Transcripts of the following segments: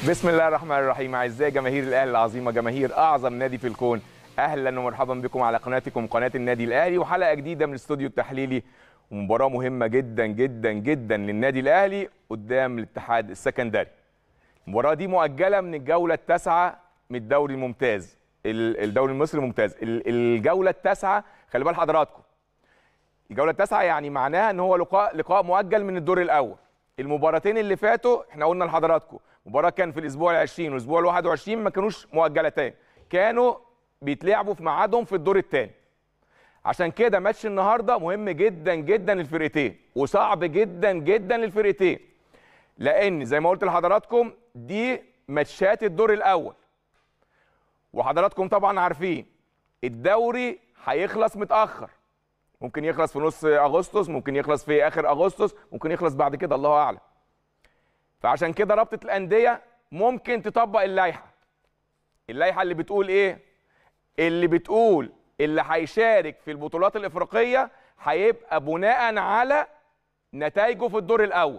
بسم الله الرحمن الرحيم اعزائي جماهير الاهلي العظيمه جماهير اعظم نادي في الكون اهلا ومرحبا بكم على قناتكم قناه النادي الاهلي وحلقه جديده من الاستوديو التحليلي ومباراه مهمه جدا جدا جدا للنادي الاهلي قدام الاتحاد السكندري المباراه دي مؤجله من الجوله التاسعه من الدوري الممتاز ال- الدوري المصري الممتاز ال- الجوله التاسعه خلي بال حضراتكم الجوله التاسعه يعني معناها ان هو لقاء لقاء مؤجل من الدور الاول المباراتين اللي فاتوا احنا قلنا لحضراتكم مباراه كان في الاسبوع ال20 والاسبوع ال21 ما كانوش مؤجلتين كانوا بيتلعبوا في ميعادهم في الدور الثاني عشان كده ماتش النهارده مهم جدا جدا للفرقتين وصعب جدا جدا للفرقتين لان زي ما قلت لحضراتكم دي ماتشات الدور الاول وحضراتكم طبعا عارفين الدوري هيخلص متاخر ممكن يخلص في نص اغسطس ممكن يخلص في اخر اغسطس ممكن يخلص بعد كده الله اعلم فعشان كده رابطه الانديه ممكن تطبق اللائحه اللائحه اللي بتقول ايه اللي بتقول اللي هيشارك في البطولات الافريقيه هيبقى بناء على نتائجه في الدور الاول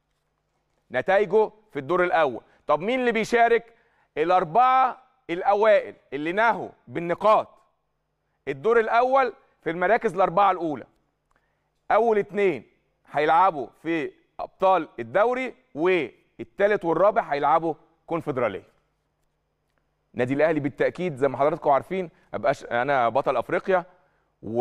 نتائجه في الدور الاول طب مين اللي بيشارك الاربعه الاوائل اللي نهوا بالنقاط الدور الاول في المراكز الاربعه الاولى اول اتنين هيلعبوا في ابطال الدوري والثالث والرابع هيلعبوا كونفدراليه نادي الاهلي بالتاكيد زي ما حضراتكم عارفين ابقاش انا بطل افريقيا و...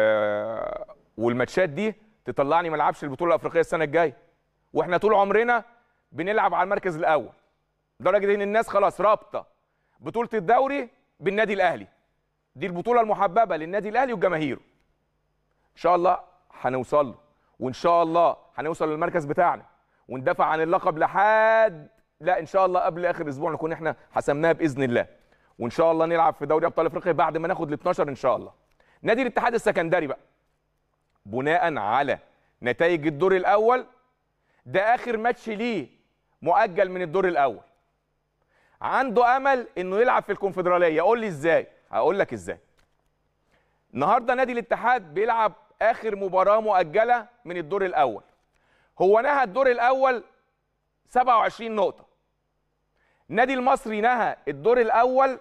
والماتشات دي تطلعني ما العبش البطوله الافريقيه السنه الجايه واحنا طول عمرنا بنلعب على المركز الاول لدرجه ان الناس خلاص رابطه بطوله الدوري بالنادي الاهلي دي البطوله المحببه للنادي الاهلي وجماهيره ان شاء الله هنوصل له وان شاء الله هنوصل للمركز بتاعنا وندافع عن اللقب لحد لا ان شاء الله قبل اخر اسبوع نكون احنا حسمناها باذن الله وان شاء الله نلعب في دوري ابطال افريقيا بعد ما ناخد ال 12 ان شاء الله نادي الاتحاد السكندري بقى بناء على نتائج الدور الاول ده اخر ماتش ليه مؤجل من الدور الاول عنده امل انه يلعب في الكونفدراليه قول لي ازاي هقول لك ازاي النهارده نادي الاتحاد بيلعب اخر مباراه مؤجله من الدور الاول هو نهى الدور الاول 27 نقطه نادي المصري نهى الدور الاول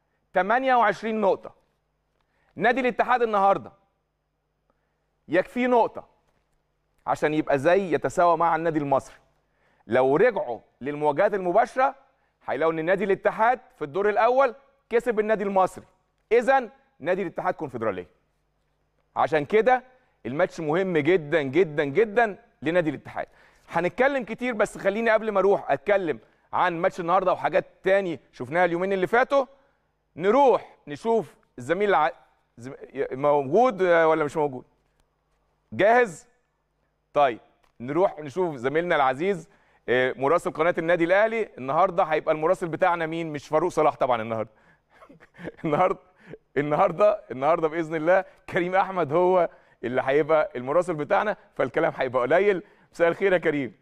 28 نقطه نادي الاتحاد النهارده يكفيه نقطه عشان يبقى زي يتساوى مع النادي المصري لو رجعوا للمواجهات المباشره هيلاقوا ان نادي الاتحاد في الدور الاول كسب النادي المصري اذا نادي الاتحاد كونفدراليه عشان كده الماتش مهم جدا جدا جدا لنادي الاتحاد هنتكلم كتير بس خليني قبل ما اروح اتكلم عن ماتش النهارده وحاجات تاني شفناها اليومين اللي فاتوا نروح نشوف الزميل الع... زم... موجود ولا مش موجود جاهز طيب نروح نشوف زميلنا العزيز آه، مراسل قناه النادي الاهلي النهارده هيبقى المراسل بتاعنا مين مش فاروق صلاح طبعا النهارده النهارده النهارده النهارده باذن الله كريم احمد هو اللي هيبقى المراسل بتاعنا فالكلام هيبقى قليل مساء الخير يا كريم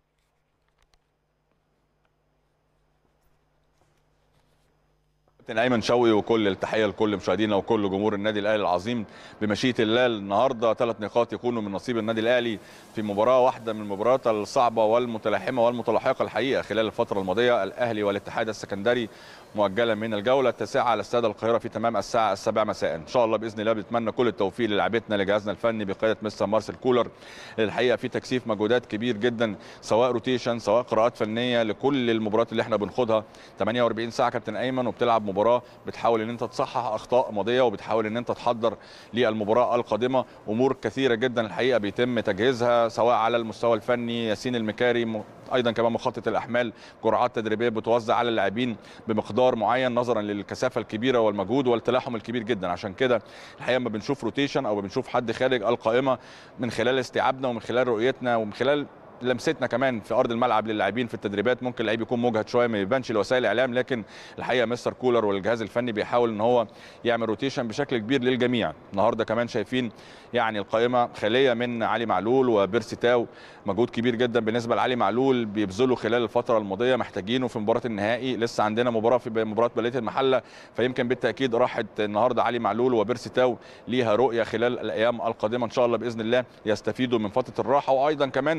كابتن ايمن شوقي وكل التحيه لكل مشاهدينا وكل جمهور النادي الاهلي العظيم بمشيئه الله النهارده ثلاث نقاط يكونوا من نصيب النادي الاهلي في مباراه واحده من المباريات الصعبه والمتلاحمه والمتلاحقه الحقيقه خلال الفتره الماضيه الاهلي والاتحاد السكندري مؤجلا من الجوله التاسعه على استاد القاهره في تمام الساعه السابعه مساء ان شاء الله باذن الله بنتمنى كل التوفيق للاعبتنا لجهازنا الفني بقياده مستر مارسيل كولر الحقيقه في تكثيف مجهودات كبير جدا سواء روتيشن سواء قراءات فنيه لكل المباريات اللي احنا بنخوضها 48 ساعه كابتن ايمن وبتلعب مباراه بتحاول ان انت تصحح اخطاء ماضيه وبتحاول ان انت تحضر للمباراه القادمه امور كثيره جدا الحقيقه بيتم تجهيزها سواء على المستوى الفني ياسين المكاري م- ايضا كمان مخطط الاحمال جرعات تدريبيه بتوزع على اللاعبين بمقدار معين نظرا للكثافه الكبيره والمجهود والتلاحم الكبير جدا عشان كده الحقيقه لما بنشوف روتيشن او بنشوف حد خارج القائمه من خلال استيعابنا ومن خلال رؤيتنا ومن خلال لمستنا كمان في ارض الملعب للاعبين في التدريبات ممكن اللعيب يكون مجهد شويه ما يبانش لوسائل الاعلام لكن الحقيقه مستر كولر والجهاز الفني بيحاول ان هو يعمل روتيشن بشكل كبير للجميع النهارده كمان شايفين يعني القائمه خاليه من علي معلول وبيرسي تاو مجهود كبير جدا بالنسبه لعلي معلول بيبذله خلال الفتره الماضيه محتاجينه في مباراه النهائي لسه عندنا مباراه في مباراه بلديه المحله فيمكن بالتاكيد راحت النهارده علي معلول وبيرسي تاو ليها رؤيه خلال الايام القادمه ان شاء الله باذن الله يستفيدوا من فتره الراحه وايضا كمان اللي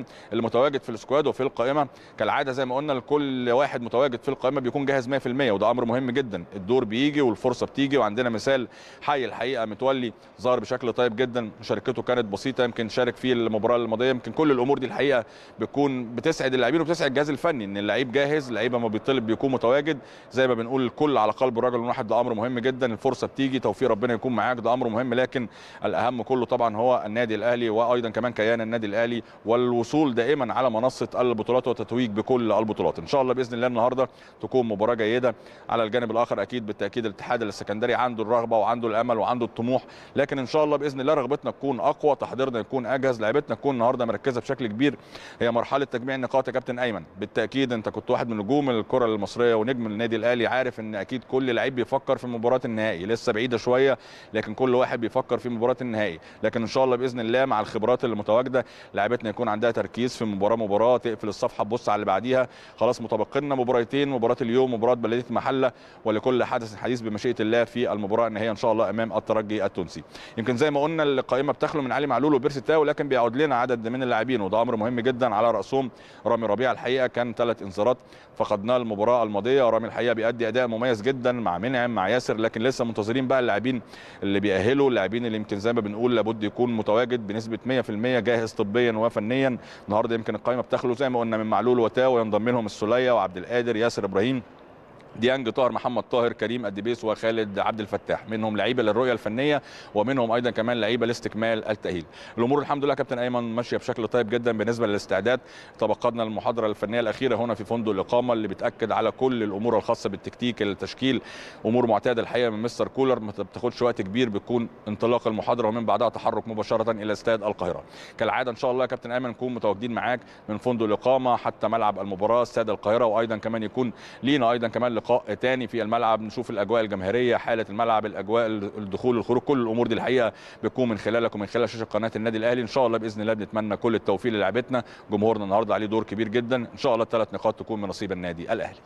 متواجد في السكواد وفي القائمه كالعاده زي ما قلنا لكل واحد متواجد في القائمه بيكون جاهز 100% وده امر مهم جدا الدور بيجي والفرصه بتيجي وعندنا مثال حي الحقيقه متولي ظهر بشكل طيب جدا مشاركته كانت بسيطه يمكن شارك في المباراه الماضيه يمكن كل الامور دي الحقيقه بتكون بتسعد اللاعبين وبتسعد الجهاز الفني ان اللعيب جاهز اللعيبه ما بيطلب بيكون متواجد زي ما بنقول الكل على قلب رجل واحد ده امر مهم جدا الفرصه بتيجي توفيق ربنا يكون معاك ده امر مهم لكن الاهم كله طبعا هو النادي الاهلي وايضا كمان كيان النادي الاهلي والوصول دائما على منصه البطولات والتتويج بكل البطولات ان شاء الله باذن الله النهارده تكون مباراه جيده على الجانب الاخر اكيد بالتاكيد الاتحاد السكندري عنده الرغبه وعنده الامل وعنده الطموح لكن ان شاء الله باذن الله رغبتنا تكون اقوى تحضيرنا يكون اجهز لعيبتنا تكون النهارده مركزه بشكل كبير هي مرحله تجميع النقاط يا كابتن ايمن بالتاكيد انت كنت واحد من نجوم الكره المصريه ونجم النادي الاهلي عارف ان اكيد كل لعيب بيفكر في مباراه النهائي لسه بعيده شويه لكن كل واحد بيفكر في مباراه النهائي لكن ان شاء الله باذن الله مع الخبرات اللي متواجده لعيبتنا يكون عندها تركيز في مباراه مباراه تقفل الصفحه تبص على اللي بعديها خلاص متبقي لنا مباراتين مباراه اليوم مباراه بلديه محله ولكل حدث حديث بمشيئه الله في المباراه النهائيه ان شاء الله امام الترجي التونسي يمكن زي ما قلنا القائمه بتخلو من علي معلول وبيرسي تاو لكن بيعود لنا عدد من اللاعبين وده امر مهم جدا على راسهم رامي ربيع الحقيقه كان ثلاث انذارات فقدناه المباراه الماضيه رامي الحقيقه بيأدي اداء مميز جدا مع منعم مع ياسر لكن لسه منتظرين بقى اللاعبين اللي بيأهلوا اللاعبين اللي يمكن زي ما بنقول لابد يكون متواجد بنسبه 100% جاهز طبيا وفنيا النهارده يمكن القائمه بتخلو زي ما قلنا من معلول وتاو ينضم لهم السوليه وعبد القادر ياسر ابراهيم ديانج طاهر محمد طاهر كريم الدبيس وخالد عبد الفتاح منهم لعيبه للرؤيه الفنيه ومنهم ايضا كمان لعيبه لاستكمال التاهيل الامور الحمد لله كابتن ايمن ماشيه بشكل طيب جدا بالنسبه للاستعداد تبقدنا المحاضره الفنيه الاخيره هنا في فندق الاقامه اللي بتاكد على كل الامور الخاصه بالتكتيك التشكيل امور معتاده الحقيقه من مستر كولر ما بتاخدش وقت كبير بتكون انطلاق المحاضره ومن بعدها تحرك مباشره الى استاد القاهره كالعاده ان شاء الله يا كابتن ايمن نكون متواجدين معاك من فندق الاقامه حتى ملعب المباراه استاد القاهره وايضا كمان يكون لينا ايضا كمان لقاء تاني في الملعب نشوف الاجواء الجماهيريه حاله الملعب الاجواء الدخول الخروج كل الامور دي الحقيقه بتكون من خلالك ومن خلال شاشه قناه النادي الاهلي ان شاء الله باذن الله بنتمنى كل التوفيق للاعبتنا جمهورنا النهارده عليه دور كبير جدا ان شاء الله الثلاث نقاط تكون من نصيب النادي الاهلي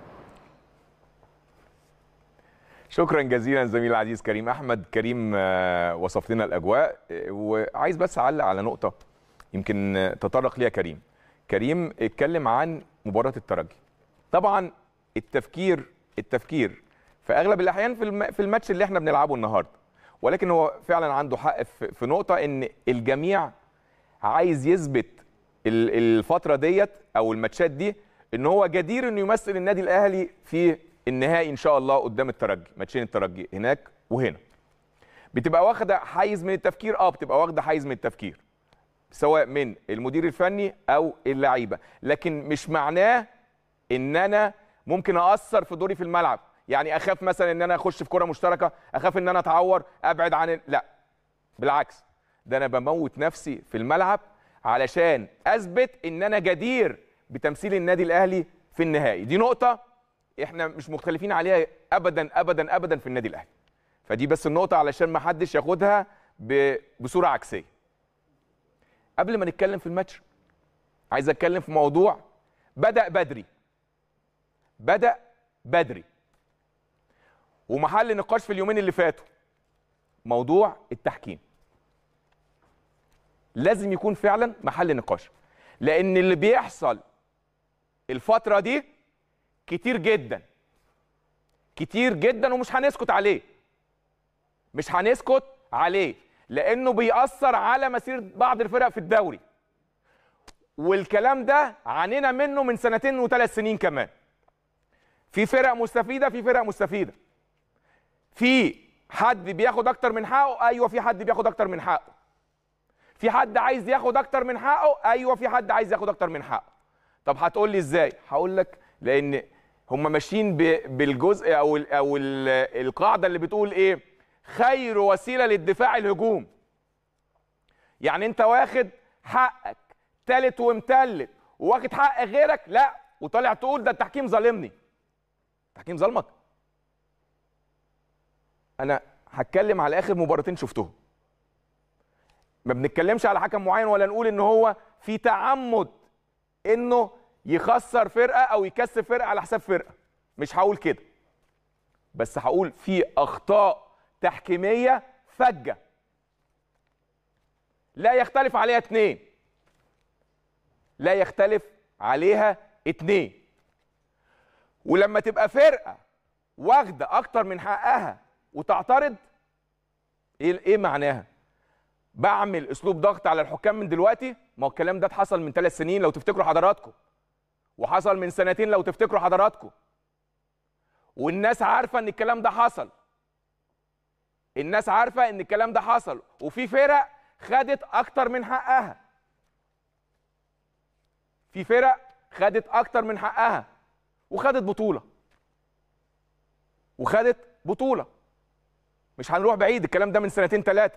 شكرا جزيلا زميل العزيز كريم احمد كريم وصف لنا الاجواء وعايز بس اعلق على نقطه يمكن تطرق ليها كريم كريم اتكلم عن مباراه الترجي طبعا التفكير التفكير في اغلب الاحيان في في الماتش اللي احنا بنلعبه النهارده ولكن هو فعلا عنده حق في نقطه ان الجميع عايز يثبت الفتره ديت او الماتشات دي ان هو جدير انه يمثل النادي الاهلي في النهائي ان شاء الله قدام الترجي ماتشين الترجي هناك وهنا بتبقى واخده حيز من التفكير اه بتبقى واخده حيز من التفكير سواء من المدير الفني او اللعيبه لكن مش معناه ان انا ممكن اثر في دوري في الملعب يعني اخاف مثلا ان انا اخش في كره مشتركه اخاف ان انا اتعور ابعد عن لا بالعكس ده انا بموت نفسي في الملعب علشان اثبت ان انا جدير بتمثيل النادي الاهلي في النهائي دي نقطه احنا مش مختلفين عليها ابدا ابدا ابدا في النادي الاهلي فدي بس النقطه علشان ما حدش ياخدها بصوره عكسيه قبل ما نتكلم في الماتش عايز اتكلم في موضوع بدا بدري بدا بدري ومحل نقاش في اليومين اللي فاتوا موضوع التحكيم لازم يكون فعلا محل نقاش لان اللي بيحصل الفتره دي كتير جدا كتير جدا ومش هنسكت عليه مش هنسكت عليه لانه بيأثر على مسيره بعض الفرق في الدوري والكلام ده عانينا منه من سنتين وثلاث سنين كمان في فرق مستفيده في فرق مستفيده في حد بياخد اكتر من حقه ايوه في حد بياخد اكتر من حقه في حد عايز ياخد اكتر من حقه ايوه في حد عايز ياخد اكتر من حقه طب هتقول لي ازاي هقول لك لان هم ماشيين بالجزء او ال او ال القاعده اللي بتقول ايه خير وسيله للدفاع الهجوم يعني انت واخد حقك تالت ومتلت وواخد حق غيرك لا وطالع تقول ده التحكيم ظالمني التحكيم ظلمك انا هتكلم على اخر مباراتين شفتهم ما بنتكلمش على حكم معين ولا نقول ان هو في تعمد انه يخسر فرقه او يكسب فرقه على حساب فرقه مش هقول كده بس هقول في اخطاء تحكيميه فجه لا يختلف عليها اثنين لا يختلف عليها اتنين ولما تبقى فرقه واخده اكتر من حقها وتعترض ايه ايه معناها بعمل اسلوب ضغط على الحكام من دلوقتي ما هو الكلام ده اتحصل من ثلاث سنين لو تفتكروا حضراتكم وحصل من سنتين لو تفتكروا حضراتكم والناس عارفه ان الكلام ده حصل الناس عارفه ان الكلام ده حصل وفي فرق خدت اكتر من حقها في فرق خدت اكتر من حقها وخدت بطوله وخدت بطوله مش هنروح بعيد الكلام ده من سنتين ثلاثه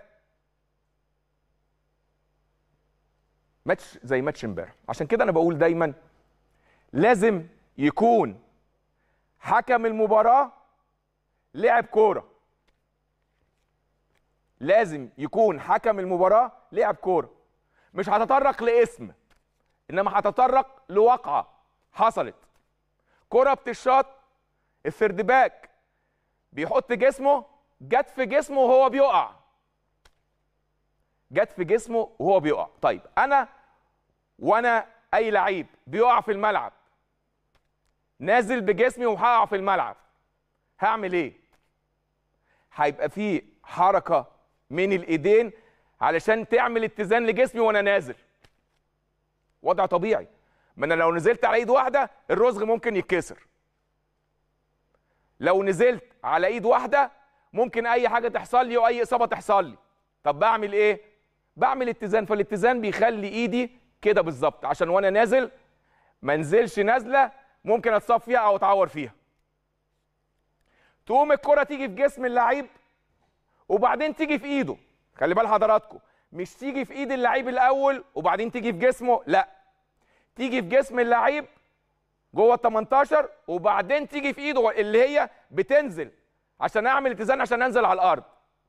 ماتش زي ماتش امبارح عشان كده انا بقول دايما لازم يكون حكم المباراه لعب كوره لازم يكون حكم المباراه لعب كوره مش هتطرق لاسم انما هتطرق لواقعه حصلت كره بتشاط الثيرد باك بيحط جسمه جت في جسمه وهو بيقع جت في جسمه وهو بيقع طيب انا وانا اي لعيب بيقع في الملعب نازل بجسمي وهقع في الملعب هعمل ايه هيبقى في حركه من الايدين علشان تعمل اتزان لجسمي وانا نازل وضع طبيعي ما انا لو نزلت على ايد واحده الرزغ ممكن يتكسر لو نزلت على ايد واحده ممكن اي حاجه تحصل لي واي اصابه تحصل لي طب بعمل ايه بعمل اتزان فالاتزان بيخلي ايدي كده بالظبط عشان وانا نازل ما انزلش نازله ممكن اتصاب فيها او اتعور فيها تقوم الكره تيجي في جسم اللعيب وبعدين تيجي في ايده خلي بال حضراتكم مش تيجي في ايد اللعيب الاول وبعدين تيجي في جسمه لا تيجي في جسم اللعيب جوه ال 18 وبعدين تيجي في ايده اللي هي بتنزل عشان اعمل اتزان عشان انزل على الارض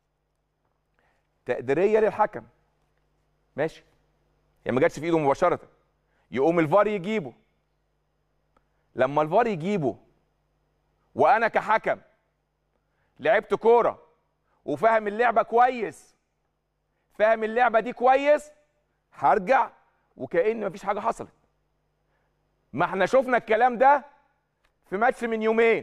تقديريه للحكم ماشي هي ما جاتش في ايده مباشره يقوم الفار يجيبه لما الفار يجيبه وانا كحكم لعبت كوره وفاهم اللعبه كويس فاهم اللعبه دي كويس هرجع وكأن مفيش حاجه حصلت ما احنا شفنا الكلام ده في ماتش من يومين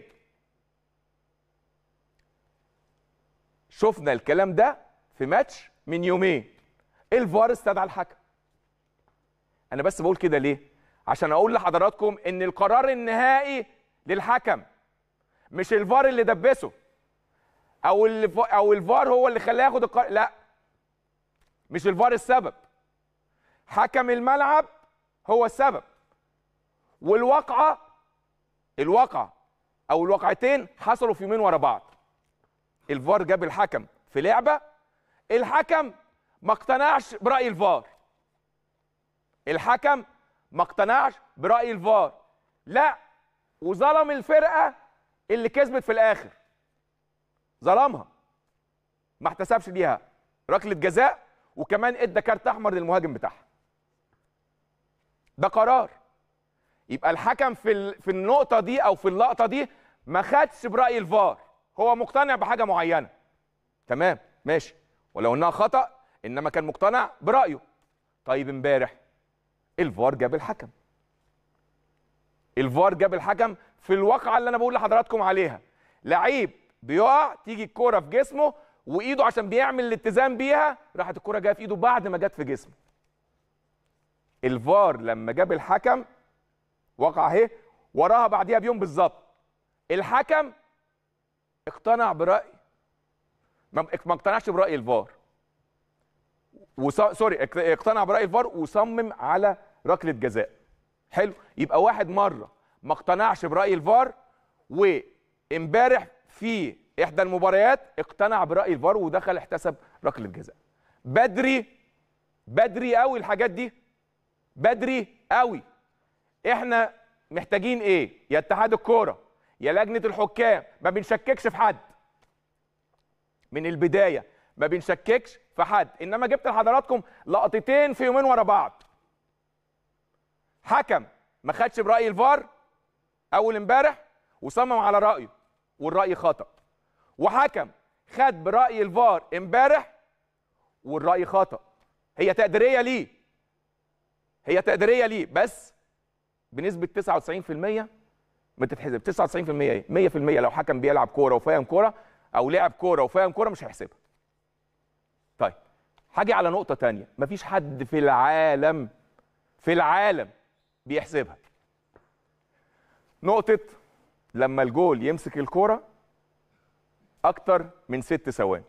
شفنا الكلام ده في ماتش من يومين الفار استدعى الحكم انا بس بقول كده ليه عشان اقول لحضراتكم ان القرار النهائي للحكم مش الفار اللي دبسه او الف... او الفار هو اللي خلاه ياخد القرار لا مش الفار السبب حكم الملعب هو السبب والواقعه الواقعه او الواقعتين حصلوا في يومين ورا بعض الفار جاب الحكم في لعبه الحكم ما اقتنعش براي الفار الحكم ما اقتنعش براي الفار لا وظلم الفرقه اللي كسبت في الاخر ظلمها ما احتسبش ليها ركله جزاء وكمان ادى كارت احمر للمهاجم بتاعها ده قرار يبقى الحكم في ال- في النقطه دي او في اللقطه دي ما خدش براي الفار هو مقتنع بحاجه معينه تمام ماشي ولو انها خطا انما كان مقتنع برايه طيب امبارح الفار جاب الحكم الفار جاب الحكم في الواقعه اللي انا بقول لحضراتكم عليها لعيب بيقع تيجي الكوره في جسمه وايده عشان بيعمل الاتزان بيها راحت الكوره جايه في ايده بعد ما جت في جسمه الفار لما جاب الحكم وقع اهي وراها بعديها بيوم بالظبط الحكم اقتنع براي ما ما اقتنعش براي الفار وص... سوري اق- اقتنع براي الفار وصمم على ركله جزاء حلو يبقى واحد مره ما اقتنعش براي الفار وامبارح في احدى المباريات اقتنع براي الفار ودخل احتسب ركله جزاء بدري بدري قوي الحاجات دي بدري قوي احنا محتاجين ايه يا اتحاد الكوره يا لجنه الحكام ما بنشككش في حد من البدايه ما بنشككش في حد انما جبت لحضراتكم لقطتين في يومين ورا بعض حكم ما خدش براي الفار اول امبارح وصمم على رايه والراي خطا وحكم خد براي الفار امبارح والراي خطا هي تقديريه ليه هي تقديريه ليه بس بنسبه 99% ما تتحسب 99% ايه 100% لو حكم بيلعب كوره وفاهم كوره او لعب كوره وفاهم كوره مش هيحسبها طيب هاجي على نقطه تانية مفيش حد في العالم في العالم بيحسبها نقطه لما الجول يمسك الكوره اكتر من ست ثواني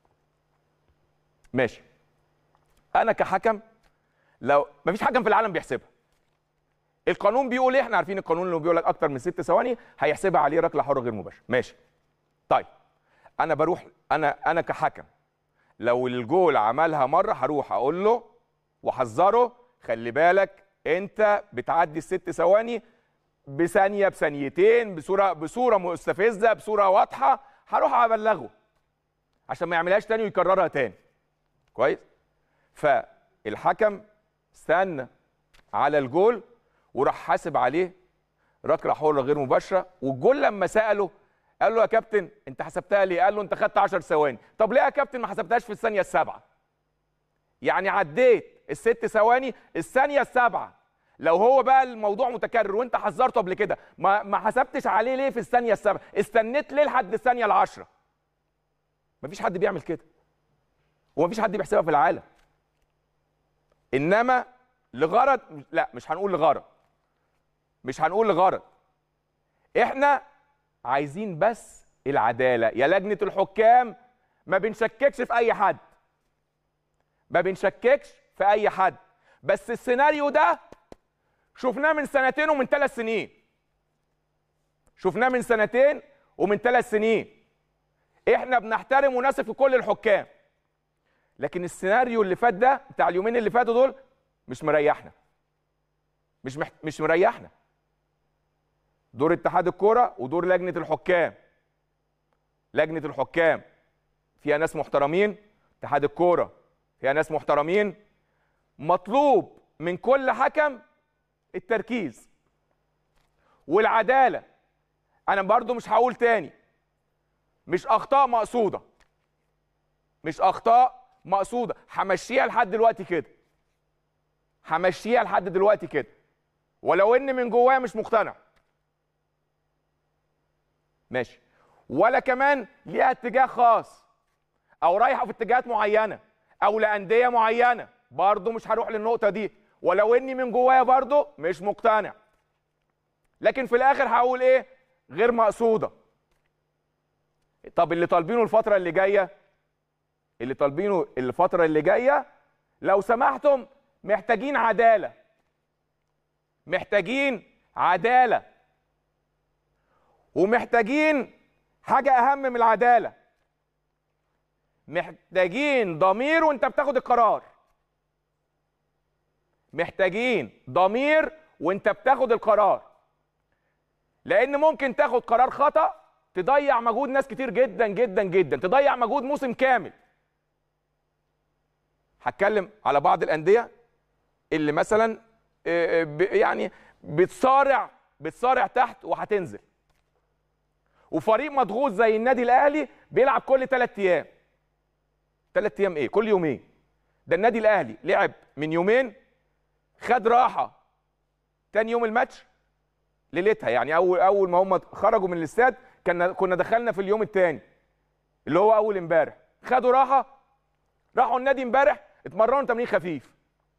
ماشي انا كحكم لو مفيش حكم في العالم بيحسبها القانون بيقول ايه احنا عارفين القانون اللي بيقول لك اكتر من ست ثواني هيحسبها عليه ركله حره غير مباشره ماشي طيب انا بروح انا انا كحكم لو الجول عملها مره هروح اقول له واحذره خلي بالك انت بتعدي الست ثواني بثانيه بثانيتين بصوره بصوره مستفزه بصوره واضحه هروح ابلغه عشان ما يعملهاش تاني ويكررها تاني كويس فالحكم استنى على الجول وراح حاسب عليه ركله حره غير مباشره والجول لما ساله قال له يا كابتن انت حسبتها ليه؟ قال له انت خدت 10 ثواني، طب ليه يا كابتن ما حسبتهاش في الثانيه السابعه؟ يعني عديت الست ثواني الثانيه السابعه لو هو بقى الموضوع متكرر وانت حذرته قبل كده ما ما حسبتش عليه ليه في الثانيه السابعه؟ استنيت ليه لحد الثانيه العشره؟ مفيش حد بيعمل كده ومفيش حد بيحسبها في العالم انما لغرض لا مش هنقول لغرض مش هنقول لغرض احنا عايزين بس العداله يا لجنه الحكام ما بنشككش في اي حد ما بنشككش في اي حد بس السيناريو ده شفناه من سنتين ومن ثلاث سنين شفناه من سنتين ومن ثلاث سنين احنا بنحترم ونثق في كل الحكام لكن السيناريو اللي فات ده بتاع اليومين اللي فاتوا دول مش مريحنا مش محت... مش مريحنا دور اتحاد الكوره ودور لجنه الحكام لجنه الحكام فيها ناس محترمين اتحاد الكوره فيها ناس محترمين مطلوب من كل حكم التركيز والعداله انا برضو مش هقول تاني مش اخطاء مقصوده مش اخطاء مقصوده همشيها لحد دلوقتي كده همشيها لحد دلوقتي كده ولو ان من جوايا مش مقتنع ماشي ولا كمان ليها اتجاه خاص او رايحه في اتجاهات معينه او لانديه معينه برضه مش هروح للنقطه دي ولو اني من جوايا برضه مش مقتنع لكن في الاخر هقول ايه غير مقصوده طب اللي طالبينه الفتره اللي جايه اللي طالبينه الفتره اللي جايه لو سمحتم محتاجين عداله محتاجين عداله ومحتاجين حاجه اهم من العداله محتاجين ضمير وانت بتاخد القرار محتاجين ضمير وانت بتاخد القرار لان ممكن تاخد قرار خطا تضيع مجهود ناس كتير جدا جدا جدا تضيع مجهود موسم كامل هتكلم على بعض الانديه اللي مثلا آه، ب- يعني بتصارع بتصارع تحت وهتنزل وفريق مضغوط زي النادي الاهلي بيلعب كل ثلاث ايام ثلاث ايام ايه كل يومين ده النادي الاهلي لعب من يومين خد راحه تاني يوم الماتش ليلتها يعني اول اول ما هم خرجوا من الاستاد كنا كنا دخلنا في اليوم الثاني اللي هو اول امبارح خدوا راحه راحوا النادي امبارح اتمرنوا تمرين خفيف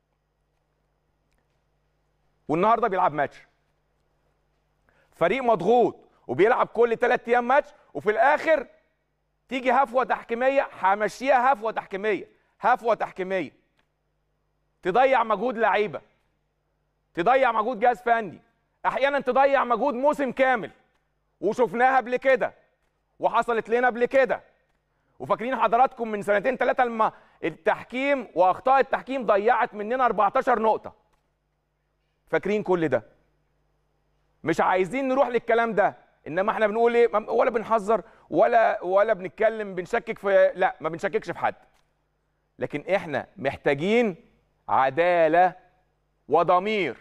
والنهارده بيلعب ماتش فريق مضغوط وبيلعب كل ثلاث ايام ماتش وفي الاخر تيجي هفوه تحكيميه همشيها هفوه تحكيميه هفوه تحكيميه تضيع مجهود لعيبه تضيع مجهود جهاز فني احيانا تضيع مجهود موسم كامل وشفناها قبل كده وحصلت لنا قبل كده وفاكرين حضراتكم من سنتين ثلاثه لما التحكيم واخطاء التحكيم ضيعت مننا 14 نقطه فاكرين كل ده مش عايزين نروح للكلام ده انما احنا بنقول ايه ما- ولا بنحذر ولا ولا بنتكلم بنشكك في لا ما بنشككش في حد لكن احنا محتاجين عداله وضمير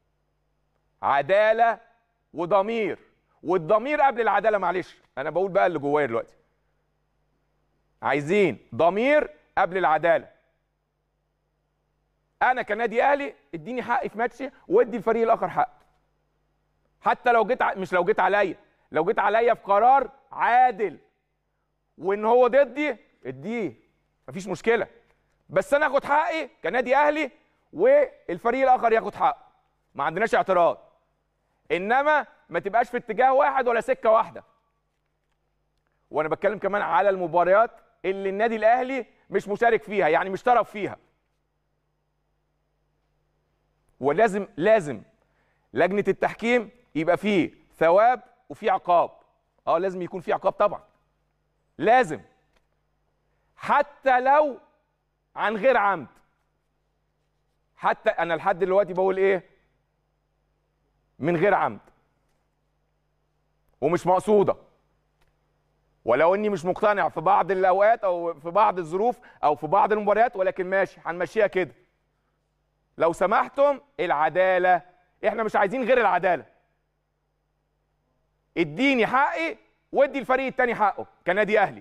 عداله وضمير والضمير قبل العداله معلش انا بقول بقى اللي جوايا دلوقتي عايزين ضمير قبل العداله انا كنادي اهلي اديني حقي في ماتشي وادي الفريق الاخر حقه حتى لو جيت ع... مش لو جيت عليا لو جيت عليا في قرار عادل وان هو ضدي اديه مفيش مشكله بس انا اخد حقي كنادي اهلي والفريق الاخر ياخد حقه ما عندناش اعتراض انما ما تبقاش في اتجاه واحد ولا سكه واحده وانا بتكلم كمان على المباريات اللي النادي الاهلي مش مشارك فيها يعني مش طرف فيها ولازم لازم لجنه التحكيم يبقى فيه ثواب وفيه عقاب اه لازم يكون فيه عقاب طبعا لازم حتى لو عن غير عمد حتى انا لحد دلوقتي بقول ايه من غير عمد ومش مقصوده ولو اني مش مقتنع في بعض الاوقات او في بعض الظروف او في بعض المباريات ولكن ماشي هنمشيها كده لو سمحتم العداله احنا مش عايزين غير العداله اديني حقي وادي الفريق التاني حقه كنادي اهلي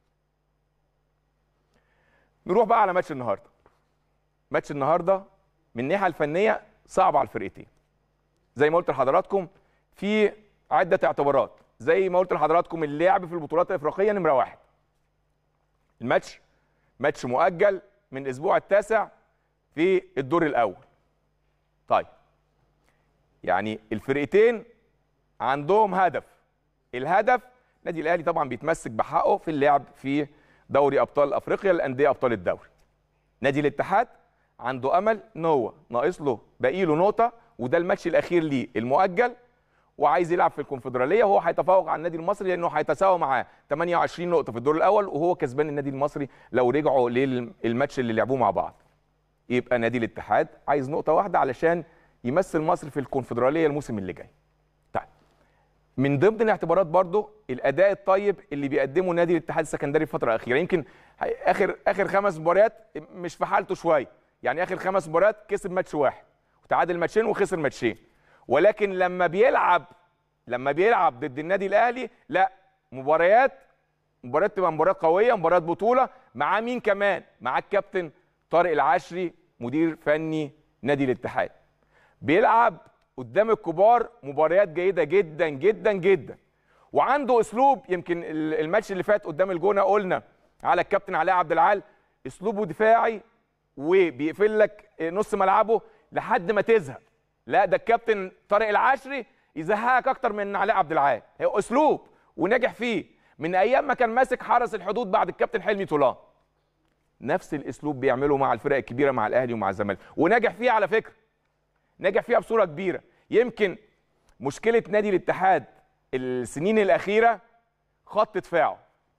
نروح بقى على ماتش النهارده ماتش النهارده من الناحيه الفنيه صعب على الفرقتين زي ما قلت لحضراتكم في عده اعتبارات زي ما قلت لحضراتكم اللعب في البطولات الافريقيه نمره واحد الماتش ماتش مؤجل من الاسبوع التاسع في الدور الاول طيب يعني الفرقتين عندهم هدف الهدف النادي الاهلي طبعا بيتمسك بحقه في اللعب في دوري ابطال افريقيا للانديه ابطال الدوري نادي الاتحاد عنده امل ان هو ناقص له باقي له نقطه وده الماتش الاخير ليه المؤجل وعايز يلعب في الكونفدراليه وهو هيتفوق على النادي المصري لانه هيتساوى معاه 28 نقطه في الدور الاول وهو كسبان النادي المصري لو رجعوا للماتش اللي لعبوه مع بعض يبقى نادي الاتحاد عايز نقطه واحده علشان يمثل مصر في الكونفدراليه الموسم اللي جاي طيب من ضمن الاعتبارات برضو الاداء الطيب اللي بيقدمه نادي الاتحاد السكندري في الفتره الاخيره يمكن اخر اخر خمس مباريات مش في حالته شويه يعني اخر خمس مباريات كسب ماتش واحد وتعادل ماتشين وخسر ماتشين ولكن لما بيلعب لما بيلعب ضد النادي الاهلي لا مباريات مباريات تبقى مباريات قويه مباريات بطوله مع مين كمان مع الكابتن طارق العشري مدير فني نادي الاتحاد بيلعب قدام الكبار مباريات جيده جدا جدا جدا وعنده اسلوب يمكن الماتش اللي فات قدام الجونه قلنا على الكابتن علاء عبد العال اسلوبه دفاعي وبيقفل لك نص ملعبه لحد ما تزهق لا ده الكابتن طارق العشري يزهقك اكتر من علاء عبد العال هو اسلوب ونجح فيه من ايام ما كان ماسك حرس الحدود بعد الكابتن حلمي طولان نفس الاسلوب بيعمله مع الفرق الكبيره مع الاهلي ومع الزمالك ونجح فيه على فكره نجح فيها بصوره كبيره يمكن مشكله نادي الاتحاد السنين الاخيره خط دفاعه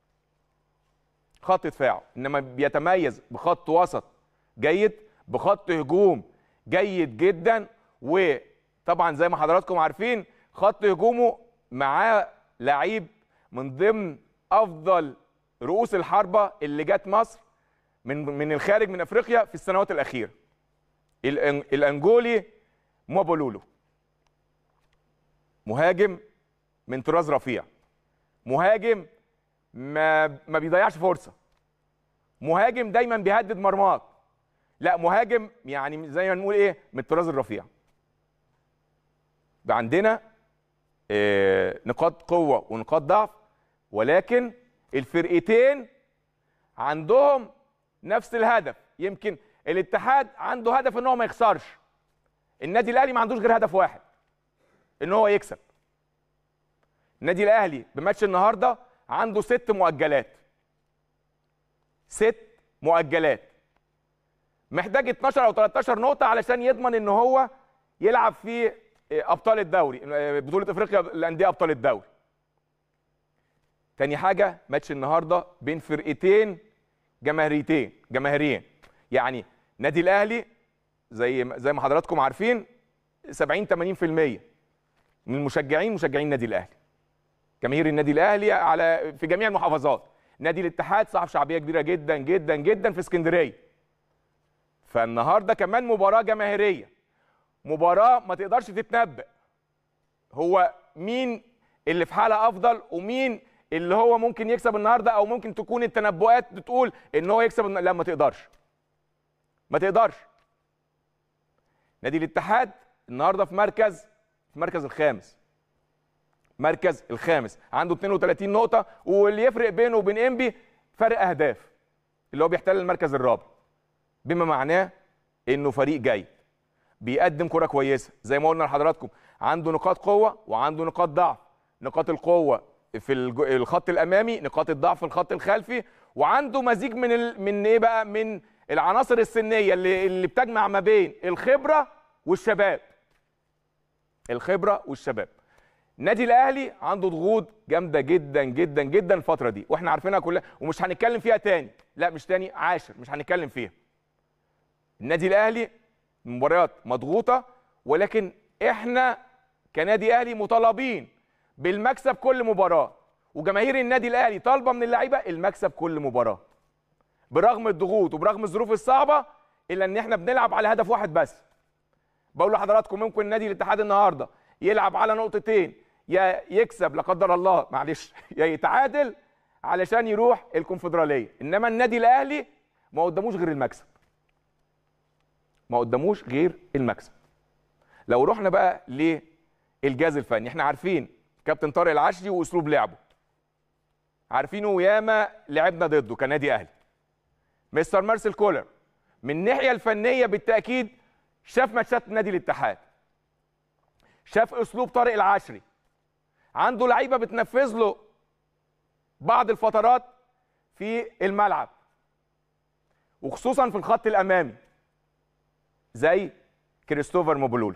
خط دفاعه انما بيتميز بخط وسط جيد بخط هجوم جيد جدا وطبعا زي ما حضراتكم عارفين خط هجومه معاه لعيب من ضمن افضل رؤوس الحربه اللي جت مصر من من الخارج من افريقيا في السنوات الاخيره الانجولي موبولولو مهاجم من طراز رفيع مهاجم ما ما بيضيعش فرصه مهاجم دايما بيهدد مرماك لا مهاجم يعني زي ما نقول ايه من الطراز الرفيع بقى عندنا آه نقاط قوه ونقاط ضعف ولكن الفرقتين عندهم نفس الهدف يمكن الاتحاد عنده هدف ان هو ما يخسرش النادي الاهلي ما عندوش غير هدف واحد ان هو يكسب النادي الاهلي بماتش النهارده عنده ست مؤجلات ست مؤجلات محتاج 12 او 13 نقطه علشان يضمن ان هو يلعب في ابطال الدوري بطوله افريقيا الانديه ابطال الدوري تاني حاجه ماتش النهارده بين فرقتين جماهيريتين جماهيريين يعني نادي الاهلي زي زي ما حضراتكم عارفين 70 80% من المشجعين مشجعين النادي الاهلي جماهير النادي الاهلي على في جميع المحافظات نادي الاتحاد صاحب شعبيه كبيره جدا جدا جدا في اسكندريه فالنهارده كمان مباراه جماهيريه مباراه ما تقدرش تتنبأ هو مين اللي في حاله افضل ومين اللي هو ممكن يكسب النهارده او ممكن تكون التنبؤات بتقول ان هو يكسب لا ما تقدرش ما تقدرش نادي الاتحاد النهارده في مركز في المركز الخامس مركز الخامس عنده 32 نقطه واللي يفرق بينه وبين انبي فرق اهداف اللي هو بيحتل المركز الرابع بما معناه انه فريق جيد بيقدم كره كويسه زي ما قلنا لحضراتكم عنده نقاط قوه وعنده نقاط ضعف نقاط القوه في الج- الخط الامامي نقاط الضعف في الخط الخلفي وعنده مزيج من ال... من ايه بقى من العناصر السنيه اللي اللي بتجمع ما بين الخبره والشباب الخبره والشباب النادي الاهلي عنده ضغوط جامده جدا جدا جدا الفتره دي واحنا عارفينها كلها ومش هنتكلم فيها تاني لا مش تاني عاشر مش هنتكلم فيها النادي الاهلي مباريات مضغوطه ولكن احنا كنادي اهلي مطالبين بالمكسب كل مباراه وجماهير النادي الاهلي طالبه من اللعيبه المكسب كل مباراه برغم الضغوط وبرغم الظروف الصعبه الا ان احنا بنلعب على هدف واحد بس بقول لحضراتكم ممكن نادي الاتحاد النهارده يلعب على نقطتين يا يكسب لا قدر الله معلش يا يتعادل علشان يروح الكونفدراليه انما النادي الاهلي ما قداموش غير المكسب ما قداموش غير المكسب لو رحنا بقى للجهاز الفني احنا عارفين كابتن طارق العشري واسلوب لعبه عارفينه وياما لعبنا ضده كنادي اهلي مستر مارسيل كولر من الناحيه الفنيه بالتاكيد شاف ماتشات نادي الاتحاد شاف اسلوب طارق العشري عنده لعيبه بتنفذ له بعض الفترات في الملعب وخصوصا في الخط الامامي زي كريستوفر موبولولو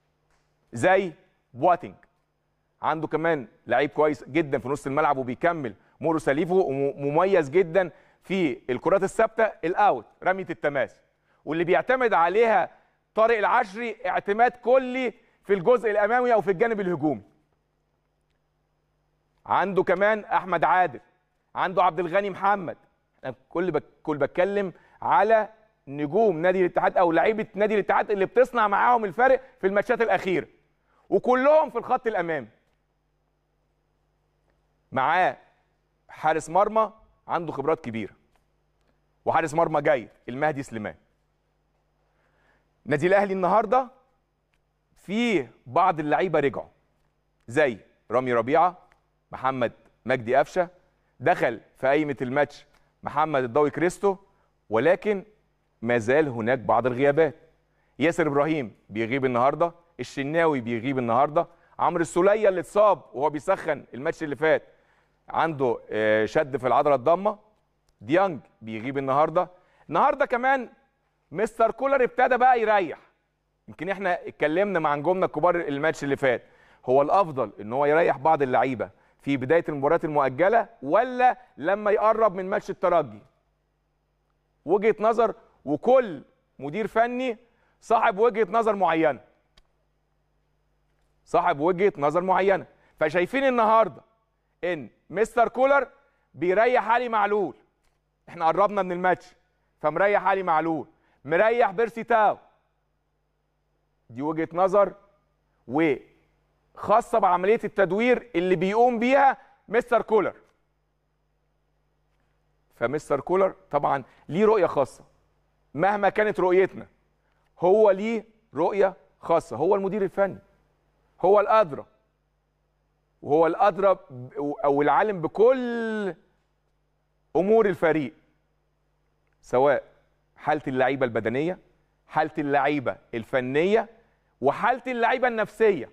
زي بواتينج عنده كمان لعيب كويس جدا في نص الملعب وبيكمل مورو ساليفو ومميز جدا في الكرات الثابته الاوت رميه التماس واللي بيعتمد عليها طارق العشري اعتماد كلي في الجزء الامامي او في الجانب الهجومي عنده كمان احمد عادل عنده عبد الغني محمد أنا كل بك كل بتكلم على نجوم نادي الاتحاد او لعيبه نادي الاتحاد اللي بتصنع معاهم الفرق في الماتشات الاخيره وكلهم في الخط الامامي معاه حارس مرمى عنده خبرات كبيره وحارس مرمى جيد المهدي سليمان نادي الاهلي النهارده فيه بعض اللعيبه رجعوا زي رامي ربيعه محمد مجدي قفشه دخل في قايمه الماتش محمد الضوي كريستو ولكن ما زال هناك بعض الغيابات ياسر ابراهيم بيغيب النهارده الشناوي بيغيب النهارده عمرو السوليه اللي اتصاب وهو بيسخن الماتش اللي فات عنده آه، شد في العضله الضامه ديانج بيغيب النهارده النهارده كمان مستر كولر ابتدى بقى يريح يمكن احنا اتكلمنا مع نجومنا الكبار الماتش اللي فات هو الافضل ان هو يريح بعض اللعيبه في بدايه المباريات المؤجله ولا لما يقرب من ماتش الترجي وجهه نظر وكل مدير فني صاحب وجهه نظر معينه صاحب وجهه نظر معينه فشايفين النهارده ان مستر كولر بيريح علي معلول احنا قربنا من الماتش فمريح علي معلول مريح بيرسي تاو دي وجهه نظر وخاصه بعمليه التدوير اللي بيقوم بيها مستر كولر فمستر كولر طبعا ليه رؤيه خاصه مهما كانت رؤيتنا هو ليه رؤيه خاصه هو المدير الفني هو الادرى وهو الادرى ب- او العالم بكل امور الفريق سواء حاله اللعيبه البدنيه حاله اللعيبه الفنيه وحاله اللعيبه النفسيه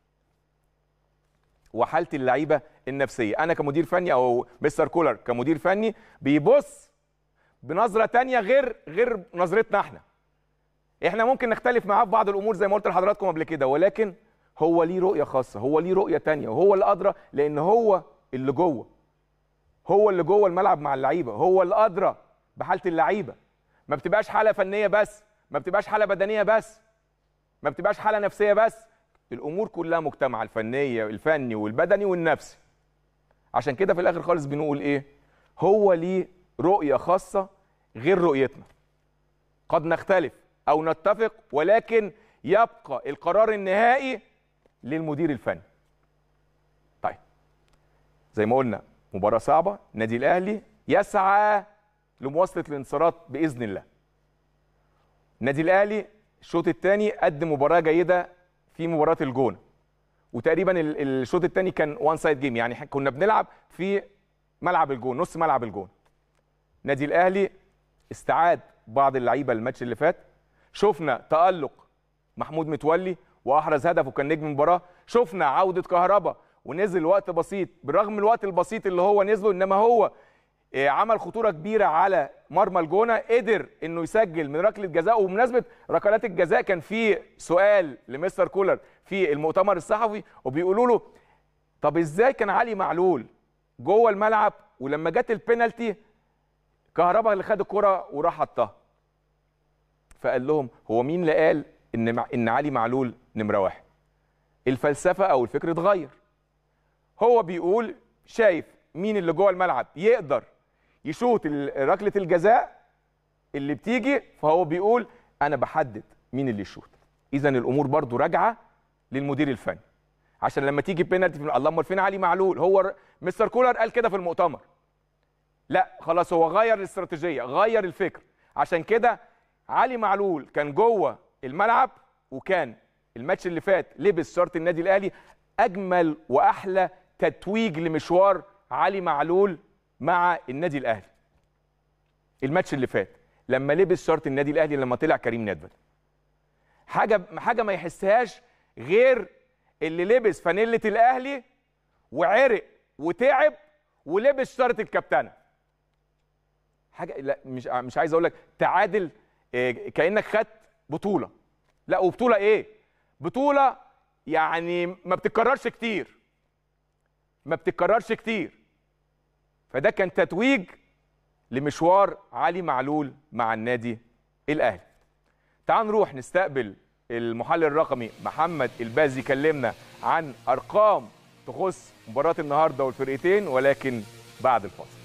وحاله اللعيبه النفسيه انا كمدير فني او مستر كولر كمدير فني بيبص بنظره تانية غير غير نظرتنا احنا احنا ممكن نختلف معاه في بعض الامور زي ما قلت لحضراتكم قبل كده ولكن هو ليه رؤيه خاصه هو ليه رؤيه تانية وهو اللي ادرى لان هو اللي جوه هو اللي جوه الملعب مع اللعيبه هو اللي ادرى بحاله اللعيبه ما بتبقاش حاله فنيه بس ما بتبقاش حاله بدنيه بس ما بتبقاش حاله نفسيه بس الامور كلها مجتمعه الفنيه الفني والبدني والنفسي عشان كده في الاخر خالص بنقول ايه هو ليه رؤيه خاصه غير رؤيتنا قد نختلف او نتفق ولكن يبقى القرار النهائي للمدير الفني طيب زي ما قلنا مباراه صعبه النادي الاهلي يسعى لمواصله الانتصارات باذن الله النادي الاهلي الشوط الثاني قدم مباراه جيده في مباراه الجونه وتقريبا ال- الشوط الثاني كان وان سايد جيم يعني إحنا كنا بنلعب في ملعب الجون نص ملعب الجون نادي الاهلي استعاد بعض اللعيبه الماتش اللي فات شفنا تالق محمود متولي واحرز هدف وكان نجم المباراه شفنا عوده كهربا ونزل وقت بسيط بالرغم من الوقت البسيط اللي هو نزله انما هو آه، عمل خطوره كبيره على مرمى الجونه قدر انه يسجل من ركله جزاء وبمناسبه ركلات الجزاء كان في سؤال لمستر كولر في المؤتمر الصحفي وبيقولوا له طب ازاي كان علي معلول جوه الملعب ولما جت البينالتي كهربا اللي خد الكره وراح حطها فقال لهم هو مين اللي قال ان مع- ان علي معلول نمره واحد الفلسفه او الفكر اتغير هو بيقول شايف مين اللي جوه الملعب يقدر يشوط ال- ركله الجزاء اللي بتيجي فهو بيقول انا بحدد مين اللي يشوط اذا الامور برضو راجعه للمدير الفني عشان لما تيجي بينالتي في الله امال فين علي معلول هو ر- مستر كولر قال كده في المؤتمر لا خلاص هو غير الاستراتيجيه غير الفكر عشان كده علي معلول كان جوه الملعب وكان الماتش اللي فات لبس شرط النادي الاهلي اجمل واحلى تتويج لمشوار علي معلول مع النادي الاهلي الماتش اللي فات لما لبس شرط النادي الاهلي لما طلع كريم ندفل حاجه حاجه ما يحسهاش غير اللي لبس فانيله الاهلي وعرق وتعب ولبس شرط الكابتنه حاجه لا مش مش عايز اقول لك تعادل آه، كانك خدت بطوله لا وبطوله ايه بطوله يعني ما بتتكررش كتير ما بتتكررش كتير فده كان تتويج لمشوار علي معلول مع النادي الاهلي تعال نروح نستقبل المحلل الرقمي محمد الباز يكلمنا عن ارقام تخص مباراه النهارده والفرقتين ولكن بعد الفاصل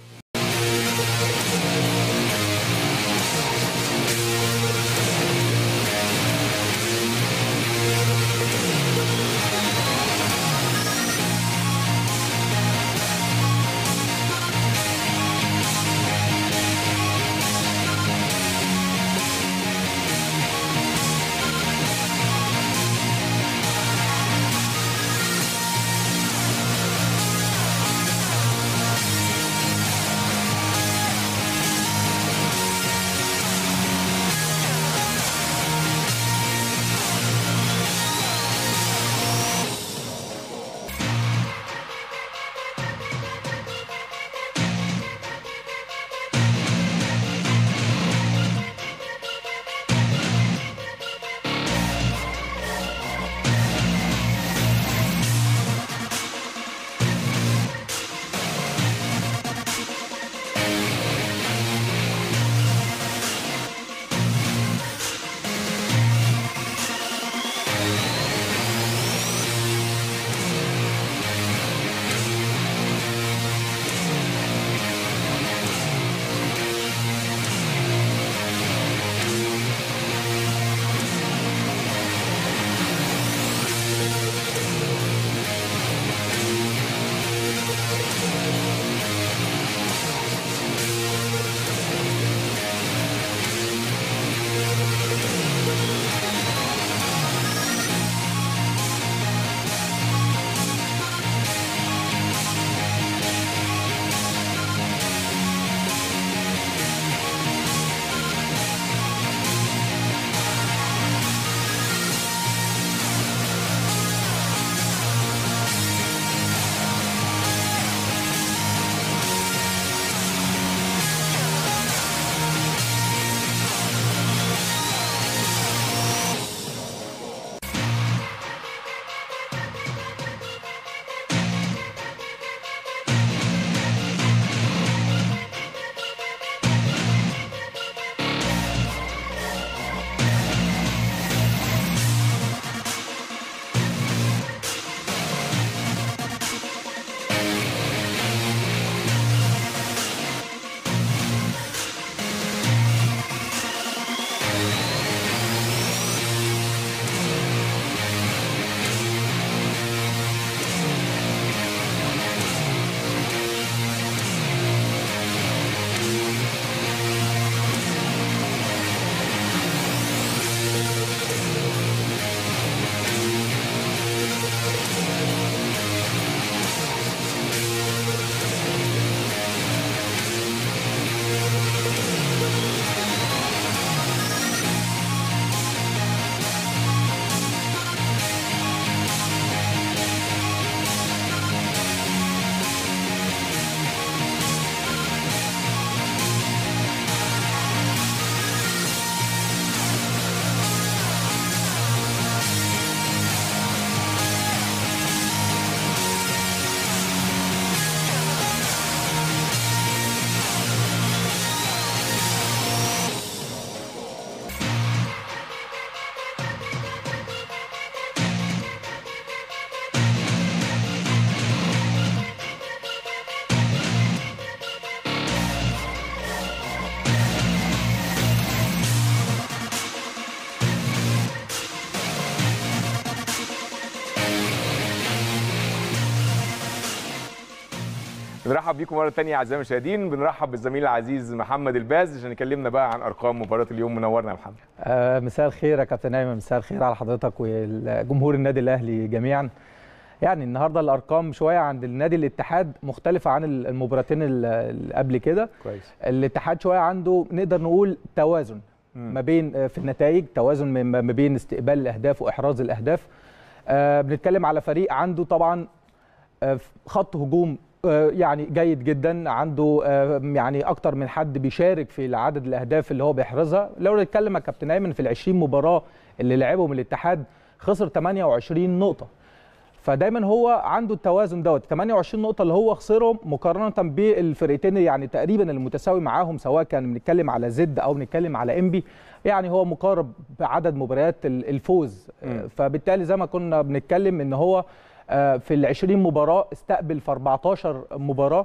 نرحب بيكم مره ثانيه اعزائي المشاهدين بنرحب بالزميل العزيز محمد الباز عشان يكلمنا بقى عن ارقام مباراه اليوم منورنا يا محمد آه مساء الخير يا كابتن ايمن مساء الخير على حضرتك وجمهور النادي الاهلي جميعا يعني النهارده الارقام شويه عند النادي الاتحاد مختلفه عن المباراتين اللي قبل كده كويس الاتحاد شويه عنده نقدر نقول توازن مم. ما بين في النتائج توازن ما ما بين استقبال الاهداف واحراز الاهداف آه بنتكلم على فريق عنده طبعا آه، خط هجوم آه، يعني جيد جدا عنده آه، يعني اكتر من حد بيشارك في عدد الاهداف اللي هو بيحرزها لو نتكلم يا كابتن ايمن في ال 20 مباراه اللي لعبهم الاتحاد خسر 28 نقطه فدايما هو عنده التوازن دوت 28 نقطه اللي هو خسرهم مقارنه بالفرقتين يعني تقريبا المتساوي معاهم سواء كان بنتكلم على زد او بنتكلم على انبي يعني هو مقارب بعدد مباريات ال- الفوز مم. فبالتالي زي ما كنا بنتكلم ان هو آه، في ال 20 مباراه استقبل في 14 مباراه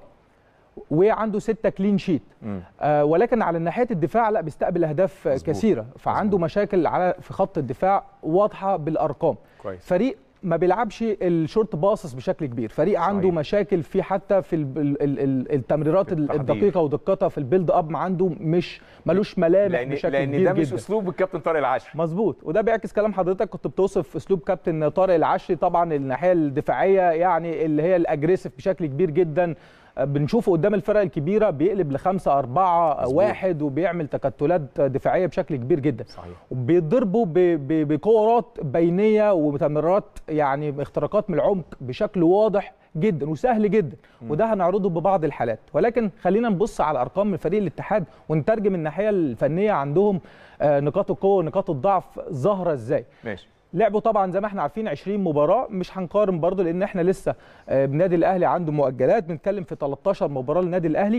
وعنده 6 كلين شيت مم. آه، ولكن على ناحيه الدفاع لا بيستقبل اهداف مظبوط. كثيره فعنده مشاكل على في خط الدفاع واضحه بالارقام كويس فريق ما بيلعبش الشورت باصص بشكل كبير فريق صحيح. عنده مشاكل في حتى في ال ال ال التمريرات التحضير. الدقيقه ودقتها في البيلد اب عنده مش ملوش ملامح لان بشكل لان كبير ده مش جدا اسلوب الكابتن طارق العشري مظبوط وده بيعكس كلام حضرتك كنت بتوصف اسلوب كابتن طارق العشري طبعا الناحيه الدفاعيه يعني اللي هي الاجريسيف بشكل كبير جدا بنشوفه قدام الفرق الكبيره بيقلب لخمسة أربعة مظبوط. واحد وبيعمل تكتلات دفاعية بشكل كبير جدا صحيح بيضربوا ب- ب- بكورات بينيه وتمريرات يعني اختراقات من العمق بشكل واضح جدا وسهل جدا وده هنعرضه ببعض الحالات ولكن خلينا نبص على ارقام من فريق الاتحاد ونترجم الناحيه الفنيه عندهم آه، نقاط القوه ونقاط الضعف ظاهره ازاي ماشي لعبوا طبعا زي ما احنا عارفين 20 مباراه مش هنقارن برضو لان احنا لسه آه، النادي الاهلي عنده مؤجلات بنتكلم في 13 مباراه للنادي الاهلي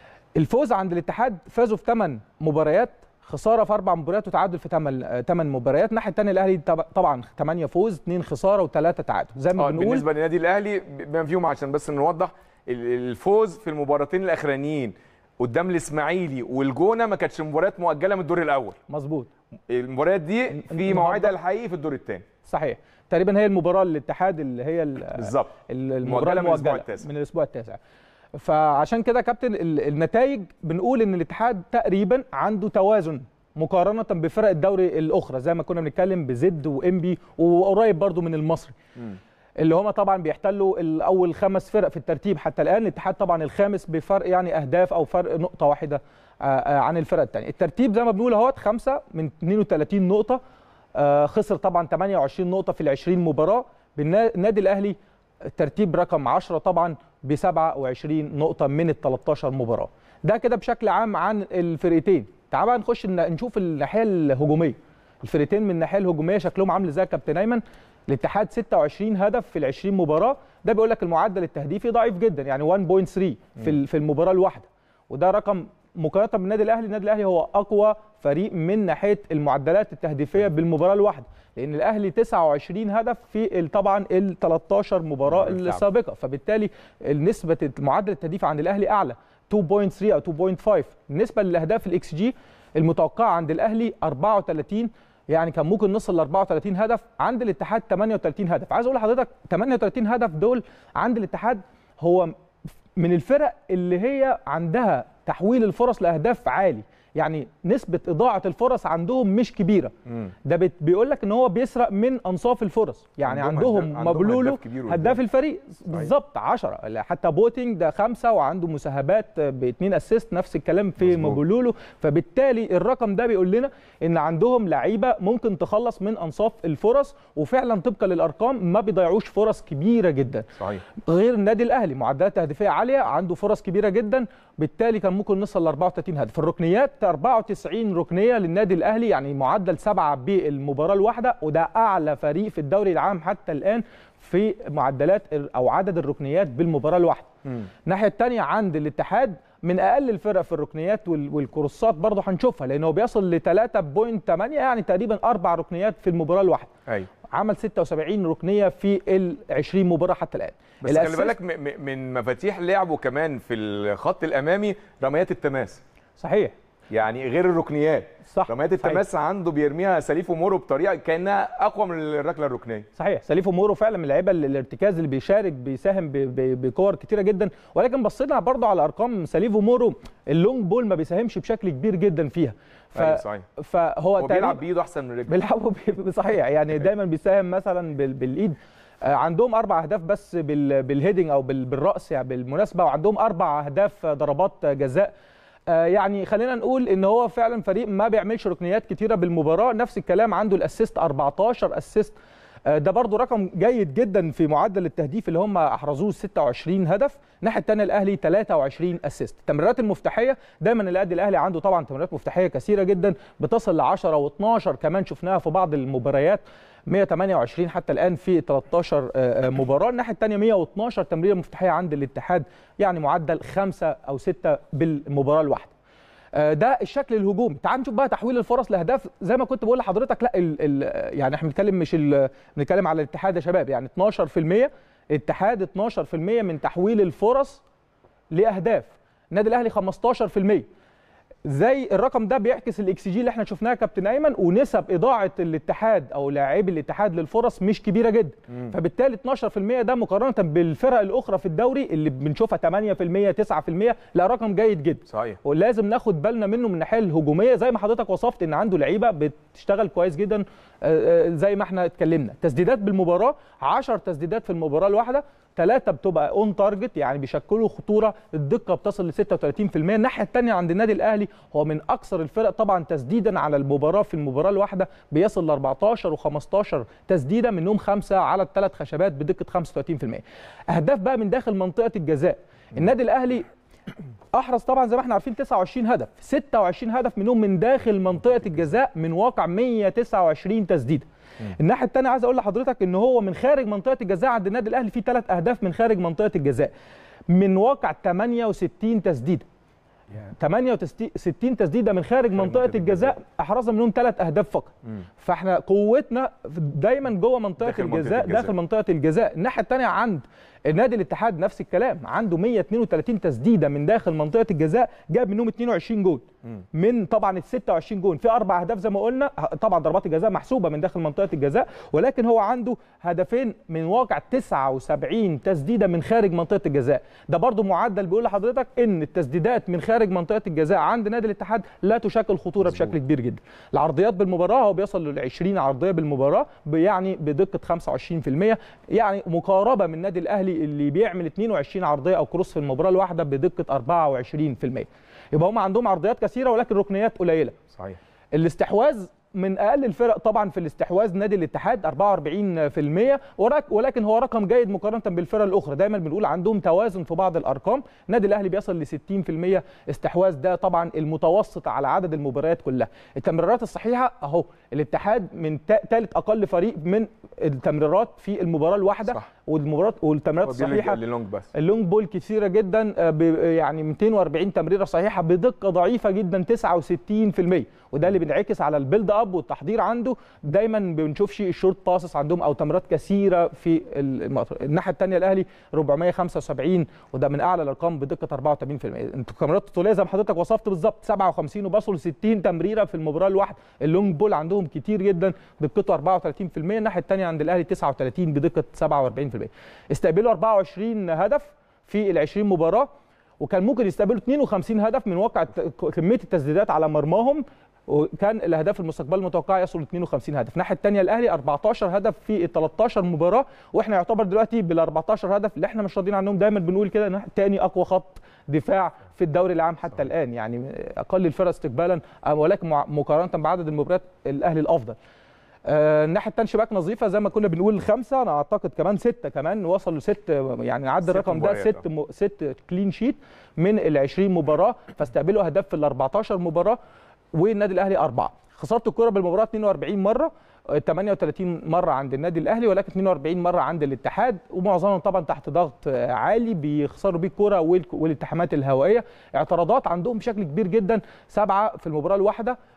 الفوز عند الاتحاد فازوا في 8 مباريات خساره في اربع مباريات وتعادل في 8 8 مباريات الناحيه الثانيه الاهلي طب- طبعا 8 فوز 2 خساره و3 تعادل زي ما اه بنقول بالنسبه للنادي الاهلي بما فيهم عشان بس نوضح ال- الفوز في المباراتين الاخرانيين قدام الاسماعيلي والجونه ما كانتش مباريات مؤجله من الدور الاول مظبوط المباريات دي في النهاردة- موعدها الحقيقي في الدور الثاني صحيح تقريبا هي المباراه الاتحاد اللي هي ال- بالظبط ال- المباراه مؤجلة من الأسبوع المؤجله التاسع. من الاسبوع التاسع فعشان كده يا كابتن ال- النتائج بنقول ان الاتحاد تقريبا عنده توازن مقارنه بفرق الدوري الاخرى زي ما كنا بنتكلم بزد وانبي وقريب برضو من المصري مم. اللي هم طبعا بيحتلوا الاول خمس فرق في الترتيب حتى الان الاتحاد طبعا الخامس بفرق يعني اهداف او فرق نقطه واحده آه، آه، عن الفرق الثانيه الترتيب زي ما بنقول اهوت خمسه من 32 نقطه آه، خسر طبعا 28 نقطه في ال 20 مباراه بالنا- النادي الاهلي الترتيب رقم 10 طبعا ب 27 نقطه من ال 13 مباراه ده كده بشكل عام عن الفرقتين تعال بقى نخش ن- نشوف الناحيه الهجوميه الفرقتين من الناحيه الهجوميه شكلهم عامل ازاي يا كابتن ايمن الاتحاد 26 هدف في ال 20 مباراه ده بيقول لك المعدل التهديفي ضعيف جدا يعني 1.3 في ال- في المباراه الواحده وده رقم مقارنه بالنادي الاهلي النادي الاهلي هو اقوى فريق من ناحيه المعدلات التهديفيه بالمباراه الواحده لان الاهلي 29 هدف في ال- طبعا ال 13 مباراه بالفعل. السابقه فبالتالي نسبه معدل التهديف عند الاهلي اعلى 2.3 او 2.5 بالنسبه للاهداف الاكس جي المتوقعه عند الاهلي 34 يعني كان ممكن نوصل ل 34 هدف عند الاتحاد 38 هدف عايز اقول لحضرتك 38 هدف دول عند الاتحاد هو من الفرق اللي هي عندها تحويل الفرص لاهداف عالي يعني نسبه اضاعه الفرص عندهم مش كبيره مم. ده بت- بيقول لك ان هو بيسرق من انصاف الفرص يعني عندهم عندهم, هداف- عندهم مبلولو هداف كبير قدام. هداف الفريق بالظبط 10 حتى بوتينج ده خمسه وعنده مساهمات باثنين اسيست نفس الكلام في مظبوط. مبلولو فبالتالي الرقم ده بيقول لنا ان عندهم لعيبه ممكن تخلص من انصاف الفرص وفعلا طبقا للارقام ما بيضيعوش فرص كبيره جدا صحيح غير النادي الاهلي معدلات تهديفيه عاليه عنده فرص كبيره جدا بالتالي كان ممكن نوصل ل 34 هدف الركنيات 94 ركنيه للنادي الاهلي يعني معدل سبعه بالمباراه الواحده وده اعلى فريق في الدوري العام حتى الان في معدلات او عدد الركنيات بالمباراه الواحده مم. الناحيه الثانيه عند الاتحاد من اقل الفرق في الركنيات وال- والكروسات برضه هنشوفها لانه بيصل ل 3.8 يعني تقريبا اربع ركنيات في المباراه الواحده ايوه عمل 76 ركنيه في ال 20 مباراه حتى الان بس خلي الأسيست- بالك م- م- من مفاتيح لعبه كمان في الخط الامامي رميات التماس صحيح يعني غير الركنيات صح رميات صحيح. التماس عنده بيرميها سليف ومورو بطريقه كانها اقوى من الركله الركنيه صحيح سليف مورو فعلا من اللعيبه اللي الارتكاز اللي بيشارك بيساهم ب- ب- بكور كتيره جدا ولكن بصينا برضه على ارقام سليف مورو اللونج بول ما بيساهمش بشكل كبير جدا فيها ف... أيوة صحيح. فهو هو تقريباً- بيلعب بايده احسن من رجله بيلعبوا ب- صحيح يعني دايما بيساهم مثلا بال- بالايد آه، عندهم اربع اهداف بس بال- بالهيدنج او بال- بالراس يعني بالمناسبه وعندهم اربع اهداف ضربات جزاء آه، يعني خلينا نقول ان هو فعلا فريق ما بيعملش ركنيات كتيره بالمباراه نفس الكلام عنده الاسيست 14 اسيست آه، ده برضو رقم جيد جدا في معدل التهديف اللي هم احرزوه 26 هدف الناحيه الثانيه الاهلي 23 اسيست التمريرات المفتاحيه دايما النادي الاهلي عنده طبعا تمريرات مفتاحيه كثيره جدا بتصل ل 10 و12 كمان شفناها في بعض المباريات 128 حتى الان في 13 آه، آه، مباراه الناحيه الثانيه 112 تمريره مفتاحيه عند الاتحاد يعني معدل خمسة او ستة بالمباراه الواحده آه، ده الشكل الهجومي تعال نشوف بقى تحويل الفرص لاهداف زي ما كنت بقول لحضرتك لا ال ال يعني احنا بنتكلم مش ال- بنتكلم على الاتحاد يا شباب يعني 12% الاتحاد 12% من تحويل الفرص لاهداف النادي الاهلي 15% زي الرقم ده بيعكس الاكس جي اللي احنا شفناها يا كابتن ايمن ونسب اضاعه الاتحاد او لاعبي الاتحاد للفرص مش كبيره جدا فبالتالي 12% ده مقارنه بالفرق الاخرى في الدوري اللي بنشوفها 8% 9% لا رقم جيد جدا صحيح ولازم ناخد بالنا منه من الناحيه الهجوميه زي ما حضرتك وصفت ان عنده لعيبه بتشتغل كويس جدا آه، آه، زي ما احنا اتكلمنا تسديدات بالمباراه 10 تسديدات في المباراه الواحده ثلاثة بتبقى اون تارجت يعني بيشكلوا خطورة الدقة بتصل ل 36% الناحية الثانية عند النادي الأهلي هو من أكثر الفرق طبعا تسديدا على المباراة في المباراة الواحدة بيصل ل 14 و15 تسديدة منهم خمسة على الثلاث خشبات بدقة 35% أهداف بقى من داخل منطقة الجزاء النادي الأهلي احرز طبعا زي ما احنا عارفين 29 هدف 26 هدف منهم من داخل منطقه الجزاء من واقع 129 تسديده الناحيه الثانيه عايز اقول لحضرتك ان هو من خارج منطقه الجزاء عند النادي الاهلي في ثلاث اهداف من خارج منطقه الجزاء من واقع 68 تسديده 68 تسديده من خارج منطقه الجزاء احرزها منهم ثلاث اهداف فقط فاحنا قوتنا دايما جوه منطقه داخل منطقة الجزاء الجزاء. داخل منطقه الجزاء الناحيه الثانيه عند النادي الاتحاد نفس الكلام عنده 132 تسديده من داخل منطقه الجزاء جاب منهم 22 جول من طبعا ال 26 جول في اربع اهداف زي ما قلنا طبعا ضربات الجزاء محسوبه من داخل منطقه الجزاء ولكن هو عنده هدفين من واقع 79 تسديده من خارج منطقه الجزاء ده برضو معدل بيقول لحضرتك ان التسديدات من خارج منطقه الجزاء عند نادي الاتحاد لا تشكل خطوره بشكل كبير جدا العرضيات بالمباراه هو بيصل لل 20 عرضيه بالمباراه يعني بدقه 25% يعني مقاربه من النادي الاهلي اللي بيعمل 22 عرضيه او كروس في المباراه الواحده بدقه 24% يبقى هم عندهم عرضيات كثيره ولكن ركنيات قليله صحيح الاستحواذ من اقل الفرق طبعا في الاستحواذ نادي الاتحاد 44% ولك- ولكن هو رقم جيد مقارنه بالفرق الاخرى دايما بنقول عندهم توازن في بعض الارقام النادي الاهلي بيصل ل 60% استحواذ ده طبعا المتوسط على عدد المباريات كلها التمريرات الصحيحه اهو الاتحاد من ثالث اقل فريق من التمريرات في المباراه الواحده صح. والمباراه والتمريرات هو بيلعب الصحيحه للونج بس اللونج بول كثيره جدا آه، ب- يعني 240 تمريره صحيحه بدقه ضعيفه جدا 69% وده اللي بينعكس على البيلد اب والتحضير عنده دايما ما بنشوفش الشورت باسس عندهم او تمريرات كثيره في المطر. الناحيه الثانيه الاهلي 475 وده من اعلى الارقام بدقه 84% انتوا التمريرات الطوليه زي ما حضرتك وصفت بالظبط 57 وبصلوا 60 تمريره في المباراه الواحده اللونج بول عندهم كتير جدا دقته 34% الناحيه الثانيه عند الاهلي 39 بدقه 47% استقبلوا 24 هدف في ال 20 مباراه وكان ممكن يستقبلوا 52 هدف من واقع الت- كميه التسديدات على مرماهم وكان الاهداف المستقبل المتوقعه يصل ل 52 هدف الناحيه الثانيه الاهلي 14 هدف في ال 13 مباراه واحنا يعتبر دلوقتي بال 14 هدف اللي احنا مش راضيين عنهم دايما بنقول كده ان إحنا تاني اقوى خط دفاع في الدوري العام حتى الان يعني اقل الفرق استقبالا ولكن مع- مقارنه بعدد المباريات الاهلي الافضل آه، الناحيه الثانيه شباك نظيفه زي ما كنا بنقول خمسه انا اعتقد كمان سته كمان وصلوا ست يعني عدى ست الرقم ده مباريات، ست م... ست كلين شيت من ال 20 مباراه فاستقبلوا اهداف في ال 14 مباراه والنادي الاهلي اربعه خساره الكره بالمباراه 42 مره آه، 38 مره عند النادي الاهلي ولكن 42 مره عند الاتحاد ومعظمهم طبعا تحت ضغط آه، عالي بيخسروا بيه الكره وال- والالتحامات الهوائيه اعتراضات عندهم بشكل كبير جدا سبعه في المباراه الواحده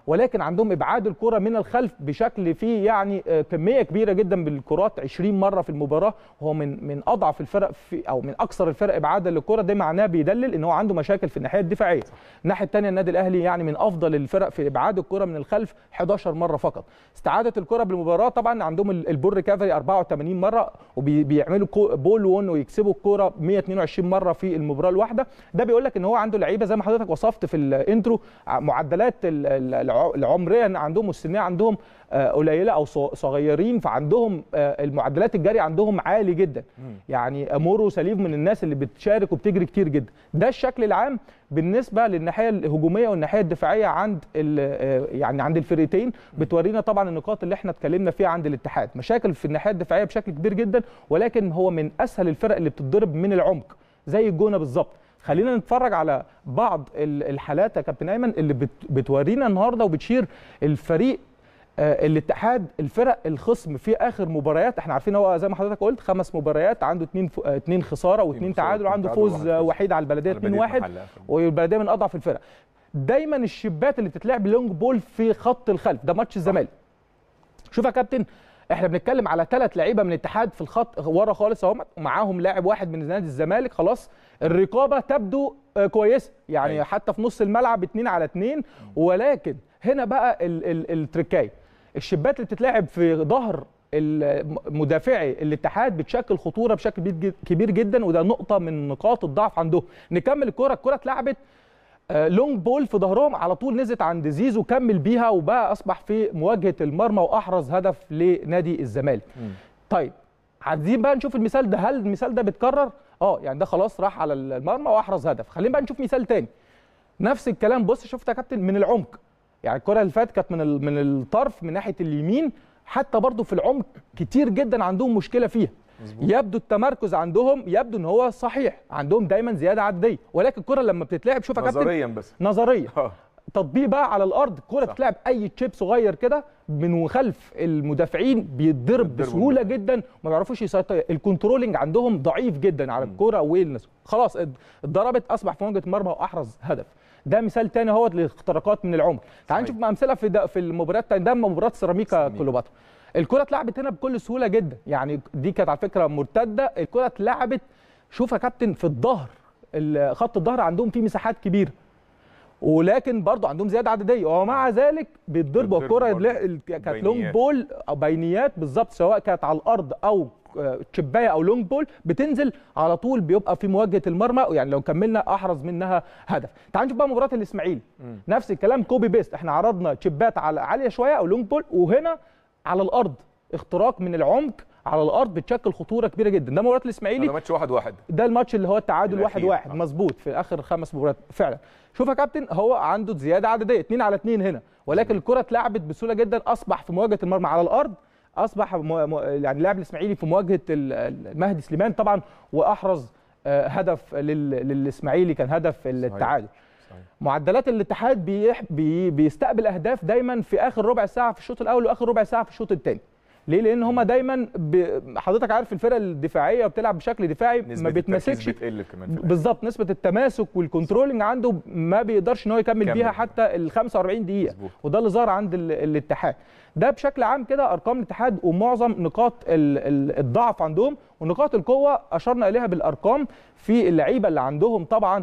ولكن عندهم ابعاد الكره من الخلف بشكل فيه يعني آه، كميه كبيره جدا بالكرات 20 مره في المباراه هو من من اضعف الفرق في او من اكثر الفرق ابعادا للكره ده معناه بيدلل ان هو عنده مشاكل في الناحيه الدفاعيه الناحيه الثانيه النادي الاهلي يعني من افضل الفرق في ابعاد الكره من الخلف 11 مره فقط استعاده الكره بالمباراه طبعا عندهم ال- البول ريكفري 84 مره وبيعملوا بول وون ويكسبوا الكره 122 مره في المباراه الواحده ده بيقول لك ان هو عنده لعيبه زي ما حضرتك وصفت في الانترو ع- معدلات ال- ال- الع- العمريه عندهم والسنيه عندهم آه، قليله او ص- صغيرين فعندهم آه، المعدلات الجري عندهم عالي جدا يعني مورو سليف من الناس اللي بتشارك وبتجري كتير جدا ده الشكل العام بالنسبه للناحيه الهجوميه والناحيه الدفاعيه عند ال- آه، يعني عند الفرقتين بتورينا طبعا النقاط اللي احنا اتكلمنا فيها عند الاتحاد مشاكل في الناحيه الدفاعيه بشكل كبير جدا ولكن هو من اسهل الفرق اللي بتتضرب من العمق زي الجونه بالظبط خلينا نتفرج على بعض ال- الحالات يا كابتن ايمن اللي بت- بتورينا النهارده وبتشير الفريق آه، الاتحاد الفرق الخصم في اخر مباريات احنا عارفين هو زي ما حضرتك قلت خمس مباريات عنده اثنين اثنين خساره واثنين خسارة تعادل واتنين وعنده تعادل فوز وواحد آه، فوز. وحيد على البلديه على بلدية 2-1 محلة. والبلديه من اضعف الفرق دايما الشبات اللي بتتلعب لونج بول في خط الخلف ده ماتش الزمالك شوف يا كابتن احنا بنتكلم على ثلاث لعيبه من الاتحاد في الخط ورا خالص اهو ومعاهم لاعب واحد من نادي الزمالك خلاص الرقابه تبدو آه، كويسه يعني أيوة. حتى في نص الملعب اتنين على اتنين ولكن هنا بقى ال- ال- التركايه الشبات اللي بتتلعب في ظهر ال- مدافعي الاتحاد بتشكل خطوره بشكل كبير جد- كبير جدا وده نقطه من نقاط الضعف عندهم نكمل الكره الكره اتلعبت آه، لونج بول في ظهرهم على طول نزلت عند زيزو كمل بيها وبقى اصبح في مواجهه المرمى واحرز هدف لنادي الزمالك طيب عايزين بقى نشوف المثال ده هل المثال ده بيتكرر اه يعني ده خلاص راح على المرمى واحرز هدف خلينا بقى نشوف مثال تاني نفس الكلام بص شفت يا كابتن من العمق يعني الكره اللي فاتت كانت من ال- من الطرف من ناحيه اليمين حتى برضو في العمق كتير جدا عندهم مشكله فيها يبدو التمركز عندهم يبدو ان هو صحيح عندهم دايما زياده عدديه ولكن الكره لما بتتلعب شوف يا كابتن نظريا بس نظريه اه تطبيق بقى على الارض الكره صح. تتلعب اي تشيب صغير كده من خلف المدافعين بيتضرب بيتضربوا بسهوله جدا ما بيعرفوش يسيطروا الكنترولنج عندهم ضعيف جدا على الكره والناس خلاص ات- اتضربت اصبح في مواجهه المرمى واحرز هدف ده مثال تاني اهوت لاختراقات من العمر تعال صحيح. نشوف امثله في ده في المباريات التانية. ده مباراه سيراميكا سيراميكا. كليوباترا الكره اتلعبت هنا بكل سهوله جدا يعني دي كانت على فكره مرتده الكره اتلعبت شوف يا كابتن في الظهر ال- خط الظهر عندهم فيه مساحات كبيره ولكن برضه عندهم زياده عدديه ومع ذلك بيتضربوا بيتضربوا الكره برضه. ال- ال- كانت لونج بينيات. بول او بينيات بالظبط سواء كانت على الارض او آه، تشبايه او لونج بول بتنزل على طول بيبقى في مواجهه المرمى يعني لو كملنا احرز منها هدف تعال نشوف بقى مباراه الاسماعيلي نفس الكلام كوبي بيست احنا عرضنا تشبات على عاليه شويه او لونج بول وهنا على الارض اختراق من العمق على الارض بتشكل خطوره كبيره جدا ده مباراه الاسماعيلي ده ماتش واحد واحد ده الماتش اللي هو التعادل واحد الأخير. واحد آه. مظبوط في اخر خمس مباريات فعلا شوف يا كابتن هو عنده زياده عدديه اتنين على اتنين هنا ولكن الكره اتلعبت بسهوله جدا اصبح في مواجهه المرمى على الارض اصبح مو... مو... يعني اللاعب الاسماعيلي في مواجهه ال- المهدي سليمان طبعا واحرز آه، هدف لل... للاسماعيلي كان هدف التعادل صحيح. معدلات الاتحاد بيح... بي... بيستقبل اهداف دايما في اخر ربع ساعه في الشوط الاول واخر ربع ساعه في الشوط الثاني ليه لان هما دايما ب... حضرتك عارف الفرق الدفاعيه بتلعب بشكل دفاعي نسبة ما التركيز بتمسكش بتقل كمان في الآخر. بالظبط نسبه التماسك والكنترولنج عنده ما بيقدرش ان هو يكمل كمل. بيها حتى ال 45 دقيقه مظبوط. وده اللي ظهر عند ال- الاتحاد ده بشكل عام كده ارقام الاتحاد ومعظم نقاط ال- ال- الضعف عندهم ونقاط القوه اشرنا اليها بالارقام في اللعيبه اللي عندهم طبعا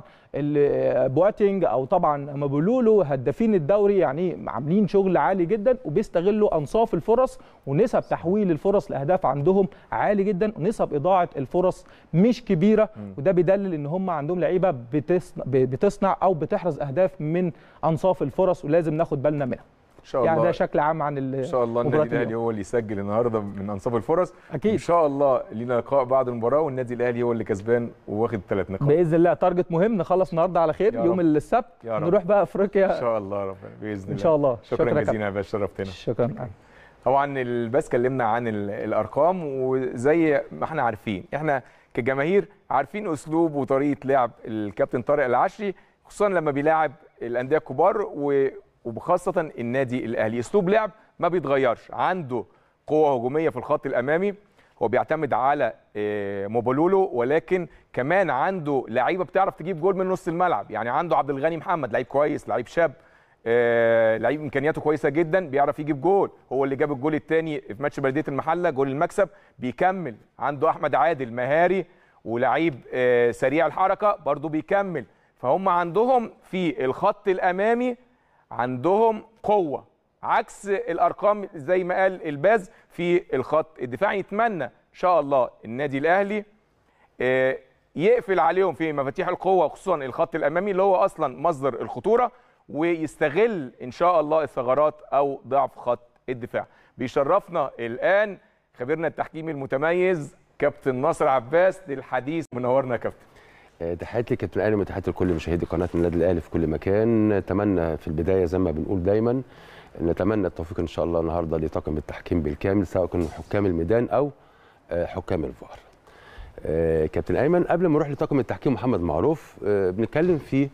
ال- بواتينج او طبعا مابولولو هدافين الدوري يعني عاملين شغل عالي جدا وبيستغلوا انصاف الفرص ونسب تحويل الفرص لاهداف عندهم عالي جدا ونسب اضاعه الفرص مش كبيره وده بيدلل ان هم عندهم لعيبه بتصنع, بتصنع او بتحرز اهداف من انصاف الفرص ولازم ناخد بالنا منها ان شاء يعني الله ده شكل عام عن ان شاء الله مباراة النادي الاهلي اليوم. هو اللي يسجل النهارده من انصاف الفرص أكيد. ان شاء الله لينا لقاء بعد المباراه والنادي الاهلي هو اللي كسبان وواخد ثلاث نقاط باذن الله تارجت مهم نخلص النهارده على خير يا يوم رب. السبت يا رب. نروح بقى ان افريقيا شاء الله ربنا باذن الله ان شاء الله شكرا, يا جزيلا يا باشا شرفتنا شكرا طبعا الباس كلمنا عن ال- الارقام وزي ما احنا عارفين احنا كجماهير عارفين اسلوب وطريقه لعب الكابتن طارق العشري خصوصا لما بيلاعب الانديه الكبار و- وبخاصه النادي الاهلي اسلوب لعب ما بيتغيرش عنده قوه هجوميه في الخط الامامي هو بيعتمد على آه، موبولولو ولكن كمان عنده لعيبه بتعرف تجيب جول من نص الملعب يعني عنده عبد الغني محمد لعيب كويس لعيب شاب آه لعيب امكانياته كويسه جدا بيعرف يجيب جول هو اللي جاب الجول الثاني في ماتش بلديه المحله جول المكسب بيكمل عنده احمد عادل مهاري ولعيب آه سريع الحركه برضو بيكمل فهم عندهم في الخط الامامي عندهم قوه عكس الارقام زي ما قال الباز في الخط الدفاعي يتمنى ان شاء الله النادي الاهلي آه، يقفل عليهم في مفاتيح القوه خصوصا الخط الامامي اللي هو اصلا مصدر الخطوره ويستغل ان شاء الله الثغرات او ضعف خط الدفاع بيشرفنا الان خبيرنا التحكيمي المتميز كابتن ناصر عباس للحديث منورنا يا كابتن آه، تحياتي لكابتن الاهلي وتحياتي لكل مشاهدي قناه النادي الاهلي في كل مكان نتمنى في البدايه زي ما بنقول دايما نتمنى التوفيق ان شاء الله النهارده لطاقم التحكيم بالكامل سواء كانوا حكام الميدان او آه، حكام الفار آه، كابتن ايمن قبل ما نروح لطاقم التحكيم محمد معروف آه، بنتكلم في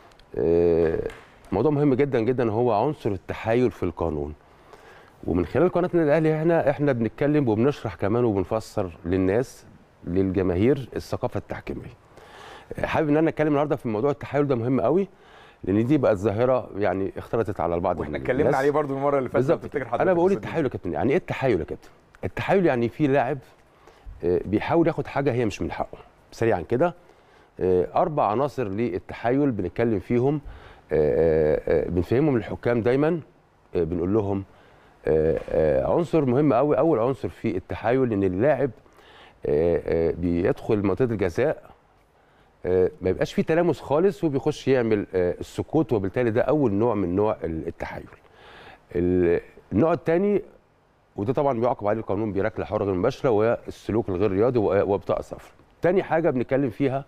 آه، موضوع مهم جدا جدا هو عنصر التحايل في القانون ومن خلال قناه النادي الاهلي احنا احنا بنتكلم وبنشرح كمان وبنفسر للناس للجماهير الثقافه التحكيميه حابب ان انا اتكلم النهارده في موضوع التحايل ده مهم قوي لان دي بقت ظاهره يعني اختلطت على البعض واحنا من اتكلمنا الناس. عليه برضو المره اللي فاتت لو بالظبط تفتكر كده. حضرتك انا بقول يا أستاذ التحايل يا كابتن يعني ايه التحايل يا كابتن التحايل يعني في لاعب آه، بيحاول ياخد حاجه هي مش من حقه سريعا كده آه، اربع عناصر للتحايل بنتكلم فيهم آه، آه، آه، بنفهمهم للحكام دايما آه، بنقول لهم آه، آه، عنصر مهم قوي اول عنصر في التحايل ان اللاعب آه، آه، بيدخل منطقه الجزاء آه، ما يبقاش فيه تلامس خالص وبيخش يعمل آه، السكوت وبالتالي ده اول نوع من نوع التحايل ال- النوع الثاني وده طبعا بيعاقب عليه القانون بركله حره غير مباشره وهي السلوك الغير رياضي و- وبطاقه صفراء. تاني حاجه بنتكلم فيها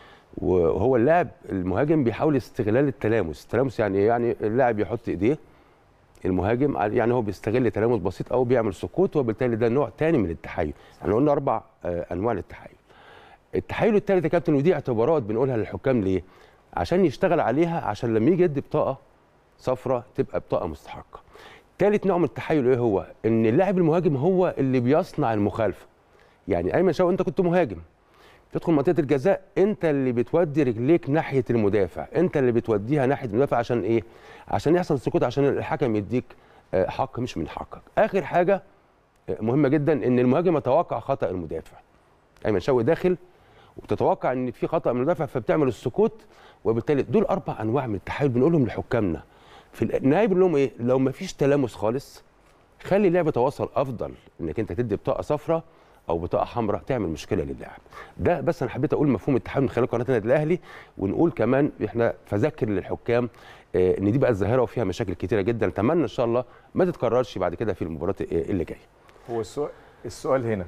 وهو اللاعب المهاجم بيحاول استغلال التلامس، التلامس يعني ايه؟ يعني اللاعب يحط ايديه المهاجم على- يعني هو بيستغل تلامس بسيط او بيعمل سكوت وبالتالي ده نوع تاني من التحايل. احنا قلنا اربع آه، انواع للتحايل. التحايل الثالث يا كابتن ودي اعتبارات بنقولها للحكام ليه؟ عشان يشتغل عليها عشان لما يجي يدي بطاقه صفراء تبقى بطاقه مستحقه. ثالث نوع من التحايل ايه هو؟ ان اللاعب المهاجم هو اللي بيصنع المخالفه. يعني ايمن شوقي انت كنت مهاجم تدخل منطقه الجزاء انت اللي بتودي رجليك ناحيه المدافع، انت اللي بتوديها ناحيه المدافع عشان ايه؟ عشان يحصل سكوت عشان الحكم يديك آه، حق مش من حقك. اخر حاجه آه، مهمه جدا ان المهاجم يتوقع خطا المدافع. ايمن شوقي داخل وبتتوقع ان في خطا من المدافع فبتعمل السكوت وبالتالي دول اربع انواع من التحايل بنقولهم لحكامنا. في النهايه بنقول لهم ايه؟ لو ما فيش تلامس خالص خلي اللعب يتواصل افضل انك انت تدي بطاقه صفراء او بطاقه حمراء تعمل مشكله للاعب ده بس انا حبيت اقول مفهوم التحايل من خلال قناه النادي الاهلي ونقول كمان احنا فذكر للحكام آه، ان دي بقت ظاهره وفيها مشاكل كتيره جدا اتمنى ان شاء الله ما تتكررش بعد كده في المباراه آه، اللي جايه هو السؤال السؤال هنا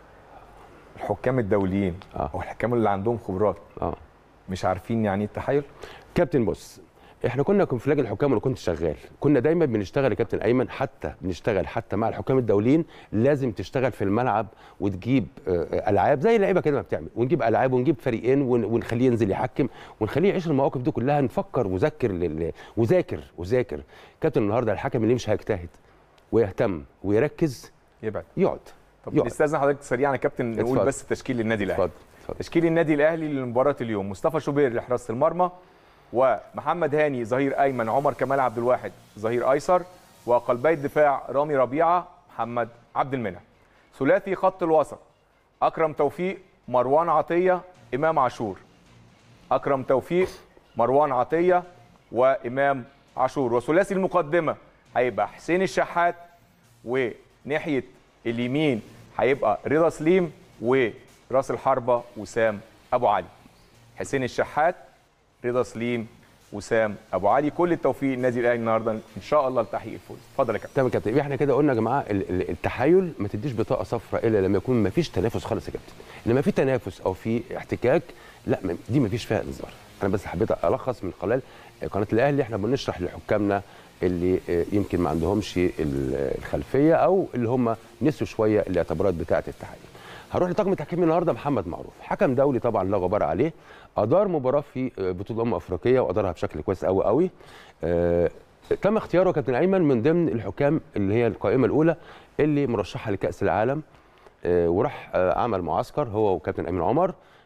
الحكام الدوليين آه. او الحكام اللي عندهم خبرات اه مش عارفين يعني ايه التحايل كابتن بص احنا كنا في لجنه الحكام وانا كنت شغال كنا دايما بنشتغل يا كابتن ايمن حتى بنشتغل حتى مع الحكام الدوليين لازم تشتغل في الملعب وتجيب آه، آه، العاب زي اللعيبه كده ما بتعمل ونجيب العاب ونجيب فريقين ون- ونخليه ينزل يحكم ونخليه يعيش المواقف دي كلها نفكر وذكر لل... وذاكر وذاكر كابتن النهارده الحكم اللي مش هيجتهد ويهتم ويركز يبعد يقعد طب يقعد. نستاذن حضرتك سريعا يا كابتن نقول اتفضل. بس تشكيل النادي الاهلي اتفضل اتفضل تشكيل النادي الاهلي لمباراه اليوم مصطفى شوبير لحراسه المرمى ومحمد هاني ظهير ايمن عمر كمال عبد الواحد ظهير ايسر وقلبي الدفاع رامي ربيعه محمد عبد المنعم ثلاثي خط الوسط اكرم توفيق مروان عطيه امام عاشور اكرم توفيق مروان عطيه وامام عاشور وثلاثي المقدمه هيبقى حسين الشحات وناحيه اليمين هيبقى رضا سليم وراس الحربه وسام ابو علي حسين الشحات رضا سليم وسام ابو علي كل التوفيق للنادي الاهلي النهارده ان شاء الله لتحقيق الفوز اتفضل يا كابتن تمام يا كابتن يبقى احنا كده قلنا يا جماعه ال- ال- التحايل ما تديش بطاقه صفراء الا لما يكون ما فيش تنافس خالص يا كابتن لما في تنافس او في احتكاك لا ما- دي ما فيش فيها انذار انا بس حبيت الخص من خلال قناه الاهلي احنا بنشرح لحكامنا اللي آه، يمكن ما عندهمش ال- الخلفيه او اللي هم نسوا شويه الاعتبارات بتاعه التحايل هروح لطاقم التحكيم النهارده محمد معروف حكم دولي طبعا لا غبار عليه ادار مباراه في آه، بطوله الامم الافريقيه وادارها بشكل كويس قوي قوي آه، تم اختياره كابتن ايمن من ضمن الحكام اللي هي القائمه الاولى اللي مرشحه لكاس العالم آه، وراح آه، عمل معسكر هو وكابتن امين عمر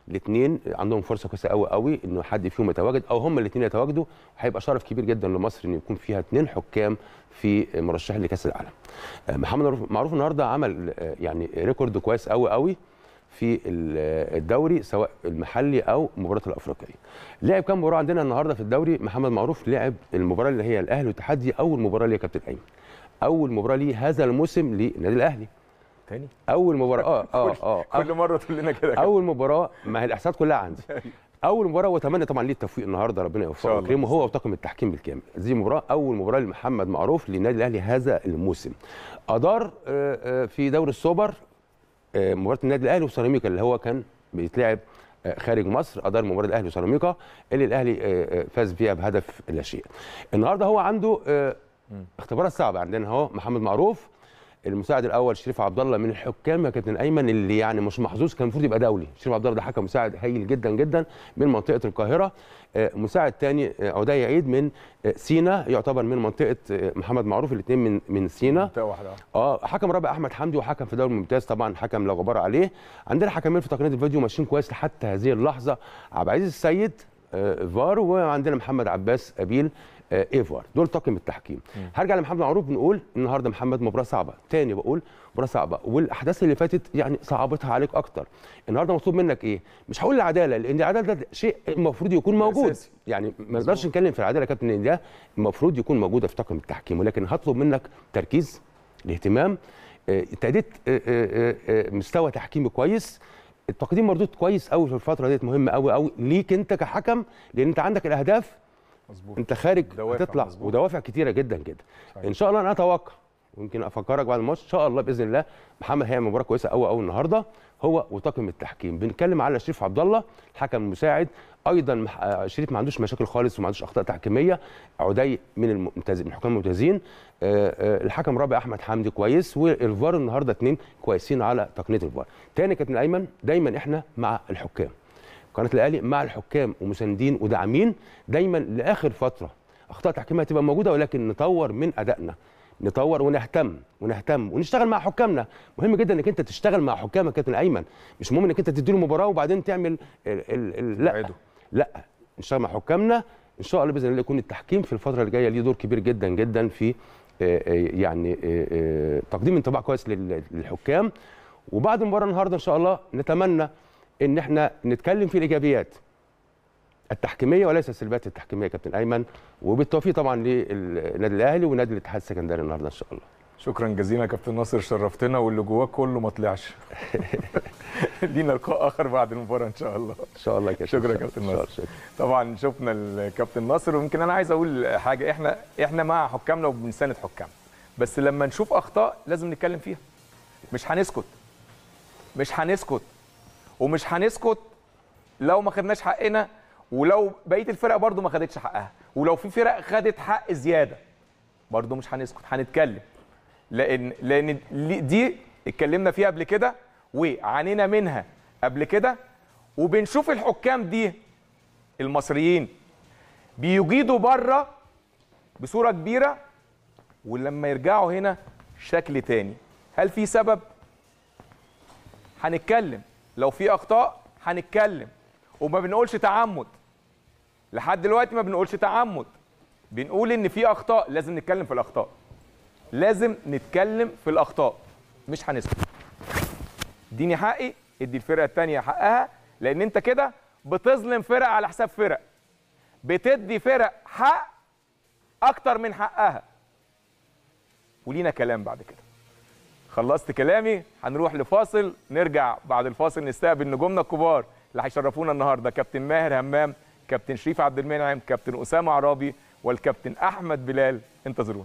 الاثنين عندهم فرصه كويسه قوي قوي انه حد فيهم يتواجد او هم الاثنين يتواجدوا هيبقى شرف كبير جدا لمصر ان يكون فيها اثنين حكام في مرشحين لكاس العالم آه، محمد معروف النهارده عمل آه، يعني ريكورد كويس قوي قوي في ال- الدوري سواء المحلي او المباراه الافريقيه. لعب كام مباراه عندنا النهارده في الدوري محمد معروف لعب المباراه اللي هي الاهلي والتحدي اول مباراه ليه يا كابتن ايمن. اول مباراه ليه هذا الموسم للنادي الاهلي. تاني اول مباراه اه اه اه كل مره تقول لنا كده اول مباراه ما هي الاحصاءات كلها عندي اول مباراه واتمنى طبعا ليه التوفيق النهارده ربنا شاء يوفقه الله. ويكرمه هو وطاقم التحكيم بالكامل دي مباراه اول مباراه لمحمد معروف للنادي الاهلي هذا الموسم ادار آه، آه، في دوري السوبر آه، مباراه النادي الاهلي وسيراميكا اللي هو كان بيتلعب آه، خارج مصر ادار مباراه الاهلي وسيراميكا اللي الاهلي آه، آه، فاز فيها بهدف لا شيء النهارده هو عنده آه، اختبارات صعبه عندنا اهو محمد معروف المساعد الاول شريف عبد الله من الحكام يا كابتن ايمن اللي يعني مش محظوظ كان المفروض يبقى دولي شريف عبد الله ده حكم مساعد هايل جدا جدا من منطقه القاهره آه، مساعد تاني آه، عدي عيد من آه، سينا يعتبر من منطقه آه، محمد معروف الاثنين من من سينا منطقه واحده اه حكم رابع احمد حمدي وحكم في دوري ممتاز طبعا حكم لا غبار عليه عندنا حكمين في تقنيه الفيديو ماشيين كويس لحتى هذه اللحظه عبد العزيز السيد آه، فار وعندنا محمد عباس ابيل آه، ايفار دول طاقم التحكيم هرجع لمحمد معروف بنقول النهارده محمد مباراه صعبه تاني بقول مباراه صعبه والاحداث اللي فاتت يعني صعبتها عليك اكتر النهارده مطلوب منك ايه مش هقول العداله لان العداله ده شيء المفروض يكون موجود أساسي. يعني ما نقدرش نتكلم في العداله يا كابتن ان ده المفروض يكون موجوده في طاقم التحكيم ولكن هطلب منك تركيز الاهتمام آه، تأديت آه، آه، آه، مستوى تحكيمي كويس التقديم مردود كويس قوي في الفتره ديت مهم قوي قوي ليك انت كحكم لان انت عندك الاهداف مظبوط انت خارج دوافع، هتطلع مظبوط. ودوافع كتيره جدا جدا صحيح. ان شاء الله انا اتوقع ويمكن افكرك بعد الماتش ان شاء الله باذن الله محمد هيعمل مباراه كويسه قوي قوي النهارده هو وطاقم التحكيم بنتكلم على شريف عبد الله الحكم المساعد ايضا مح- آه، شريف ما عندوش مشاكل خالص وما عندوش اخطاء تحكيميه عدي من الممتاز من الحكام الممتازين آه، آه، الحكم الرابع احمد حمدي كويس والفار النهارده اثنين كويسين على تقنيه الفار تاني كابتن ايمن دايما احنا مع الحكام قناه الاهلي مع الحكام ومساندين وداعمين دايما لاخر فتره اخطاء تحكيميه هتبقى موجوده ولكن نطور من ادائنا نطور ونهتم ونهتم ونشتغل مع حكامنا مهم جدا انك انت تشتغل مع حكامك يا كابتن ايمن مش مهم انك انت تديله مباراه وبعدين تعمل ال ال ال لا توعده. لا نشتغل مع حكامنا ان شاء الله باذن الله يكون التحكيم في الفتره اللي جايه ليه دور كبير جدا جدا في آه، آه، يعني آه، آه، تقديم انطباع كويس لل- للحكام وبعد المباراه النهارده ان شاء الله نتمنى ان احنا نتكلم في الايجابيات التحكيميه وليس السلبيات التحكيميه يا كابتن ايمن وبالتوفيق طبعا للنادي الاهلي ونادي الاتحاد السكندري النهارده ان شاء الله شكرا جزيلا يا كابتن ناصر شرفتنا واللي جواك كله ما طلعش لينا لقاء اخر بعد المباراه ان شاء الله ان شاء الله يا كابتن شكرا يا إن شاء كابتن الله. ناصر. شكرا. طبعا شفنا الكابتن ناصر ويمكن انا عايز اقول حاجه احنا احنا مع حكامنا وبنساند حكامنا بس لما نشوف اخطاء لازم نتكلم فيها مش هنسكت مش هنسكت ومش هنسكت لو ما خدناش حقنا ولو بقيه الفرق برضو ما خدتش حقها ولو في فرق خدت حق زياده برضو مش هنسكت هنتكلم لان لان لي- دي اتكلمنا فيها قبل كده وعانينا منها قبل كده وبنشوف الحكام دي المصريين بيجيدوا بره بصوره كبيره ولما يرجعوا هنا شكل تاني هل في سبب هنتكلم لو في اخطاء هنتكلم وما بنقولش تعمد لحد دلوقتي ما بنقولش تعمد بنقول ان في اخطاء لازم نتكلم في الاخطاء لازم نتكلم في الاخطاء مش هنسكت اديني حقي ادي الفرقه الثانيه حقها لان انت كده بتظلم فرق على حساب فرق بتدي فرق حق اكتر من حقها ولينا كلام بعد كده خلصت كلامي هنروح لفاصل نرجع بعد الفاصل نستقبل نجومنا الكبار اللي هيشرفونا النهارده كابتن ماهر همام كابتن شريف عبد المنعم كابتن اسامه عرابي والكابتن احمد بلال انتظرونا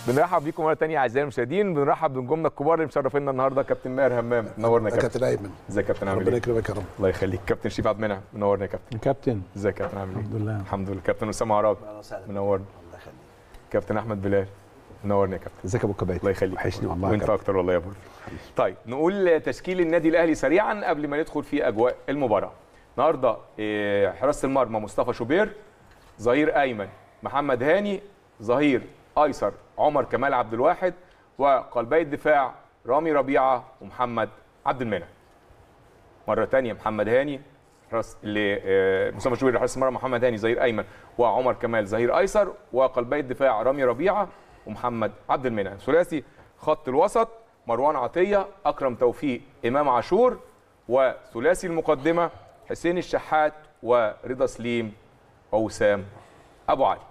بنرحب بيكم مره ثانيه اعزائي المشاهدين بنرحب بنجومنا الكبار اللي مشرفينا النهارده كابتن ماهر همام منورنا يا كابتن كابتن ايمن ازيك يا كابتن عامل ربنا ايه يكرمك يا رب الله يخليك كابتن شريف عبد المنعم منورنا يا كابتن كابتن ازيك يا كابتن عامل ايه الحمد لله الحمد لله كابتن اسامه عراب منورنا كابتن احمد بلال منورنا يا كابتن ازيك يا ابو كباتن الله يخليك وحشني والله يا وانت كابتن. اكتر والله يا بول طيب نقول تشكيل النادي الاهلي سريعا قبل ما ندخل في اجواء المباراه النهارده إيه، حراسه المرمى مصطفى شوبير ظهير ايمن محمد هاني ظهير ايسر عمر كمال عبد الواحد وقلبي الدفاع رامي ربيعه ومحمد عبد المنعم مره ثانيه محمد هاني حراس اللي آه، مصطفى شوبير حارس المرمى محمد هاني ظهير ايمن وعمر كمال ظهير ايسر وقلبي الدفاع رامي ربيعه ومحمد عبد المنعم ثلاثي خط الوسط مروان عطيه اكرم توفيق امام عاشور وثلاثي المقدمه حسين الشحات ورضا سليم ووسام ابو علي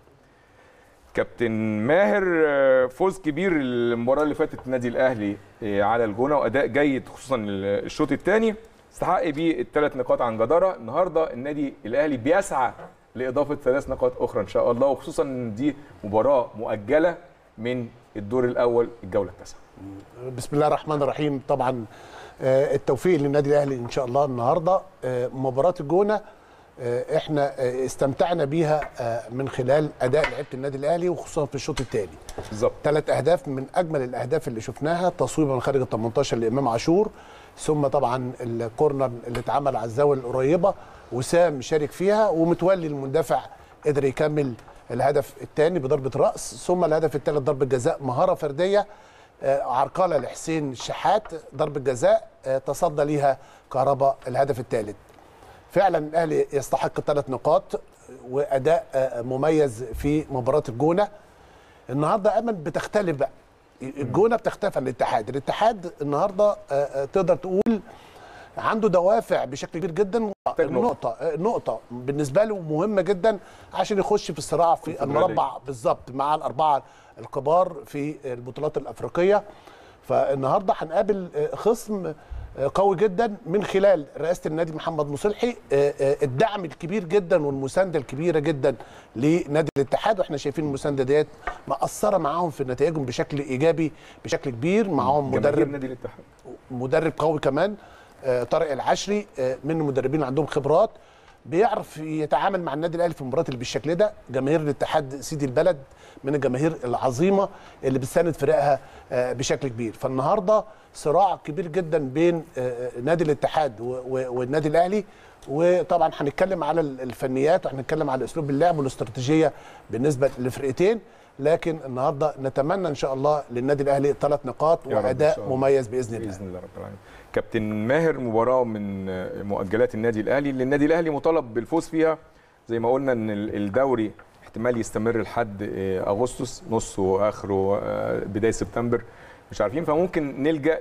كابتن ماهر آه، فوز كبير المباراه اللي فاتت النادي الاهلي آه، على الجونه واداء جيد خصوصا الشوط الثاني استحق بيه الثلاث نقاط عن جداره النهارده النادي الاهلي بيسعى لاضافه ثلاث نقاط اخرى ان شاء الله وخصوصا ان دي مباراه مؤجله من الدور الاول الجوله التاسعه بسم الله الرحمن الرحيم طبعا آه، التوفيق للنادي الاهلي ان شاء الله النهارده آه، مباراه الجونه آه، احنا آه، استمتعنا بيها آه، من خلال اداء لعيبه النادي الاهلي وخصوصا في الشوط الثاني بالظبط ثلاث اهداف من اجمل الاهداف اللي شفناها تصويبه من خارج ال 18 لامام عاشور ثم طبعا الكورنر اللي اتعمل على الزاويه القريبه وسام شارك فيها ومتولي المندفع قدر يكمل الهدف الثاني بضربه راس ثم الهدف الثالث ضربه جزاء مهاره فرديه آه، عرقله لحسين الشحات ضربه جزاء آه، تصدى ليها كهرباء الهدف الثالث فعلا الاهلي يستحق الثلاث نقاط واداء آه، مميز في مباراه الجونه النهارده امل بتختلف بقى الجونه بتختلف عن الاتحاد الاتحاد النهارده آه، آه، تقدر تقول عنده دوافع بشكل كبير جدا محتاج نقطة. نقطة آه، نقطة بالنسبة له مهمة جدا عشان يخش في الصراع في المربع بالظبط مع الأربعة الكبار في البطولات الأفريقية فالنهارده هنقابل آه، خصم آه، قوي جدا من خلال رئاسة النادي محمد مصلحي آه، آه، الدعم الكبير جدا والمساندة الكبيرة جدا لنادي الاتحاد واحنا شايفين المساندة ديت مأثرة معاهم في نتائجهم بشكل إيجابي بشكل كبير معاهم جماهير مدرب نادي الاتحاد مدرب قوي كمان آه، طارق العشري آه، من المدربين اللي عندهم خبرات بيعرف يتعامل مع النادي الاهلي في المباريات اللي بالشكل ده جماهير الاتحاد سيدي البلد من الجماهير العظيمه اللي بتساند فرقها آه، بشكل كبير فالنهارده صراع كبير جدا بين آه، آه، نادي الاتحاد و- و- والنادي الاهلي وطبعا هنتكلم على ال- الفنيات وهنتكلم على اسلوب اللعب والاستراتيجيه بالنسبه للفرقتين لكن النهارده نتمنى ان شاء الله للنادي الاهلي ثلاث نقاط يا رب إن واداء شاء الله. مميز باذن الله باذن الله رب العالمين كابتن ماهر مباراه من مؤجلات النادي الاهلي اللي النادي الاهلي مطالب بالفوز فيها زي ما قلنا ان ال- الدوري احتمال يستمر لحد آه، اغسطس نصه اخره آه، بدايه سبتمبر مش عارفين فممكن نلجا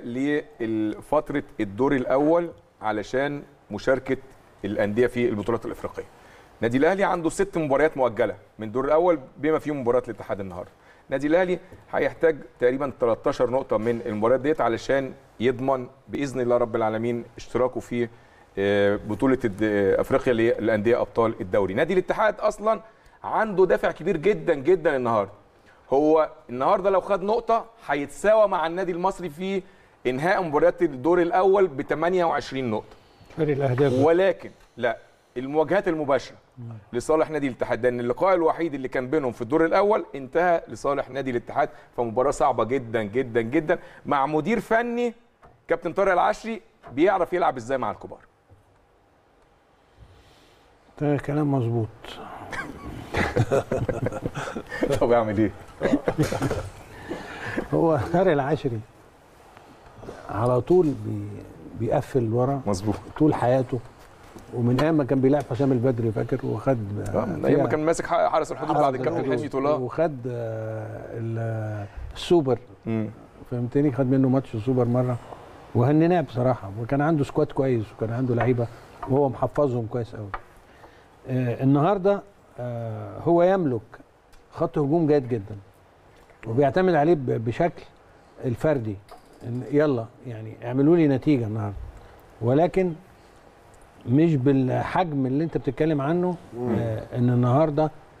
لفتره الدور الاول علشان مشاركه الانديه في البطولات الافريقيه النادي الاهلي عنده ست مباريات مؤجله من الدور الاول بما فيهم مباراه الاتحاد النهارده النادي الاهلي هيحتاج تقريبا 13 نقطه من المباريات ديت علشان يضمن باذن الله رب العالمين اشتراكه في آه، بطوله الد- آه، افريقيا للانديه ابطال الدوري نادي الاتحاد اصلا عنده دافع كبير جدا جدا النهارده هو النهارده لو خد نقطه هيتساوى مع النادي المصري في انهاء مباريات الدور الاول ب 28 نقطه فرق الاهداف ولكن لا المواجهات المباشره لصالح نادي الاتحاد لان اللقاء الوحيد اللي كان بينهم في الدور الاول انتهى لصالح نادي الاتحاد فمباراه صعبه جدا جدا جدا مع مدير فني كابتن طارق العشري بيعرف يلعب ازاي مع الكبار ده كلام مظبوط طب اعمل ايه هو طارق العشري على طول بي بيقفل ورا مظبوط طول حياته ومن ايام ما كان بيلعب حسام البدري فاكر وخد من ايام ما كان ماسك حارس الحدود بعد الكابتن حلمي طولاه وخد آه، ال- السوبر مم. فهمتني خد منه ماتش السوبر مره وهنناه بصراحه وكان عنده سكواد كويس وكان عنده لعيبه وهو محفظهم كويس قوي آه النهارده آه هو يملك خط هجوم جيد جدا وبيعتمد عليه ب- بشكل الفردي إن يلا يعني اعملوا لي نتيجه النهارده ولكن مش بالحجم اللي انت بتتكلم عنه آه ان النهارده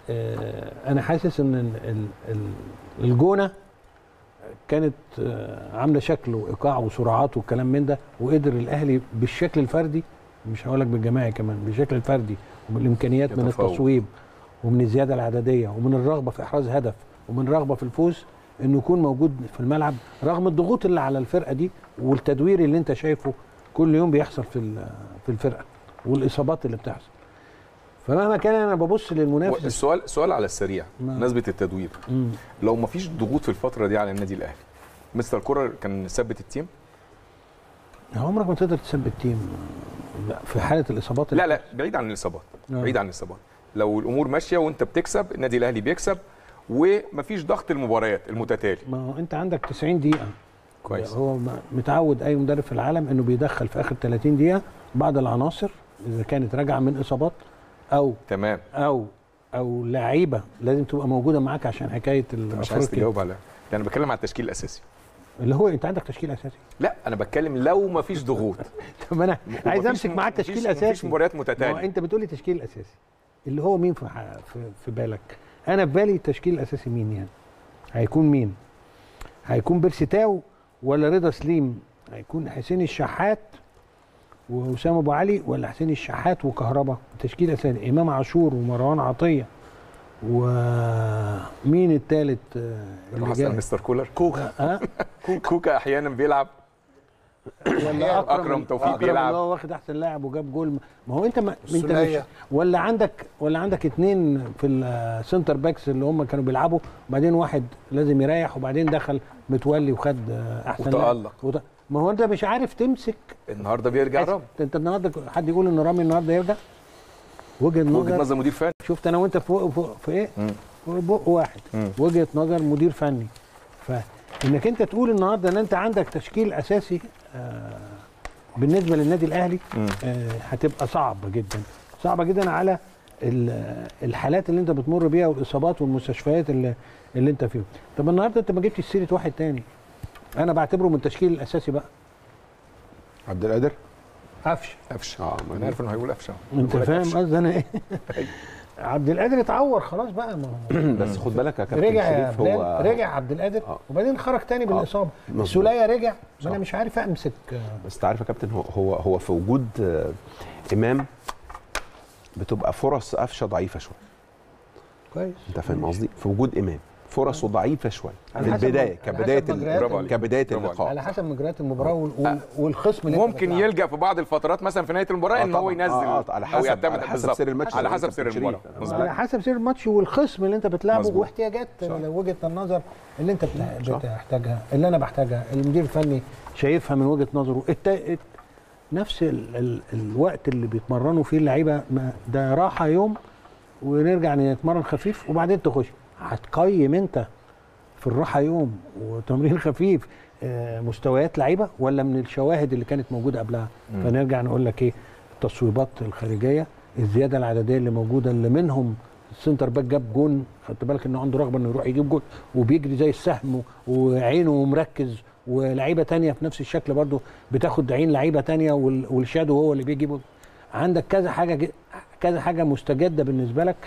آه، انا حاسس ان ال- ال- ال- الجونه كانت آه، عامله شكل وايقاع وسرعات والكلام من ده وقدر الاهلي بالشكل الفردي مش هقول لك بالجماعي كمان بالشكل الفردي وبالامكانيات من يتفوق. التصويب ومن الزياده العدديه ومن الرغبه في احراز هدف ومن الرغبه في الفوز انه يكون موجود في الملعب رغم الضغوط اللي على الفرقه دي والتدوير اللي انت شايفه كل يوم بيحصل في ال- في الفرقه والاصابات اللي بتحصل فمهما كان انا ببص للمنافس السؤال سؤال على السريع نعم. نسبه التدوير مم. لو ما فيش ضغوط في الفتره دي على النادي الاهلي مستر كولر كان ثبت التيم عمرك ما تقدر تثبت تيم لا، في حاله الاصابات لا لا بعيد عن الاصابات آه. بعيد عن الاصابات لو الامور ماشيه وانت بتكسب النادي الاهلي بيكسب ومفيش ضغط المباريات المتتالي ما هو انت عندك 90 دقيقه كويس هو م- متعود اي مدرب في العالم انه بيدخل في اخر 30 دقيقه بعض العناصر اذا كانت راجعه من اصابات او تمام او او لعيبه لازم تبقى موجوده معاك عشان حكايه انت مش عايز الافريقيا تجاوب على يعني انا بتكلم على التشكيل الاساسي اللي هو انت عندك تشكيل اساسي لا انا بتكلم لو ما فيش ضغوط طب انا عايز ومفيش- امسك معاك مفيش- تشكيل مفيش اساسي مباريات ما هو متتاليه انت بتقول لي تشكيل اساسي اللي هو مين في ح- في, في بالك انا في بالي التشكيل الاساسي مين يعني هيكون مين هيكون بيرسيتاو ولا رضا سليم هيكون حسين الشحات واسامه ابو علي ولا حسين الشحات وكهربا التشكيل الاساسي امام عاشور ومروان عطيه ومين الثالث اللي حصل مستر كولر كوكا ها كوكا احيانا بيلعب ولا أكرم توفيق أكرم بيلعب. اللي هو واخد احسن لاعب وجاب جول ما هو انت ما انت مش السولية. ولا عندك ولا عندك اتنين في السنتر باكس اللي هم كانوا بيلعبوا وبعدين واحد لازم يريح وبعدين دخل متولي وخد آه، احسن لاعب وتألق. وت... ما هو انت مش عارف تمسك النهارده بيرجع رامي انت النهارده حد يقول ان رامي النهارده يرجع وجهه وجهه نظر نظر مدير فني شفت انا وانت فوق فوق في ايه؟ مم. في بق واحد مم. وجهه نظر مدير فني فانك انت تقول النهارده ان انت عندك تشكيل اساسي آه بالنسبه للنادي الاهلي مم. آه هتبقى صعبه جدا صعبه جدا على ال- الحالات اللي انت بتمر بيها والاصابات والمستشفيات اللي, اللي انت فيهم طب النهارده انت ما جبتش سيره واحد تاني انا بعتبره من التشكيل الاساسي بقى عبد القادر قفشه قفشه اه انا عارف انه هيقول قفشه انت بقول لك فاهم قفشة. قصدي انا ايه عبد القادر اتعور خلاص بقى ما هو بس خد بالك يا كابتن رجع يا شريف بلال هو رجع عبد القادر آه. وبعدين خرج تاني بالاصابه مظبوط. السوليه رجع ما صح. انا مش عارف امسك آه، بس انت عارف يا كابتن هو هو هو في وجود آه، امام بتبقى فرص قفشه ضعيفه شويه كويس انت فاهم قصدي في وجود امام فرصه ضعيفه شويه على في حسب- البدايه على كبدايه حسب مجريات ال- برافو عليك. كبدايه برافو عليك. اللقاء على حسب مجريات المباراه وال- وال- والخصم اللي انت ممكن بتلعبه. يلجا في بعض الفترات مثلا في نهايه المباراه آه ان هو طبعاً. ينزل آه آه على او حسب يعتمد على حسب بالظبط. سير الماتش على زي حسب ما سير كابتن المباراه شريف. مظبوط على حسب سير الماتش والخصم اللي انت بتلعبه مظبوط. واحتياجات صح. وجهه النظر اللي انت بت- صح. بتحتاجها اللي انا بحتاجها المدير الفني شايفها من وجهه نظره الت... الت- نفس ال... ال... الوقت اللي بيتمرنوا فيه اللعيبه ما- ده راحه يوم ونرجع نتمرن خفيف وبعدين تخش هتقيم انت في الراحه يوم وتمرين خفيف آه، مستويات لعيبه ولا من الشواهد اللي كانت موجوده قبلها فنرجع نقول لك ايه التصويبات الخارجيه الزياده العدديه اللي موجوده اللي منهم السنتر باك جاب جون خدت بالك انه عنده رغبه انه يروح يجيب جون وبيجري زي السهم وعينه مركز ولعيبه تانية في نفس الشكل برضو بتاخد عين لعيبه تانية وال- والشادو هو اللي بيجيبه عندك كذا حاجه ج- كذا حاجه مستجده بالنسبه لك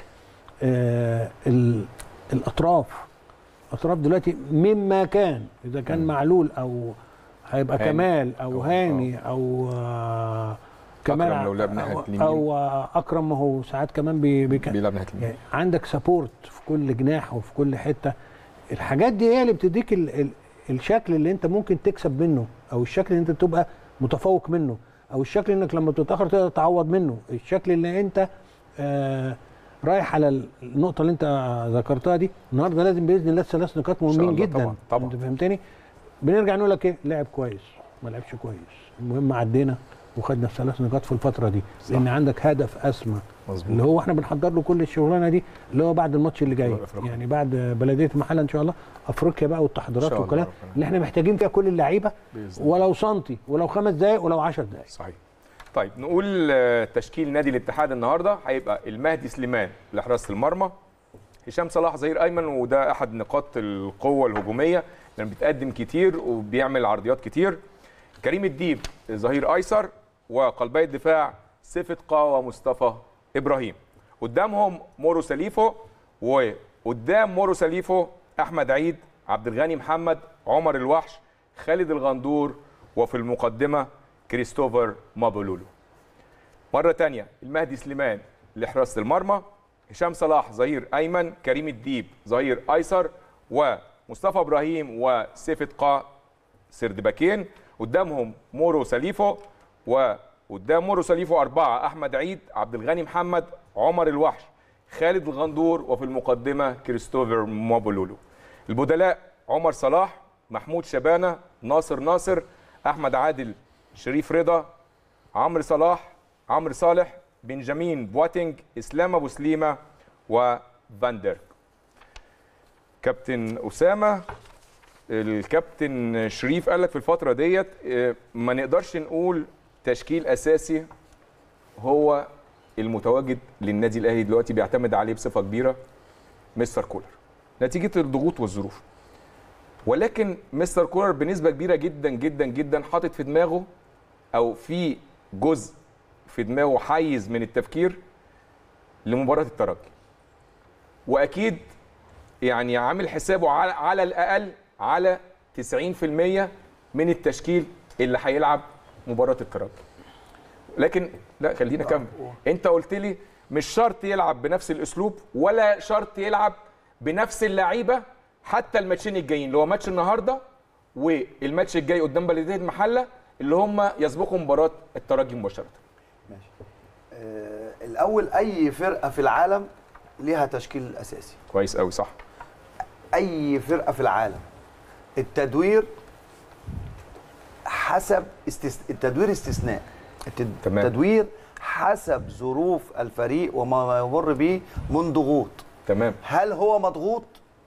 آه ال- الاطراف اطراف دلوقتي مما كان اذا كان معلول او هيبقى هاني. كمال او أو- هاني او آه كمال أكرم لو لعب ناحية أو- اليمين. او آه، اكرم ما هو ساعات كمان بي بي بيلعب ناحيه اليمين يعني عندك سبورت في كل جناح وفي كل حته الحاجات دي هي اللي بتديك ال ال الشكل اللي انت ممكن تكسب منه او الشكل اللي انت تبقى متفوق منه او الشكل انك لما بتتاخر تقدر تعوض منه الشكل اللي انت آه رايح على النقطه اللي انت ذكرتها دي النهارده لازم باذن الله ثلاث نقاط شاء مهمين الله جدا طبعاً، طبعاً. انت فهمتني بنرجع نقول لك ايه لعب كويس ما لعبش كويس المهم عدينا وخدنا الثلاث نقاط في الفتره دي صح. لان عندك هدف اسمى مظبوط اللي هو احنا بنحضر له كل الشغلانه دي اللي هو بعد الماتش اللي جاي أفريقيا. يعني بعد بلديه المحله ان شاء الله افريقيا بقى والتحضيرات إن شاء الله والكلام ربنا. اللي احنا محتاجين فيها كل اللعيبه بإذن الله. ولو سنتي ولو خمس دقائق ولو 10 دقائق صحيح طيب نقول آه، تشكيل نادي الاتحاد النهارده هيبقى المهدي سليمان لحراسه المرمى هشام صلاح ظهير ايمن وده احد نقاط القوه الهجوميه لانه بيتقدم كتير وبيعمل عرضيات كتير كريم الديب ظهير ايسر وقلبي الدفاع سيف قا ومصطفى ابراهيم قدامهم مورو سليفو وقدام مورو سليفو احمد عيد عبد الغني محمد عمر الوحش خالد الغندور وفي المقدمه كريستوفر مابولولو مره تانية المهدي سليمان لحراسه المرمى هشام صلاح ظهير ايمن كريم الديب ظهير ايسر ومصطفى ابراهيم وسيف قا سردباكين قدامهم مورو سليفو وقدام مورو سليفو أربعة أحمد عيد عبد الغني محمد عمر الوحش خالد الغندور وفي المقدمة كريستوفر موبولولو البدلاء عمر صلاح محمود شبانة ناصر ناصر أحمد عادل شريف رضا عمرو صلاح عمرو صالح بنجامين بواتينج إسلام أبو سليمة وفاندر كابتن أسامة الكابتن شريف قال لك في الفتره ديت آه، ما نقدرش نقول تشكيل اساسي هو المتواجد للنادي الاهلي دلوقتي بيعتمد عليه بصفه كبيره مستر كولر نتيجه الضغوط والظروف ولكن مستر كولر بنسبه كبيره جدا جدا جدا حاطط في دماغه او في جزء في دماغه حيز من التفكير لمباراه الترجي واكيد يعني عامل حسابه على, على الاقل على 90% من التشكيل اللي هيلعب مباراه الترجي لكن لا خلينا كمل انت قلت لي مش شرط يلعب بنفس الاسلوب ولا شرط يلعب بنفس اللعيبه حتى الماتشين الجايين اللي هو ماتش النهارده والماتش الجاي قدام بلديه المحله اللي هم يسبقوا مباراه الترجي مباشره ماشي آه الاول اي فرقه في العالم ليها تشكيل اساسي كويس قوي صح اي فرقه في العالم التدوير حسب استس... التدوير استثناء التد... تمام. التدوير حسب ظروف الفريق وما يمر به من ضغوط تمام هل هو مضغوط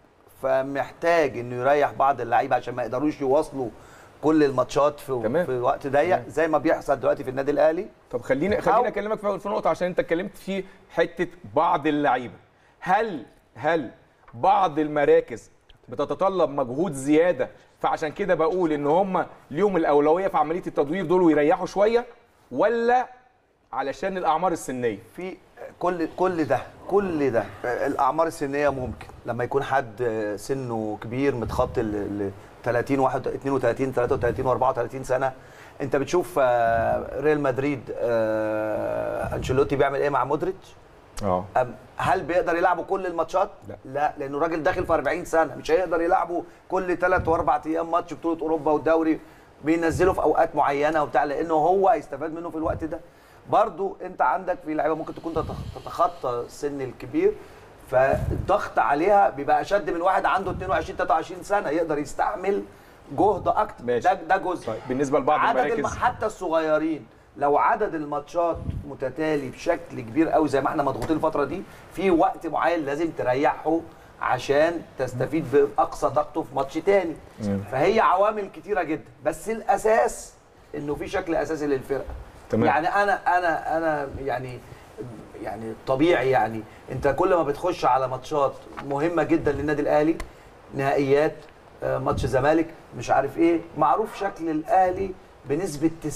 فمحتاج انه يريح بعض اللعيبه عشان ما يقدروش يواصلوا كل الماتشات في, تمام. في وقت ضيق زي ما بيحصل دلوقتي في النادي الاهلي طب خليني أو- خليني اكلمك في في نقطه عشان انت اتكلمت في حته بعض اللعيبه هل هل بعض المراكز بتتطلب مجهود زياده فعشان كده بقول ان هم ليهم الاولويه في عمليه التدوير دول ويريحوا شويه ولا علشان الاعمار السنيه في كل كل ده كل ده الاعمار السنيه ممكن لما يكون حد سنه كبير متخطي ل 30 واحد 32 33 و34 سنه انت بتشوف آه، ريال مدريد آه، انشيلوتي بيعمل ايه مع مودريتش اه أم- هل بيقدر يلعبوا كل الماتشات؟ لا. لا لانه الراجل داخل في 40 سنه مش هيقدر يلعبوا كل ثلاث واربع ايام ماتش بطوله اوروبا والدوري بينزله في اوقات معينه وبتاع لانه هو هيستفاد منه في الوقت ده. برضو انت عندك في لعيبه ممكن تكون تتخ- تتخطى السن الكبير فالضغط عليها بيبقى اشد من واحد عنده 22 23 سنه يقدر يستحمل جهد اكتر ماشي. ده ده جزء طيب بالنسبه لبعض عدد الم... المراكز حتى الصغيرين لو عدد الماتشات متتالي بشكل كبير قوي زي ما احنا مضغوطين الفتره دي في وقت معين لازم تريحه عشان تستفيد باقصى طاقته في ماتش تاني فهي عوامل كتيره جدا بس الاساس انه في شكل اساسي للفرقه تمام. يعني انا انا انا يعني يعني طبيعي يعني انت كل ما بتخش على ماتشات مهمه جدا للنادي الاهلي نهائيات آه، ماتش زمالك مش عارف ايه معروف شكل الاهلي بنسبه 90%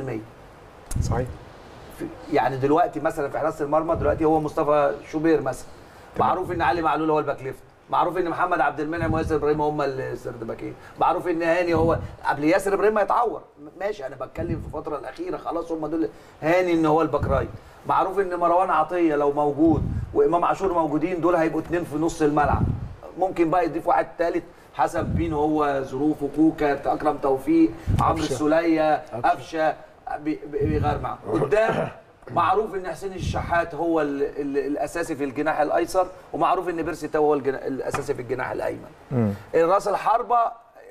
صحيح في- يعني دلوقتي مثلا في حراسه المرمى دلوقتي هو مصطفى شوبير مثلا معروف ان علي معلول هو الباك ليفت معروف ان محمد عبد المنعم وياسر ابراهيم هم السرد باكين معروف ان هاني هو قبل ياسر ابراهيم ما يتعور ماشي انا بتكلم في الفتره الاخيره خلاص هم دول هاني ان هو الباك رايت معروف ان مروان عطيه لو موجود وامام عاشور موجودين دول هيبقوا اتنين في نص الملعب ممكن بقى يضيف واحد ثالث حسب مين هو ظروفه كوكا اكرم توفيق عمرو السوليه قفشه بي- بي- بيغير معاه قدام معروف ان حسين الشحات هو ال ال الاساسي في الجناح الايسر ومعروف ان بيرسي تاو هو الجنا- الاساسي في الجناح الايمن راس الحربه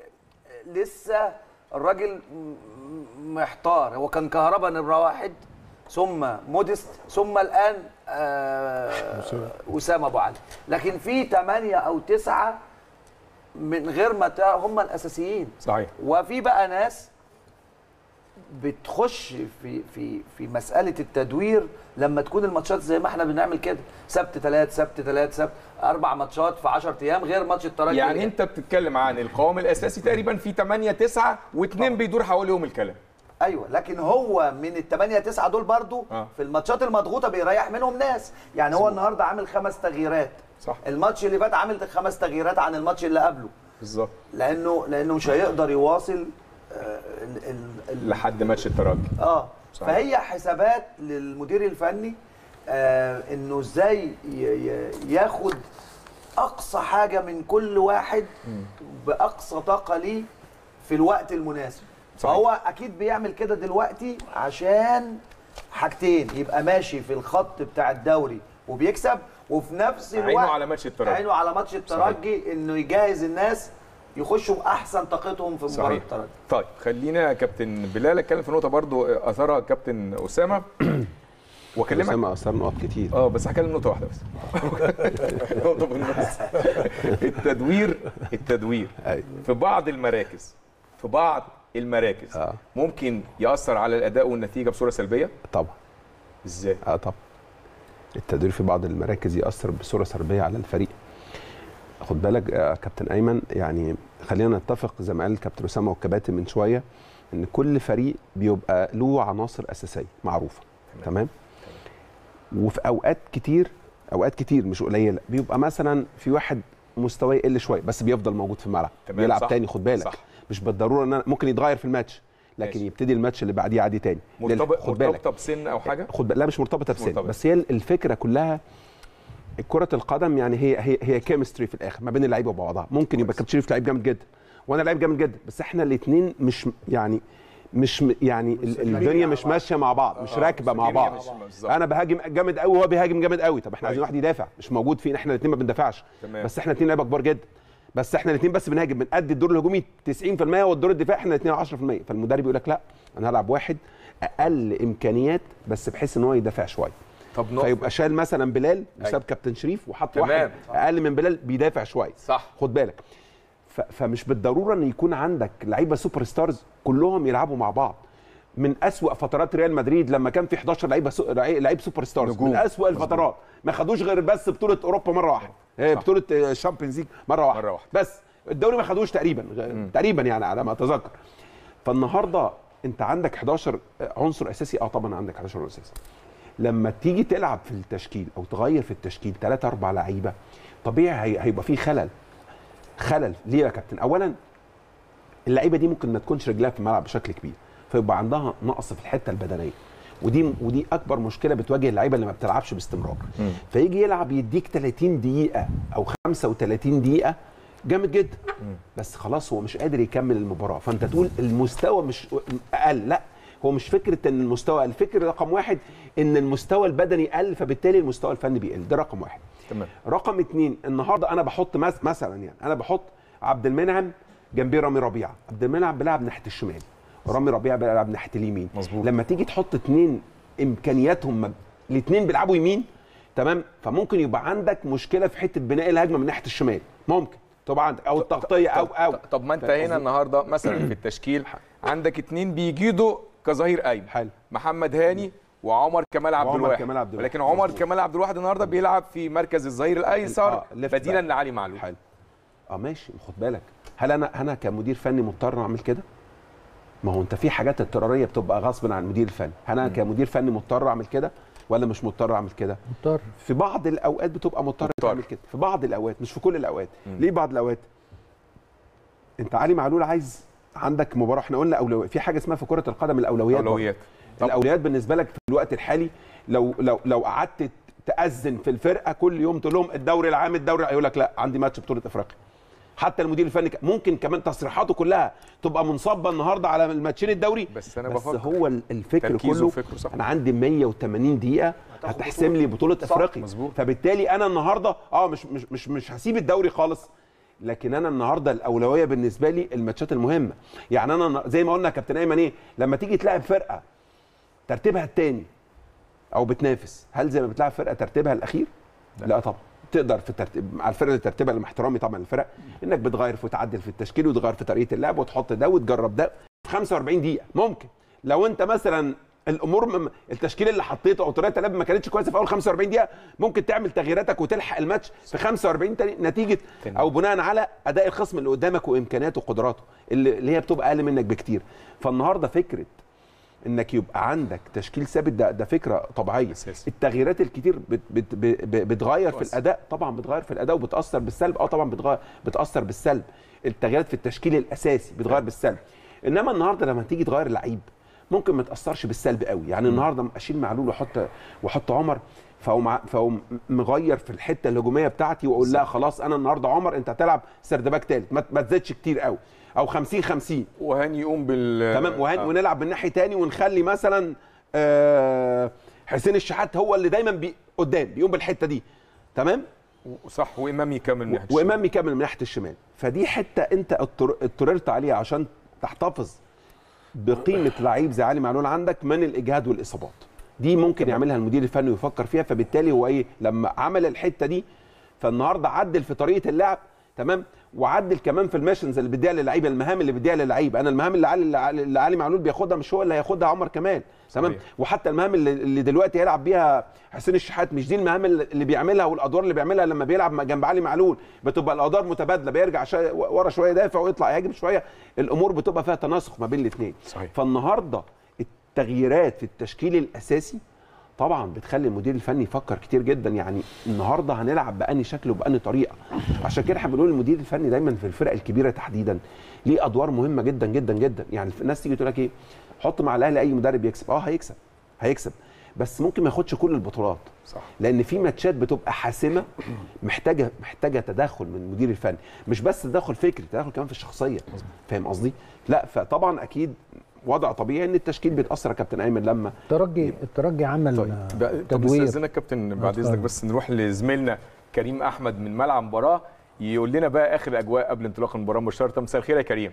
لسه الراجل م- محتار هو كان كهربا نمره واحد ثم موديست ثم الان آه وسام ابو علي لكن في ثمانيه او تسعه من غير ما تع- هم الاساسيين صحيح وفي بقى ناس بتخش في في في مساله التدوير لما تكون الماتشات زي ما احنا بنعمل كده سبت ثلاث سبت ثلاث سبت اربع ماتشات في 10 ايام غير ماتش الترجي يعني اللي انت بتتكلم عن القوام الاساسي تقريبا في 8 9 واثنين بيدور حواليهم الكلام ايوه لكن هو من الثمانية تسعة دول برضو آه. في الماتشات المضغوطه بيريح منهم ناس يعني هو النهارده عامل خمس تغييرات صح الماتش اللي فات عامل خمس تغييرات عن الماتش اللي قبله بالظبط لانه لانه مش هيقدر يواصل آه، ال- ال- ال- لحد ماتش الترجي اه صحيح. فهي حسابات للمدير الفني آه انه ازاي ي- ي- ياخد اقصى حاجه من كل واحد باقصى طاقه ليه في الوقت المناسب صحيح. فهو اكيد بيعمل كده دلوقتي عشان حاجتين يبقى ماشي في الخط بتاع الدوري وبيكسب وفي نفس الوقت عينه على ماتش الترجي. عينه على ماتش الترجي انه يجهز الناس يخشوا باحسن طاقتهم في مباراه صحيح الترجي طيب خلينا يا كابتن بلال اتكلم في نقطه برضو اثرها كابتن اسامه واكلمك اسامه اثر نقط كتير اه بس هكلم نقطه واحده بس نقطه في النص التدوير التدوير أيوة. في بعض المراكز في بعض المراكز آه. ممكن ياثر على الاداء والنتيجه بصوره سلبيه طبعا ازاي اه طبعا التدوير في بعض المراكز ياثر بصوره سلبيه على الفريق خد بالك يا كابتن ايمن يعني خلينا نتفق زي ما قال الكابتن اسامه والكباتن من شويه ان كل فريق بيبقى له عناصر اساسيه معروفه تمام, تمام؟ وفي اوقات كتير اوقات كتير مش قليله بيبقى مثلا في واحد مستواه يقل شويه بس بيفضل موجود في الملعب تمام، بيلعب صح، تاني خد بالك صح. مش بالضروره ان أنا ممكن يتغير في الماتش لكن ماشي. يبتدي الماتش اللي بعديه عادي تاني لأن مرتبط خد بالك مرتبطه بسن او حاجه خد بالك لا مش مرتبطه بسن مرتبطة. بس هي الفكره كلها كرة القدم يعني هي هي هي كيمستري في الاخر ما بين اللعيبه وبعضها ممكن يبقى كابتن شريف لعيب جامد جدا وانا لعيب جامد جدا بس احنا الاثنين مش يعني مش م- يعني ال- الدنيا مش ماشيه مع بعض مش راكبه مع الدنيا بعض مش- بالظبط. انا بهاجم جامد قوي وهو بيهاجم جامد قوي طب احنا عايزين أيوة. واحد يدافع مش موجود فينا احنا الاثنين ما بندافعش تمام. بس احنا الاثنين لعيبه كبار جدا بس احنا الاثنين بس بنهاجم بنأدي الدور الهجومي 90% والدور الدفاعي احنا الاثنين 10% فالمدرب يقول لك لا انا هلعب واحد اقل امكانيات بس بحيث ان هو يدافع شويه طب نقطه فيبقى شال مثلا بلال وساب كابتن شريف وحط تمام. واحد اقل من بلال بيدافع شويه صح خد بالك ف- فمش بالضروره ان يكون عندك لعيبه سوبر ستارز كلهم يلعبوا مع بعض من أسوأ فترات ريال مدريد لما كان في 11 لعيبه سو... لعيب سوبر ستارز نجوم. من أسوأ الفترات ما خدوش غير بس بطوله اوروبا مره واحده آه، صح. بطوله الشامبيونز ليج مره واحده مرة واحدة. بس الدوري ما خدوش تقريبا غ- تقريبا يعني على ما اتذكر فالنهارده انت عندك 11 عنصر اساسي اه طبعا عندك 11 عنصر اساسي لما تيجي تلعب في التشكيل او تغير في التشكيل ثلاثة اربع لعيبه طبيعي هي- هيبقى فيه خلل خلل ليه يا كابتن اولا اللعيبه دي ممكن ما تكونش رجلها في الملعب بشكل كبير فيبقى عندها نقص في الحته البدنيه ودي ودي اكبر مشكله بتواجه اللعيبه اللي ما بتلعبش باستمرار فيجي يلعب يديك 30 دقيقه او 35 دقيقه جامد جدا بس خلاص هو مش قادر يكمل المباراه فانت تقول المستوى مش اقل لا هو مش فكره ان المستوى الفكر رقم واحد ان المستوى البدني قل فبالتالي المستوى الفني بيقل ده رقم واحد تمام رقم اتنين النهارده انا بحط مس مثلا يعني انا بحط عبد المنعم جنبيه رامي ربيعه عبد المنعم بيلعب ناحيه الشمال ورامي ربيعه بيلعب ناحيه اليمين مظبوط. لما تيجي تحط اتنين امكانياتهم مب... الاتنين بيلعبوا يمين تمام فممكن يبقى عندك مشكله في حته بناء الهجمه من ناحيه الشمال ممكن طبعا عندك او التغطيه او او طب, طب ما انت فاهم هنا قصدي؟ النهارده مثلا في التشكيل عندك اتنين بيجيدوا كظهير ايمن حلو. محمد هاني وعمر كمال عبد وعمر الواحد كمال عبد الواحد. لكن عمر مظبوط. كمال عبد الواحد النهارده بيلعب في مركز الظهير الايسر آه، left بديلا back. لعلي معلول حلو اه ماشي خد بالك هل انا انا كمدير فني مضطر اعمل كده ما هو انت في حاجات اضطراريه بتبقى غصب عن المدير الفني هل انا كمدير فني مضطر اعمل كده ولا مش مضطر اعمل كده مضطر في بعض الاوقات بتبقى مضطر مضطر. تعمل كده في بعض الاوقات مش في كل الاوقات ليه بعض الاوقات انت علي معلول عايز عندك مباراه احنا قلنا اولويات في حاجه اسمها في كره القدم الاولويات برضه. اولويات طب الاولويات بالنسبه لك في الوقت الحالي لو لو لو قعدت تأذن في الفرقه كل يوم تقول لهم الدوري العام الدوري يقول لك لا عندي ماتش بطوله افريقيا حتى المدير الفني ك- ممكن كمان تصريحاته كلها تبقى منصبه النهارده على الماتشين الدوري بس أنا بس بفكر. هو ال- الفكر تركيزه كله وفكره صح. انا عندي 180 دقيقه هتحسم لي بطوله افريقيا مظبوط. فبالتالي انا النهارده اه مش مش مش مش هسيب الدوري خالص لكن انا النهارده الاولويه بالنسبه لي الماتشات المهمه يعني انا زي ما قلنا يا كابتن ايمن ايه لما تيجي تلاعب فرقه ترتيبها الثاني او بتنافس هل زي ما بتلعب فرقه ترتيبها الاخير لا, لا طبعا تقدر في الترتيب مع الفرقه اللي ترتيبها مع احترامي طبعا للفرق انك بتغير في وتعدل في التشكيل وتغير في طريقه اللعب وتحط ده وتجرب ده في 45 دقيقه ممكن لو انت مثلا الامور م- التشكيل اللي حطيته او طريقه اللعب ما كانتش كويسه في اول 45 دقيقه ممكن تعمل تغييراتك وتلحق الماتش في 45 تاني نتيجه او بناء على اداء الخصم اللي قدامك وامكانياته وقدراته اللي اللي هي بتبقى اقل منك بكتير فالنهارده فكره انك يبقى عندك تشكيل ثابت ده ده فكره طبيعيه أساسي. التغييرات الكتير بت بت ب- ب- بتغير في بتأثر. الاداء طبعا بتغير في الاداء وبتاثر بالسلب اه طبعا بتغير بتاثر بالسلب التغييرات في التشكيل الاساسي بتغير بالسلب انما النهارده لما تيجي تغير لعيب ممكن ما تاثرش بالسلب قوي يعني النهارده اشيل معلول واحط واحط عمر فاقوم فاقوم مغير في الحته الهجوميه بتاعتي واقول لها خلاص انا النهارده عمر انت هتلعب سردباك ثالث ما ما تزيدش كتير قوي او 50 50 وهاني يقوم بال تمام وهن... آه. ونلعب من ناحيه تاني ونخلي مثلا آه حسين الشحات هو اللي دايما بي... قدام بيقوم بالحته دي تمام صح وامام يكمل من ناحية وامام يكمل من ناحيه الشمال فدي حته انت اضطر- اضطررت عليها عشان تحتفظ بقيمه لعيب زي علي معلول عندك من الاجهاد والاصابات دي ممكن يعملها المدير الفني ويفكر فيها فبالتالي هو ايه لما عمل الحته دي فالنهارده عدل في طريقه اللعب تمام وعدل كمان في الميشنز اللي بيديها للعيبه المهام اللي بيديها للعيب انا المهام اللي علي اللي علي معلول بياخدها مش هو اللي هياخدها عمر كمال تمام صحيح. وحتى المهام اللي, اللي دلوقتي هيلعب بيها حسين الشحات مش دي المهام اللي اللي بيعملها والادوار اللي بيعملها لما بيلعب جنب علي معلول بتبقى الادوار متبادله بيرجع شويه ورا شويه يدافع ويطلع يهاجم شويه الامور بتبقى فيها تناسق ما بين الاثنين صحيح. فالنهارده التغييرات في التشكيل الاساسي طبعا بتخلي المدير الفني يفكر كتير جدا يعني النهارده هنلعب بأني شكل وبأني طريقه عشان كده احنا بنقول المدير الفني دايما في الفرق الكبيره تحديدا ليه ادوار مهمه جدا جدا جدا يعني الناس تيجي تقول لك ايه حط مع الاهلي اي مدرب يكسب اه هيكسب هيكسب بس ممكن ما ياخدش كل البطولات صح. لان في ماتشات بتبقى حاسمه محتاجه محتاجه تدخل من المدير الفني مش بس تدخل فكري تدخل كمان في الشخصيه فاهم قصدي لا فطبعا اكيد وضع طبيعي ان التشكيل بيتاثر يا كابتن ايمن لما الترجي الترجي عمل طيب آه، بقى- طب تدوير استاذنك كابتن بعد اتفضل. اذنك بس نروح لزميلنا كريم احمد من ملعب المباراه يقول لنا بقى اخر الاجواء قبل انطلاق المباراه مباشره مساء الخير يا كريم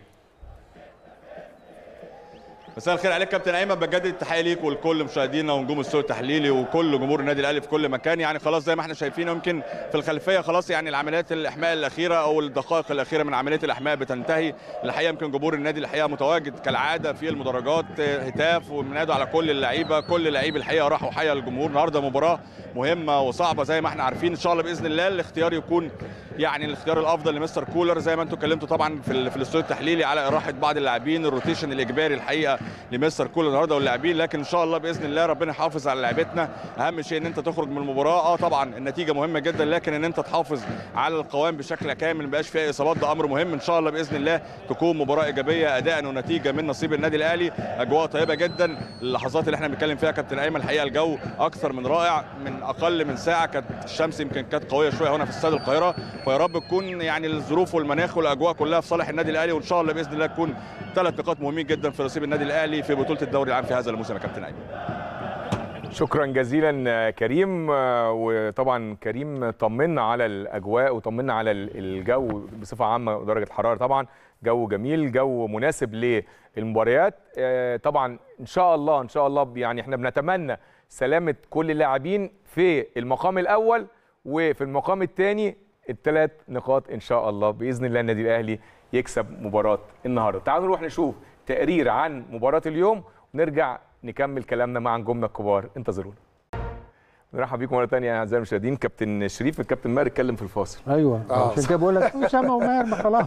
مساء الخير عليك كابتن ايمن بجدد التحيه ليك ولكل مشاهدينا ونجوم السوق التحليلي وكل جمهور النادي الاهلي في كل مكان يعني خلاص زي ما احنا شايفين يمكن في الخلفيه خلاص يعني العمليات الاحماء الاخيره او الدقائق الاخيره من عمليه الاحماء بتنتهي الحقيقه يمكن جمهور النادي الحقيقه متواجد كالعاده في المدرجات هتاف وبنادوا على كل اللعيبه كل لعيب الحقيقه راحوا حيا الجمهور النهارده مباراه مهمه وصعبه زي ما احنا عارفين ان شاء الله باذن الله الاختيار يكون يعني الاختيار الافضل لمستر كولر زي ما انتم اتكلمتوا طبعا في ال- في الاستوديو التحليلي على اراحه بعض اللاعبين الروتيشن الاجباري الحقيقه لمستر كولر النهارده واللاعبين لكن ان شاء الله باذن الله ربنا يحافظ على لعيبتنا اهم شيء ان انت تخرج من المباراه اه طبعا النتيجه مهمه جدا لكن ان انت تحافظ على القوام بشكل كامل ما يبقاش فيها اصابات ده امر مهم ان شاء الله باذن الله تكون مباراه ايجابيه اداء ونتيجه من نصيب النادي الاهلي اجواء طيبه جدا اللحظات اللي احنا بنتكلم فيها كابتن ايمن الحقيقه الجو اكثر من رائع من اقل من ساعه كانت الشمس يمكن كانت قويه شويه هنا في استاد القاهره فيا رب تكون يعني الظروف والمناخ والاجواء كلها في صالح النادي الاهلي وان شاء الله باذن الله تكون ثلاث نقاط مهمين جدا في نصيب النادي الاهلي في بطوله الدوري العام في هذا الموسم يا كابتن ايمن شكرا جزيلا آه، كريم آه، وطبعا كريم طمنا على الاجواء وطمنا على ال- الجو بصفه عامه ودرجه الحراره طبعا جو جميل جو مناسب للمباريات آه، طبعا ان شاء الله ان شاء الله يعني احنا بنتمنى سلامه كل اللاعبين في المقام الاول وفي المقام الثاني الثلاث نقاط ان شاء الله باذن الله النادي الاهلي يكسب مباراه النهارده تعالوا نروح نشوف تقرير عن مباراه اليوم ونرجع نكمل كلامنا مع نجومنا الكبار انتظرونا نرحب بيكم مره ثانيه اعزائي المشاهدين كابتن شريف الكابتن ماهر اتكلم في الفاصل ايوه آه. عشان كده بقول لك اسامه وماهر ما خلاص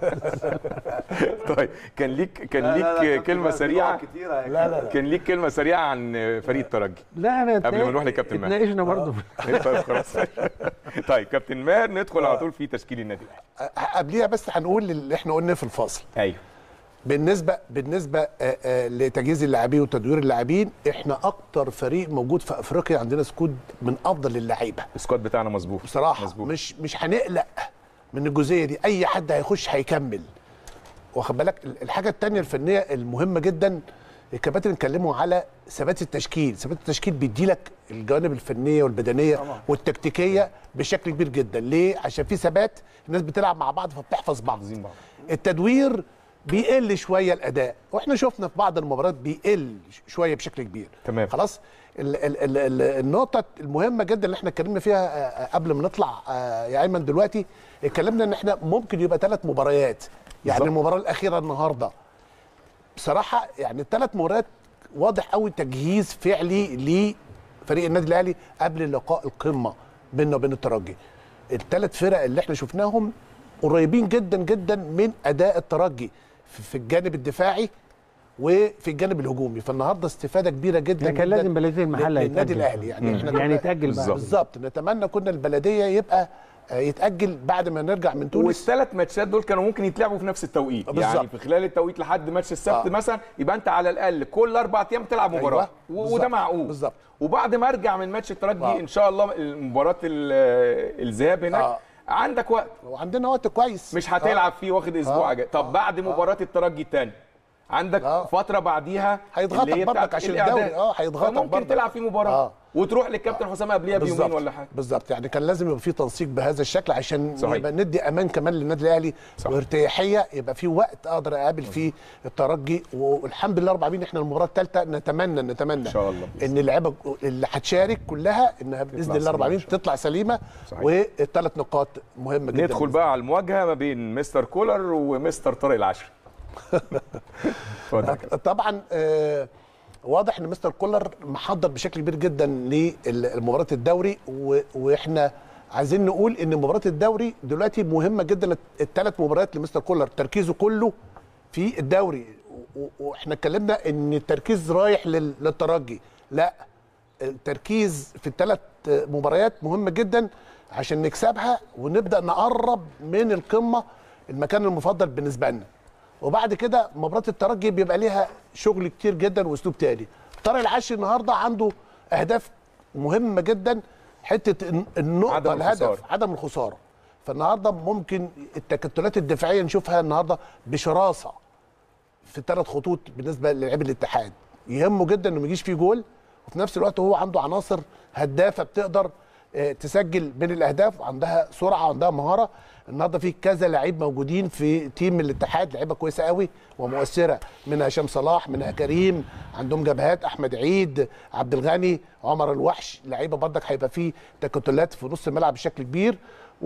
طيب كان ليك كان ليك كلمه سريعه لا لا كان ليك كلمه سريعه عن فريق الترجي لا انا قبل ما نروح لكابتن ماهر. اتناقشنا برضه طيب خلاص طيب كابتن ماهر ندخل على طول في تشكيل النادي الاهلي أه، قبليها بس هنقول اللي احنا قلناه في الفاصل ايوه بالنسبه بالنسبه آه، آه، لتجهيز اللاعبين وتدوير اللاعبين احنا اكتر فريق موجود في افريقيا عندنا سكود من افضل اللعيبه السكواد بتاعنا مظبوط بصراحه مظبوط. مش مش هنقلق من الجزئيه دي اي حد هيخش هيكمل واخد بالك ال- الحاجه الثانيه الفنيه المهمه جدا الكباتن اتكلموا على ثبات التشكيل ثبات التشكيل بيدي لك الجوانب الفنيه والبدنيه طبعا. والتكتيكيه بشكل كبير جدا ليه عشان في ثبات الناس بتلعب مع بعض فبتحفظ بعض بعض. التدوير بيقل شويه الاداء واحنا شفنا في بعض المباريات بيقل ش- شويه بشكل كبير تمام. خلاص ال ال ال ال النقطه المهمه جدا اللي احنا اتكلمنا فيها آه، آه، قبل ما نطلع آه، يا ايمن دلوقتي اتكلمنا ان احنا ممكن يبقى ثلاث مباريات يعني بالظبط. المباراه الاخيره النهارده بصراحه يعني الثلاث مباريات واضح قوي تجهيز فعلي لفريق النادي الاهلي قبل لقاء القمه بيننا وبين الترجي الثلاث فرق اللي احنا شفناهم قريبين جدا جدا من اداء الترجي في في الجانب الدفاعي وفي الجانب الهجومي فالنهارده استفاده كبيره جدا ده كان جداً لازم بلديه المحله للنادي يتأجل. الاهلي يعني احنا يعني كنا- يتاجل بقى بالظبط نتمنى كنا البلديه يبقى آه، يتاجل بعد ما نرجع من تونس والثلاث ماتشات دول كانوا ممكن يتلعبوا في نفس التوقيت بالظبط. يعني في خلال التوقيت لحد ماتش السبت آه. مثلا يبقى انت على الاقل كل اربع ايام تلعب مباراه أيوة، و- بالظبط، وده معقول بالظبط. وبعد ما ارجع من ماتش الترجي آه. ان شاء الله مباراه ال- الذهاب هناك آه. عندك وقت وعندنا وقت كويس مش هتلعب فيه واخد اسبوع آه. اجازه طب بعد مباراه الترجي الثاني عندك آه. فتره بعديها هيضغطك اللي هي برضك بتاعت عشان الإعداد. الدوري. آه، هيضغطك فممكن برضك. تلعب فيه مباراه آه. وتروح للكابتن حسام قبليها بيومين بالظبط ولا حاجه بالظبط يعني كان لازم يبقى في تنسيق بهذا الشكل عشان صحيح. يبقى ندي امان كمان للنادي الاهلي صح. وارتياحيه يبقى في وقت اقدر اقابل فيه الترجي والحمد لله رب العالمين احنا المباراه الثالثه نتمنى نتمنى إن شاء الله. ان اللعيبه اللي هتشارك كلها انها باذن الله سليمة رب العالمين إن شاء الله. تطلع سليمه صحيح. والثلاث نقاط مهمه جدا ندخل بقى على المواجهه ما بين مستر كولر ومستر طارق العشري اتفضل يا كابتن. طبعا آه، واضح ان مستر كولر محضر بشكل كبير جدا لمباراه الدوري و- واحنا عايزين نقول ان مباراه الدوري دلوقتي مهمه جدا الثلاث مباريات لمستر كولر تركيزه كله في الدوري و- و- واحنا اتكلمنا ان التركيز رايح لل- للترجي لا التركيز في الثلاث مباريات مهمه جدا عشان نكسبها ونبدا نقرب من القمه المكان المفضل بالنسبه لنا وبعد كده مباراه الترجي بيبقى ليها شغل كتير جدا واسلوب تاني طارق العشري النهارده عنده اهداف مهمه جدا حته الن- النقطه عدم الهدف الخسارة. عدم الخساره فالنهارده ممكن التكتلات الدفاعيه نشوفها النهارده بشراسه في ثلاث خطوط بالنسبه للاعبي الاتحاد يهمه جدا انه ما يجيش فيه جول وفي نفس الوقت هو عنده عناصر هدافه بتقدر آه، تسجل من الاهداف وعندها سرعه وعندها مهاره النهارده في كذا لعيب موجودين في تيم الاتحاد لعيبه كويسه قوي ومؤثره منها هشام صلاح منها كريم عندهم جبهات احمد عيد عبد الغني عمر الوحش لعيبه برضك هيبقى فيه تكتلات في نص الملعب بشكل كبير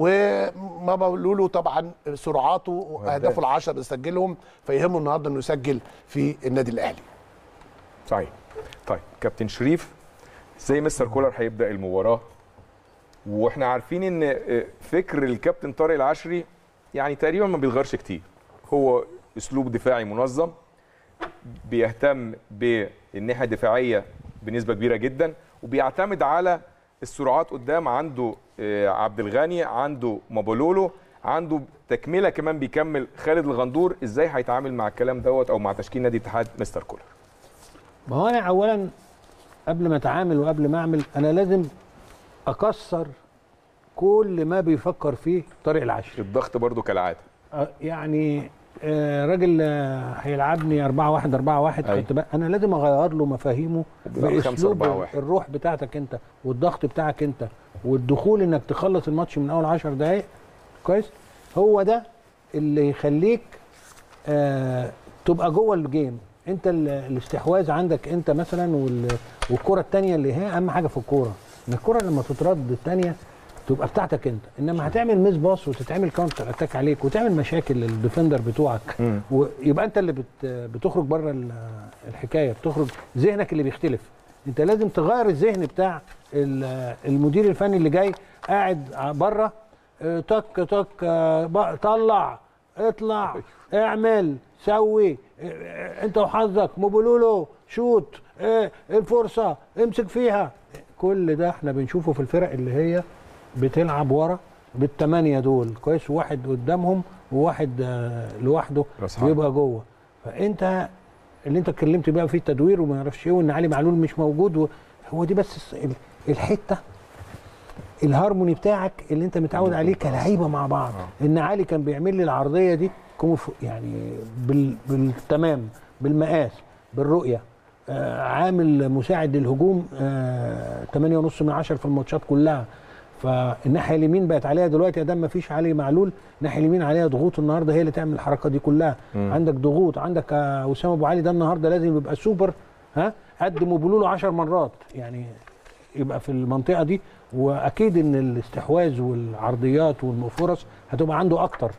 وماما لولو طبعا سرعاته واهدافه العشر اللي سجلهم فيهمه النهارده انه يسجل في النادي الاهلي صحيح طيب كابتن شريف ازاي مستر كولر هيبدا المباراه واحنا عارفين ان آه، فكر الكابتن طارق العشري يعني تقريبا ما بيتغيرش كتير هو اسلوب دفاعي منظم بيهتم بالناحيه الدفاعيه بنسبه كبيره جدا وبيعتمد على السرعات قدام عنده آه، عبد الغني عنده مابولولو عنده تكمله كمان بيكمل خالد الغندور ازاي هيتعامل مع الكلام دوت او مع تشكيل نادي الاتحاد مستر كولر ما هو انا اولا قبل ما اتعامل وقبل ما اعمل انا لازم اكسر كل ما بيفكر فيه طارق العشري الضغط برضو كالعاده آه، يعني آه، راجل آه، هيلعبني 4 1 4 1 أيوة. خدت بالك انا لازم اغير له مفاهيمه وبيلعب خمسة باسلوب أربعة واحد. الروح بتاعتك انت والضغط بتاعك انت والدخول انك تخلص الماتش من اول 10 دقائق كويس هو ده اللي يخليك آه تبقى جوه الجيم انت ال- الاستحواذ عندك انت مثلا وال- والكره الثانيه اللي هي اهم حاجه في الكوره ان الكره لما تترد الثانيه تبقى بتاعتك انت انما هتعمل ميس باص وتتعمل كاونتر اتاك عليك وتعمل مشاكل للديفندر بتوعك ويبقى انت اللي بت بتخرج بره ال- الحكايه بتخرج ذهنك اللي بيختلف انت لازم تغير الذهن بتاع ال- المدير الفني اللي جاي قاعد بره اه، تك تك اه، بق- طلع اطلع اعمل سوي اه، اه، انت وحظك موبولولو شوت اه، الفرصه امسك فيها كل ده احنا بنشوفه في الفرق اللي هي بتلعب ورا بالثمانيه دول كويس واحد قدامهم وواحد اه، لوحده راس حرب. بيبقى جوه فانت اللي انت اتكلمت بقى فيه التدوير وما اعرفش ايه وان علي معلول مش موجود و... هو دي بس ال- الحته الهارموني بتاعك اللي انت متعود عليه كلعيبه مع بعض ان علي كان بيعمل لي العرضيه دي كومف يعني بال... بالتمام بالمقاس بالرؤيه آه عامل مساعد للهجوم آه 8.5 من 10 في الماتشات كلها فالناحيه اليمين بقت عليها دلوقتي ادام ما فيش علي معلول الناحيه اليمين عليها ضغوط النهارده هي اللي تعمل الحركه دي كلها مم. عندك ضغوط عندك آه، وسام ابو علي ده النهارده لازم يبقى سوبر ها قد موبولولو 10 مرات يعني يبقى في المنطقه دي واكيد ان الاستحواذ والعرضيات والفرص هتبقى عنده اكتر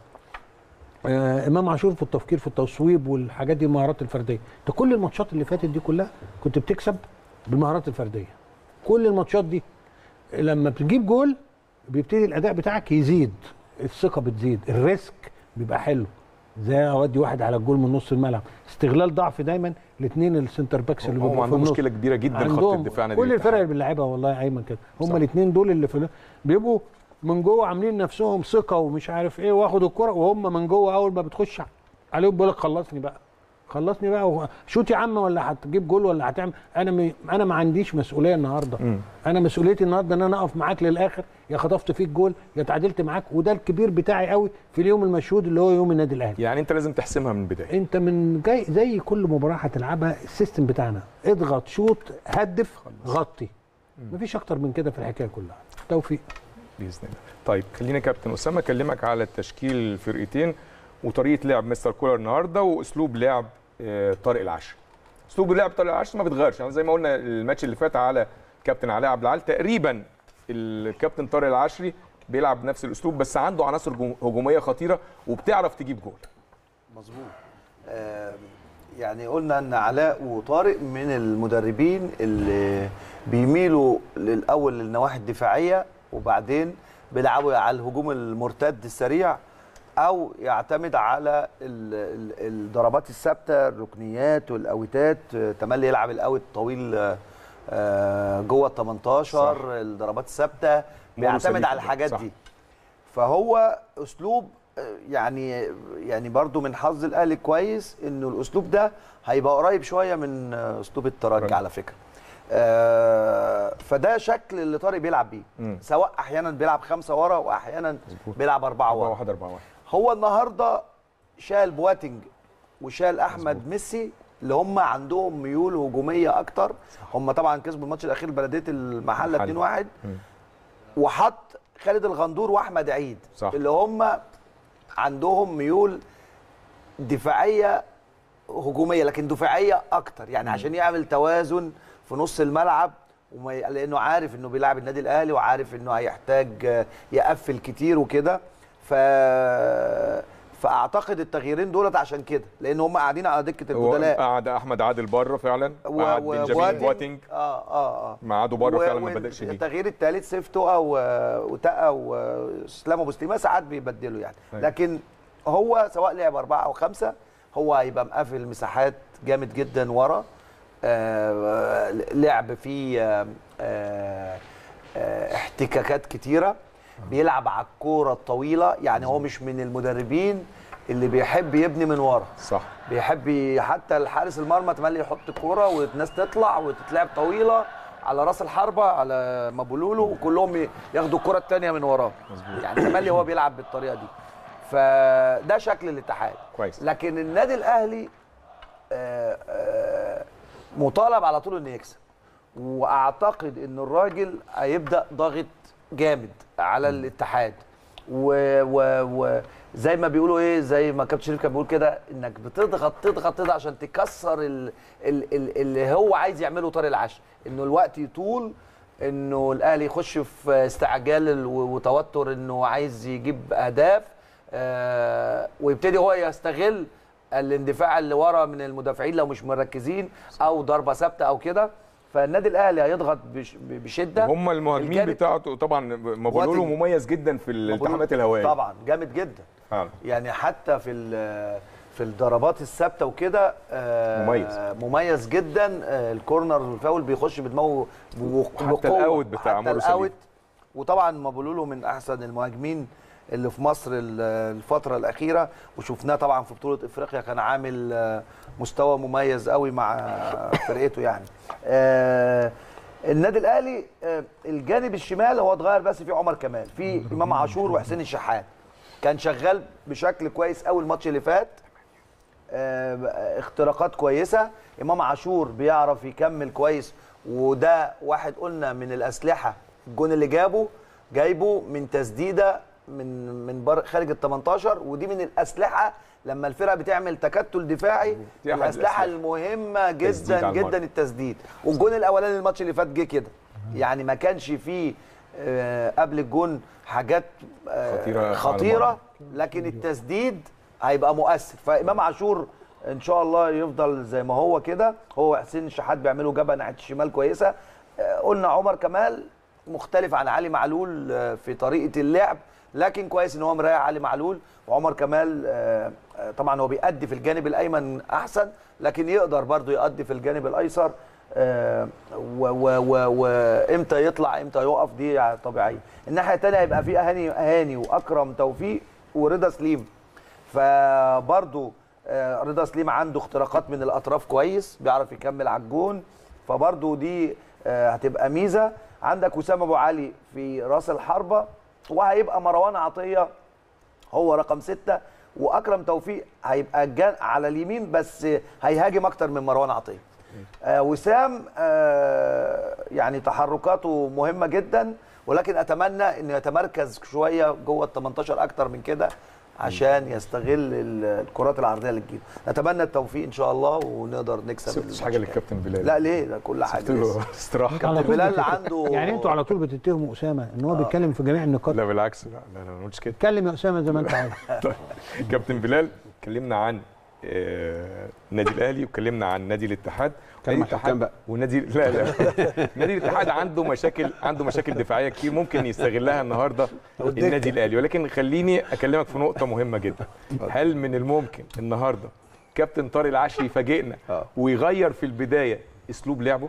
آه امام عاشور في التفكير في التصويب والحاجات دي المهارات الفرديه انت كل الماتشات اللي فاتت دي كلها كنت بتكسب بالمهارات الفرديه كل الماتشات دي لما بتجيب جول بيبتدي الاداء بتاعك يزيد الثقه بتزيد الريسك بيبقى حلو ازاي اودي واحد على الجول من نص الملعب استغلال ضعف دايما الاثنين السنتر باكس اللي هم بيبقوا في عندهم النص مشكله كبيره جدا خط عندهم الدفاع نادي كل الفرق الاتحاد. اللي بنلعبها والله ايمن كده صح. هم الاثنين دول اللي في بيبقوا من جوه عاملين نفسهم ثقه ومش عارف ايه واخد الكره وهم من جوه اول ما بتخش عليهم بيقول لك خلصني بقى خلصني بقى و- شوت يا عم ولا هتجيب جول ولا هتعمل انا م... انا ما عنديش مسؤوليه النهارده مم. انا مسؤوليتي النهارده ان انا اقف معاك للاخر يا خطفت فيك جول يا تعادلت معاك وده الكبير بتاعي قوي في اليوم المشهود اللي هو يوم النادي الاهلي يعني انت لازم تحسمها من البدايه انت من جاي زي كل مباراه هتلعبها السيستم بتاعنا اضغط شوط هدف غطي مفيش اكتر من كده في الحكايه كلها توفيق باذن الله طيب خلينا كابتن اسامه اكلمك على التشكيل الفرقتين وطريقه لعب مستر كولر النهارده واسلوب لعب آه، طارق العشري اسلوب لعب طارق العشري ما بيتغيرش يعني زي ما قلنا الماتش اللي فات على كابتن علاء عبد العال تقريبا الكابتن طارق العشري بيلعب بنفس الاسلوب بس عنده عناصر جو- هجوميه خطيره وبتعرف تجيب جول مظبوط آه، يعني قلنا ان علاء وطارق من المدربين اللي بيميلوا للاول للنواحي الدفاعيه وبعدين بيلعبوا على الهجوم المرتد السريع او يعتمد على ال- ال- الضربات الثابته الركنيات والاوتات آه، تملي يلعب الاوت طويل آه، آه، جوه ال 18 صح. الضربات الثابته بيعتمد سليم على الحاجات صح. دي فهو اسلوب آه، يعني يعني برضو من حظ الاهلي كويس انه الاسلوب ده هيبقى قريب شويه من آه، اسلوب الترجي ترجي. على فكره آه، فده شكل اللي طارق بيلعب بيه مم. سواء احيانا بيلعب خمسه ورا واحيانا بيلعب اربعه 4 ورا 1 4 1 هو النهارده شال بواتنج وشال احمد ميسي اللي هم عندهم ميول هجوميه اكتر هم طبعا كسبوا الماتش الاخير بلديه المحله المحلة. 2-1 مم. وحط خالد الغندور واحمد عيد صح. اللي هم عندهم ميول دفاعيه هجوميه لكن دفاعيه اكتر يعني عشان يعمل توازن في نص الملعب وما ي... لانه عارف انه بيلعب النادي الاهلي وعارف انه هيحتاج آه، يقفل كتير وكده ف فاعتقد التغييرين دولت عشان كده لان هم قاعدين على دكه هو البدلاء قعد احمد عادل بره فعلا و- قعد و- بنجامين بواتينج. بواتينج اه اه اه ميعاده بره و- فعلا ما بداش بيه التغيير الثالث سيف تقى و- وتقى واسلام ابو سليمان ساعات بيبدلوا يعني أيوة. لكن هو سواء لعب اربعه او خمسه هو هيبقى مقفل مساحات جامد جدا ورا آه لعب فيه آه آه آه احتكاكات كتيره بيلعب على الكوره الطويله يعني هو مش من المدربين اللي بيحب يبني من ورا صح بيحب ي- حتى الحارس المرمى تملي يحط الكوره والناس تطلع وتتلعب طويله على راس الحربه على مابولولو وكلهم ي- ياخدوا الكره الثانيه من وراه يعني تملي هو بيلعب بالطريقه دي فده شكل الاتحاد كويس لكن النادي الاهلي آه، آه، مطالب على طول انه يكسب واعتقد ان الراجل هيبدا ضاغط جامد على الاتحاد وزي و و زي ما بيقولوا ايه زي ما كابتن شريف كان بيقول كده انك بتضغط تضغط تضغط عشان تكسر ال ال ال اللي هو عايز يعمله طارق العشر انه الوقت يطول انه الاهلي يخش في استعجال ال- وتوتر انه عايز يجيب اهداف آه ويبتدي هو يستغل الاندفاع اللي ورا من المدافعين لو مش مركزين او ضربه ثابته او كده فالنادي الاهلي هيضغط بش- بشده هم المهاجمين الجانب- بتاعته طبعا مابولولو بواتينج. مميز جدا في الالتحامات الهوائيه طبعا جامد جدا فعلا يعني حتى في ال- في الضربات الثابته وكده آه، مميز. مميز جدا آه، الكورنر والفاول بيخش بدماغه بوق- وحتى بقوة. الأوت بتاع حتى عمرو سليم. الأوت. وطبعا مابولولو من احسن المهاجمين اللي في مصر ال- الفتره الاخيره وشفناه طبعا في بطوله افريقيا كان عامل آه، مستوى مميز قوي مع فرقته يعني آه، النادي الاهلي آه، الجانب الشمال هو اتغير بس في عمر كمال في امام عاشور وحسين الشحات كان شغال بشكل كويس قوي الماتش اللي فات آه، اختراقات كويسه امام عاشور بيعرف يكمل كويس وده واحد قلنا من الاسلحه الجون اللي جابه جايبه من تسديده من من بر خارج ال 18 ودي من الاسلحه لما الفرقه بتعمل تكتل دفاعي دي أحد الاسلحه الأسلحة. المهمه تسديد جدا على المرمى. جدا التسديد والجون الاولاني الماتش اللي فات جه كده يعني ما كانش فيه آه، قبل الجون حاجات آه، خطيرة على خطيره لكن التسديد هيبقى مؤثر فامام عاشور ان شاء الله يفضل زي ما هو كده هو حسين الشحات بيعملوا جبهه ناحيه الشمال كويسه آه، قلنا عمر كمال مختلف عن علي معلول آه، في طريقه اللعب لكن كويس ان هو مريح علي معلول وعمر كمال آه، آه، طبعا هو بيأدي في الجانب الايمن احسن لكن يقدر برضه يأدي في الجانب الايسر آه، و- و- و- وامتى يطلع امتى يقف دي طبيعيه الناحيه الثانيه هيبقى في اهاني اهاني واكرم توفيق ورضا سليم فبرضه آه، رضا سليم عنده اختراقات من الاطراف كويس بيعرف يكمل على الجون فبرضه دي آه، هتبقى ميزه عندك وسام ابو علي في راس الحربه وهيبقى مروان عطيه هو رقم ستة واكرم توفيق هيبقى جان على اليمين بس هيهاجم اكتر من مروان عطيه آه وسام آه يعني تحركاته مهمه جدا ولكن اتمنى انه يتمركز شويه جوه ال 18 اكتر من كده عشان يستغل ال- الكرات العرضيه اللي تجيله نتمنى التوفيق ان شاء الله ونقدر نكسب سبتش الماتش حاجه الجاي. للكابتن بلال لا ليه ده كل حاجه سبت لسه. له استراحه على كابتن طول بلال بت- عنده يعني انتوا على طول بتتهموا اسامه ان هو بيتكلم في جميع النقاط لا بالعكس لا لا لا ما قلتش كده اتكلم يا اسامه زي ما انت عايز طيب كابتن بلال اتكلمنا عن آه، النادي الاهلي واتكلمنا عن نادي الاتحاد اتكلم عن الحكام بقى. ونادي لا لا نادي الاتحاد عنده مشاكل عنده مشاكل دفاعيه كتير ممكن يستغلها النهارده النادي الاهلي ولكن خليني اكلمك في نقطه مهمه جدا هل من الممكن النهارده كابتن طارق العشري يفاجئنا آه. ويغير في البدايه اسلوب لعبه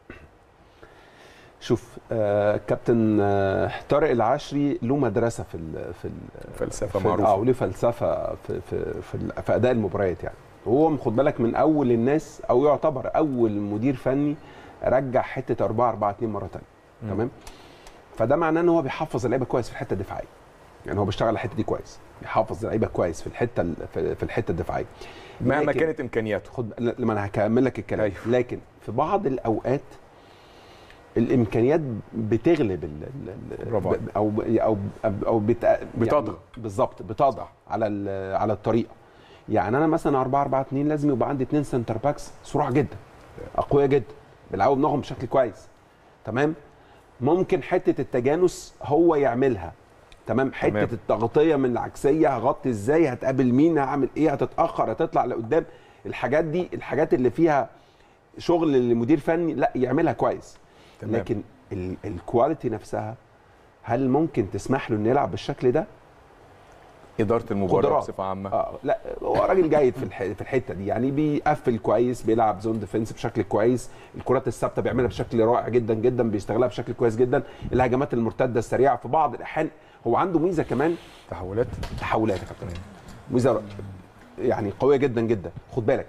شوف آه كابتن آه طارق العشري له مدرسه في ال في ال فلسفه في- معروفه اه وليه فلسفه في في في, ال- في اداء المباريات يعني هو خد بالك من اول الناس او يعتبر اول مدير فني رجع حته 4 4 2 مره ثانيه تمام فده معناه ان هو بيحفظ اللعيبه كويس في الحته الدفاعيه يعني هو بيشتغل على الحته دي كويس بيحفظ اللعيبه كويس في الحته ال- في, في الحته الدفاعيه مهما لكن- كانت امكانياته خد لما انا هكمل لك الكلام أيوه. لكن في بعض الاوقات الامكانيات بتغلب ال ال برافو عليك. او او او بت يعني بتضغط. بالظبط بتضغط على ال- على الطريقه يعني انا مثلا 4 4 2 لازم يبقى عندي اثنين سنتر باكس صراع جدا اقوياء جدا بيلعبوا دماغهم بشكل كويس تمام ممكن حته التجانس هو يعملها تمام حته تمام. التغطيه من العكسيه هغطي ازاي هتقابل مين هعمل ايه هتتاخر هتطلع لقدام الحاجات دي الحاجات اللي فيها شغل لمدير فني لا يعملها كويس تمام. لكن ال- الكواليتي نفسها هل ممكن تسمح له انه يلعب بالشكل ده اداره المباراه قدرات. بصفه عامه اه لا هو راجل جيد في الح... في الحته دي يعني بيقفل كويس بيلعب زون ديفنس بشكل كويس الكرات الثابته بيعملها بشكل رائع جدا جدا بيستغلها بشكل كويس جدا الهجمات المرتده السريعه في بعض الاحيان هو عنده ميزه كمان تحولات تحولات يا كابتن ميزه ر- يعني قويه جدا جدا خد بالك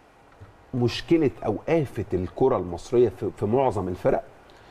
مشكله او آفة الكره المصريه في, في معظم الفرق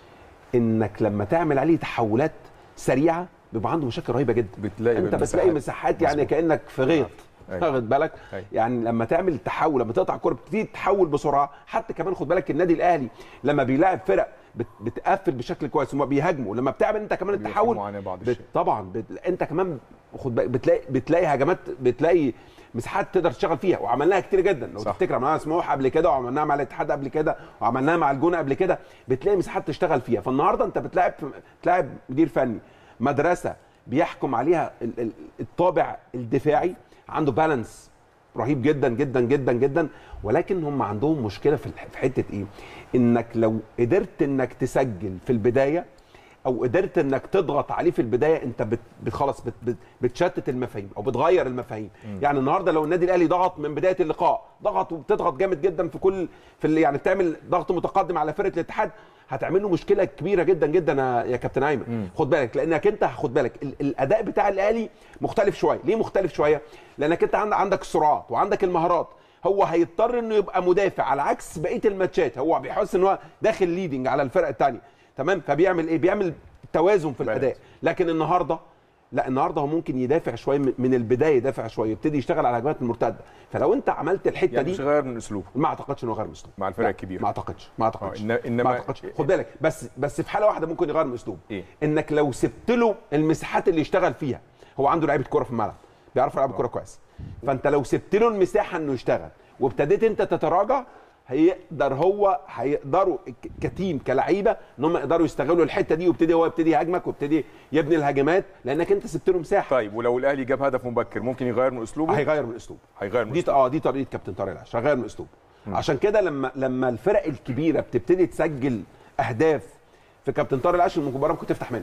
انك لما تعمل عليه تحولات سريعه بيبقى عنده مشاكل رهيبه جدا بتلاقي انت مساحات. بتلاقي مساحات يعني مظبوط. كانك في غيط أيوة. واخد بالك أيوة. يعني لما تعمل تحول لما تقطع الكره بتبتدي تحول بسرعه حتى كمان خد بالك النادي الاهلي لما بيلاعب فرق بت- بتقفل بشكل كويس هم بيهاجموا لما بتعمل انت كمان التحول بيفهموا عن بعض بت... الشيء. طبعا بت... انت كمان خد بالك بتلاقي بتلاقي هجمات بتلاقي مساحات تقدر تشتغل فيها وعملناها كتير جدا لو صح. تفتكر عملناها مع سموحه قبل كده وعملناها مع الاتحاد قبل كده وعملناها مع الجونه قبل كده بتلاقي مساحات تشتغل فيها فالنهارده انت بتلاعب بتلاعب مدير فني مدرسه بيحكم عليها ال- ال- الطابع الدفاعي عنده بالانس رهيب جدا جدا جدا جدا ولكن هم عندهم مشكله في الح- في حته ايه؟ انك لو قدرت انك تسجل في البدايه او قدرت انك تضغط عليه في البدايه انت بت بت- خلاص بت بت بتشتت المفاهيم او بتغير المفاهيم يعني النهارده لو النادي الاهلي ضغط من بدايه اللقاء ضغط وبتضغط جامد جدا في كل في اللي يعني بتعمل ضغط متقدم على فرقه الاتحاد هتعمل له مشكله كبيره جدا جدا يا- يا كابتن ايمن خد بالك لانك انت خد بالك ال- الاداء بتاع الاهلي مختلف شويه ليه مختلف شويه لانك انت عند- عندك السرعات وعندك المهارات هو هيضطر انه يبقى مدافع على عكس بقيه الماتشات هو بيحس ان هو داخل ليدنج على الفرقه الثانيه تمام فبيعمل ايه بيعمل توازن في الاداء لكن النهارده لا النهارده هو ممكن يدافع شويه من- من البدايه يدافع شويه يبتدي يشتغل على الهجمات المرتده فلو انت عملت الحته يعني دي مش غير من اسلوبه ما اعتقدش انه غير من اسلوبه مع الفرق لا، الكبيرة. ما اعتقدش ما اعتقدش آه، إن- إنما- ما اعتقدش خد بالك بس بس في حاله واحده ممكن يغير من اسلوبه إيه؟ انك لو سبت له المساحات اللي يشتغل فيها هو عنده لعيبه كوره في الملعب بيعرف يلعب الكوره كويس فانت لو سبت له المساحه انه يشتغل وابتديت انت تتراجع هيقدر هو هيقدروا ك- كتيم كلعيبه ان هم يقدروا يستغلوا الحته دي ويبتدي هو يبتدي يهاجمك ويبتدي يبني الهجمات لانك انت سبت له مساحه طيب ولو الاهلي جاب هدف مبكر ممكن يغير من اسلوبه هيغير من اسلوبه هيغير من دي اسلوبه اه دي طريقه كابتن طارق العشر هيغير من اسلوبه عشان كده لما لما الفرق الكبيره بتبتدي تسجل اهداف في كابتن طارق العشر المباراه ممكن تفتح منه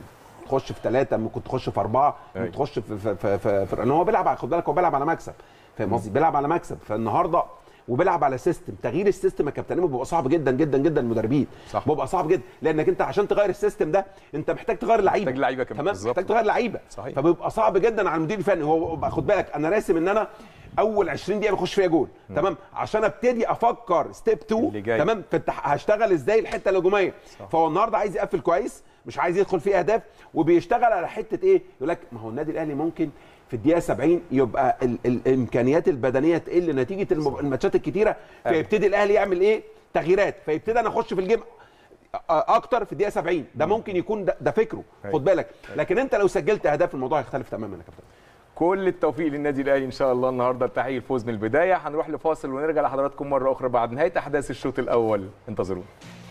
تخش في ثلاثه ممكن تخش في اربعه أيوة. ممكن تخش في في في, في, في ان هو بيلعب على- خد بالك هو بيلعب على مكسب فاهم قصدي بيلعب على مكسب فالنهارده وبيلعب على سيستم تغيير السيستم يا كابتن إمام بيبقى صعب جدا جدا جدا المدربين صح. بيبقى صعب جدا لانك انت عشان تغير السيستم ده انت محتاج تغير لعيبه محتاج لعيبة كمان، تمام بالظبط. محتاج تغير لعيبه صحيح. فبيبقى صعب جدا على المدير الفني هو بقى خد بالك انا راسم ان انا اول 20 دقيقه بخش فيها جول تمام عشان ابتدي افكر ستيب 2 اللي جاي. تمام في التح... هشتغل ازاي الحته الهجوميه فهو النهارده عايز يقفل كويس مش عايز يدخل فيه اهداف وبيشتغل على حته ايه يقول لك ما هو النادي الاهلي ممكن في الدقيقه 70 يبقى ال... ال... الامكانيات البدنيه تقل نتيجه الم... الماتشات الكتيره فيبتدي الاهلي يعمل ايه تغييرات فيبتدي انا اخش في الجيم اكتر في الدقيقه 70 ده ممكن يكون ده, ده فكره خد بالك لكن انت لو سجلت اهداف الموضوع هيختلف تماما يا كابتن كل التوفيق للنادي الاهلي ان شاء الله النهارده التحقيق الفوز من البدايه هنروح لفاصل ونرجع لحضراتكم مره اخرى بعد نهايه احداث الشوط الاول انتظرونا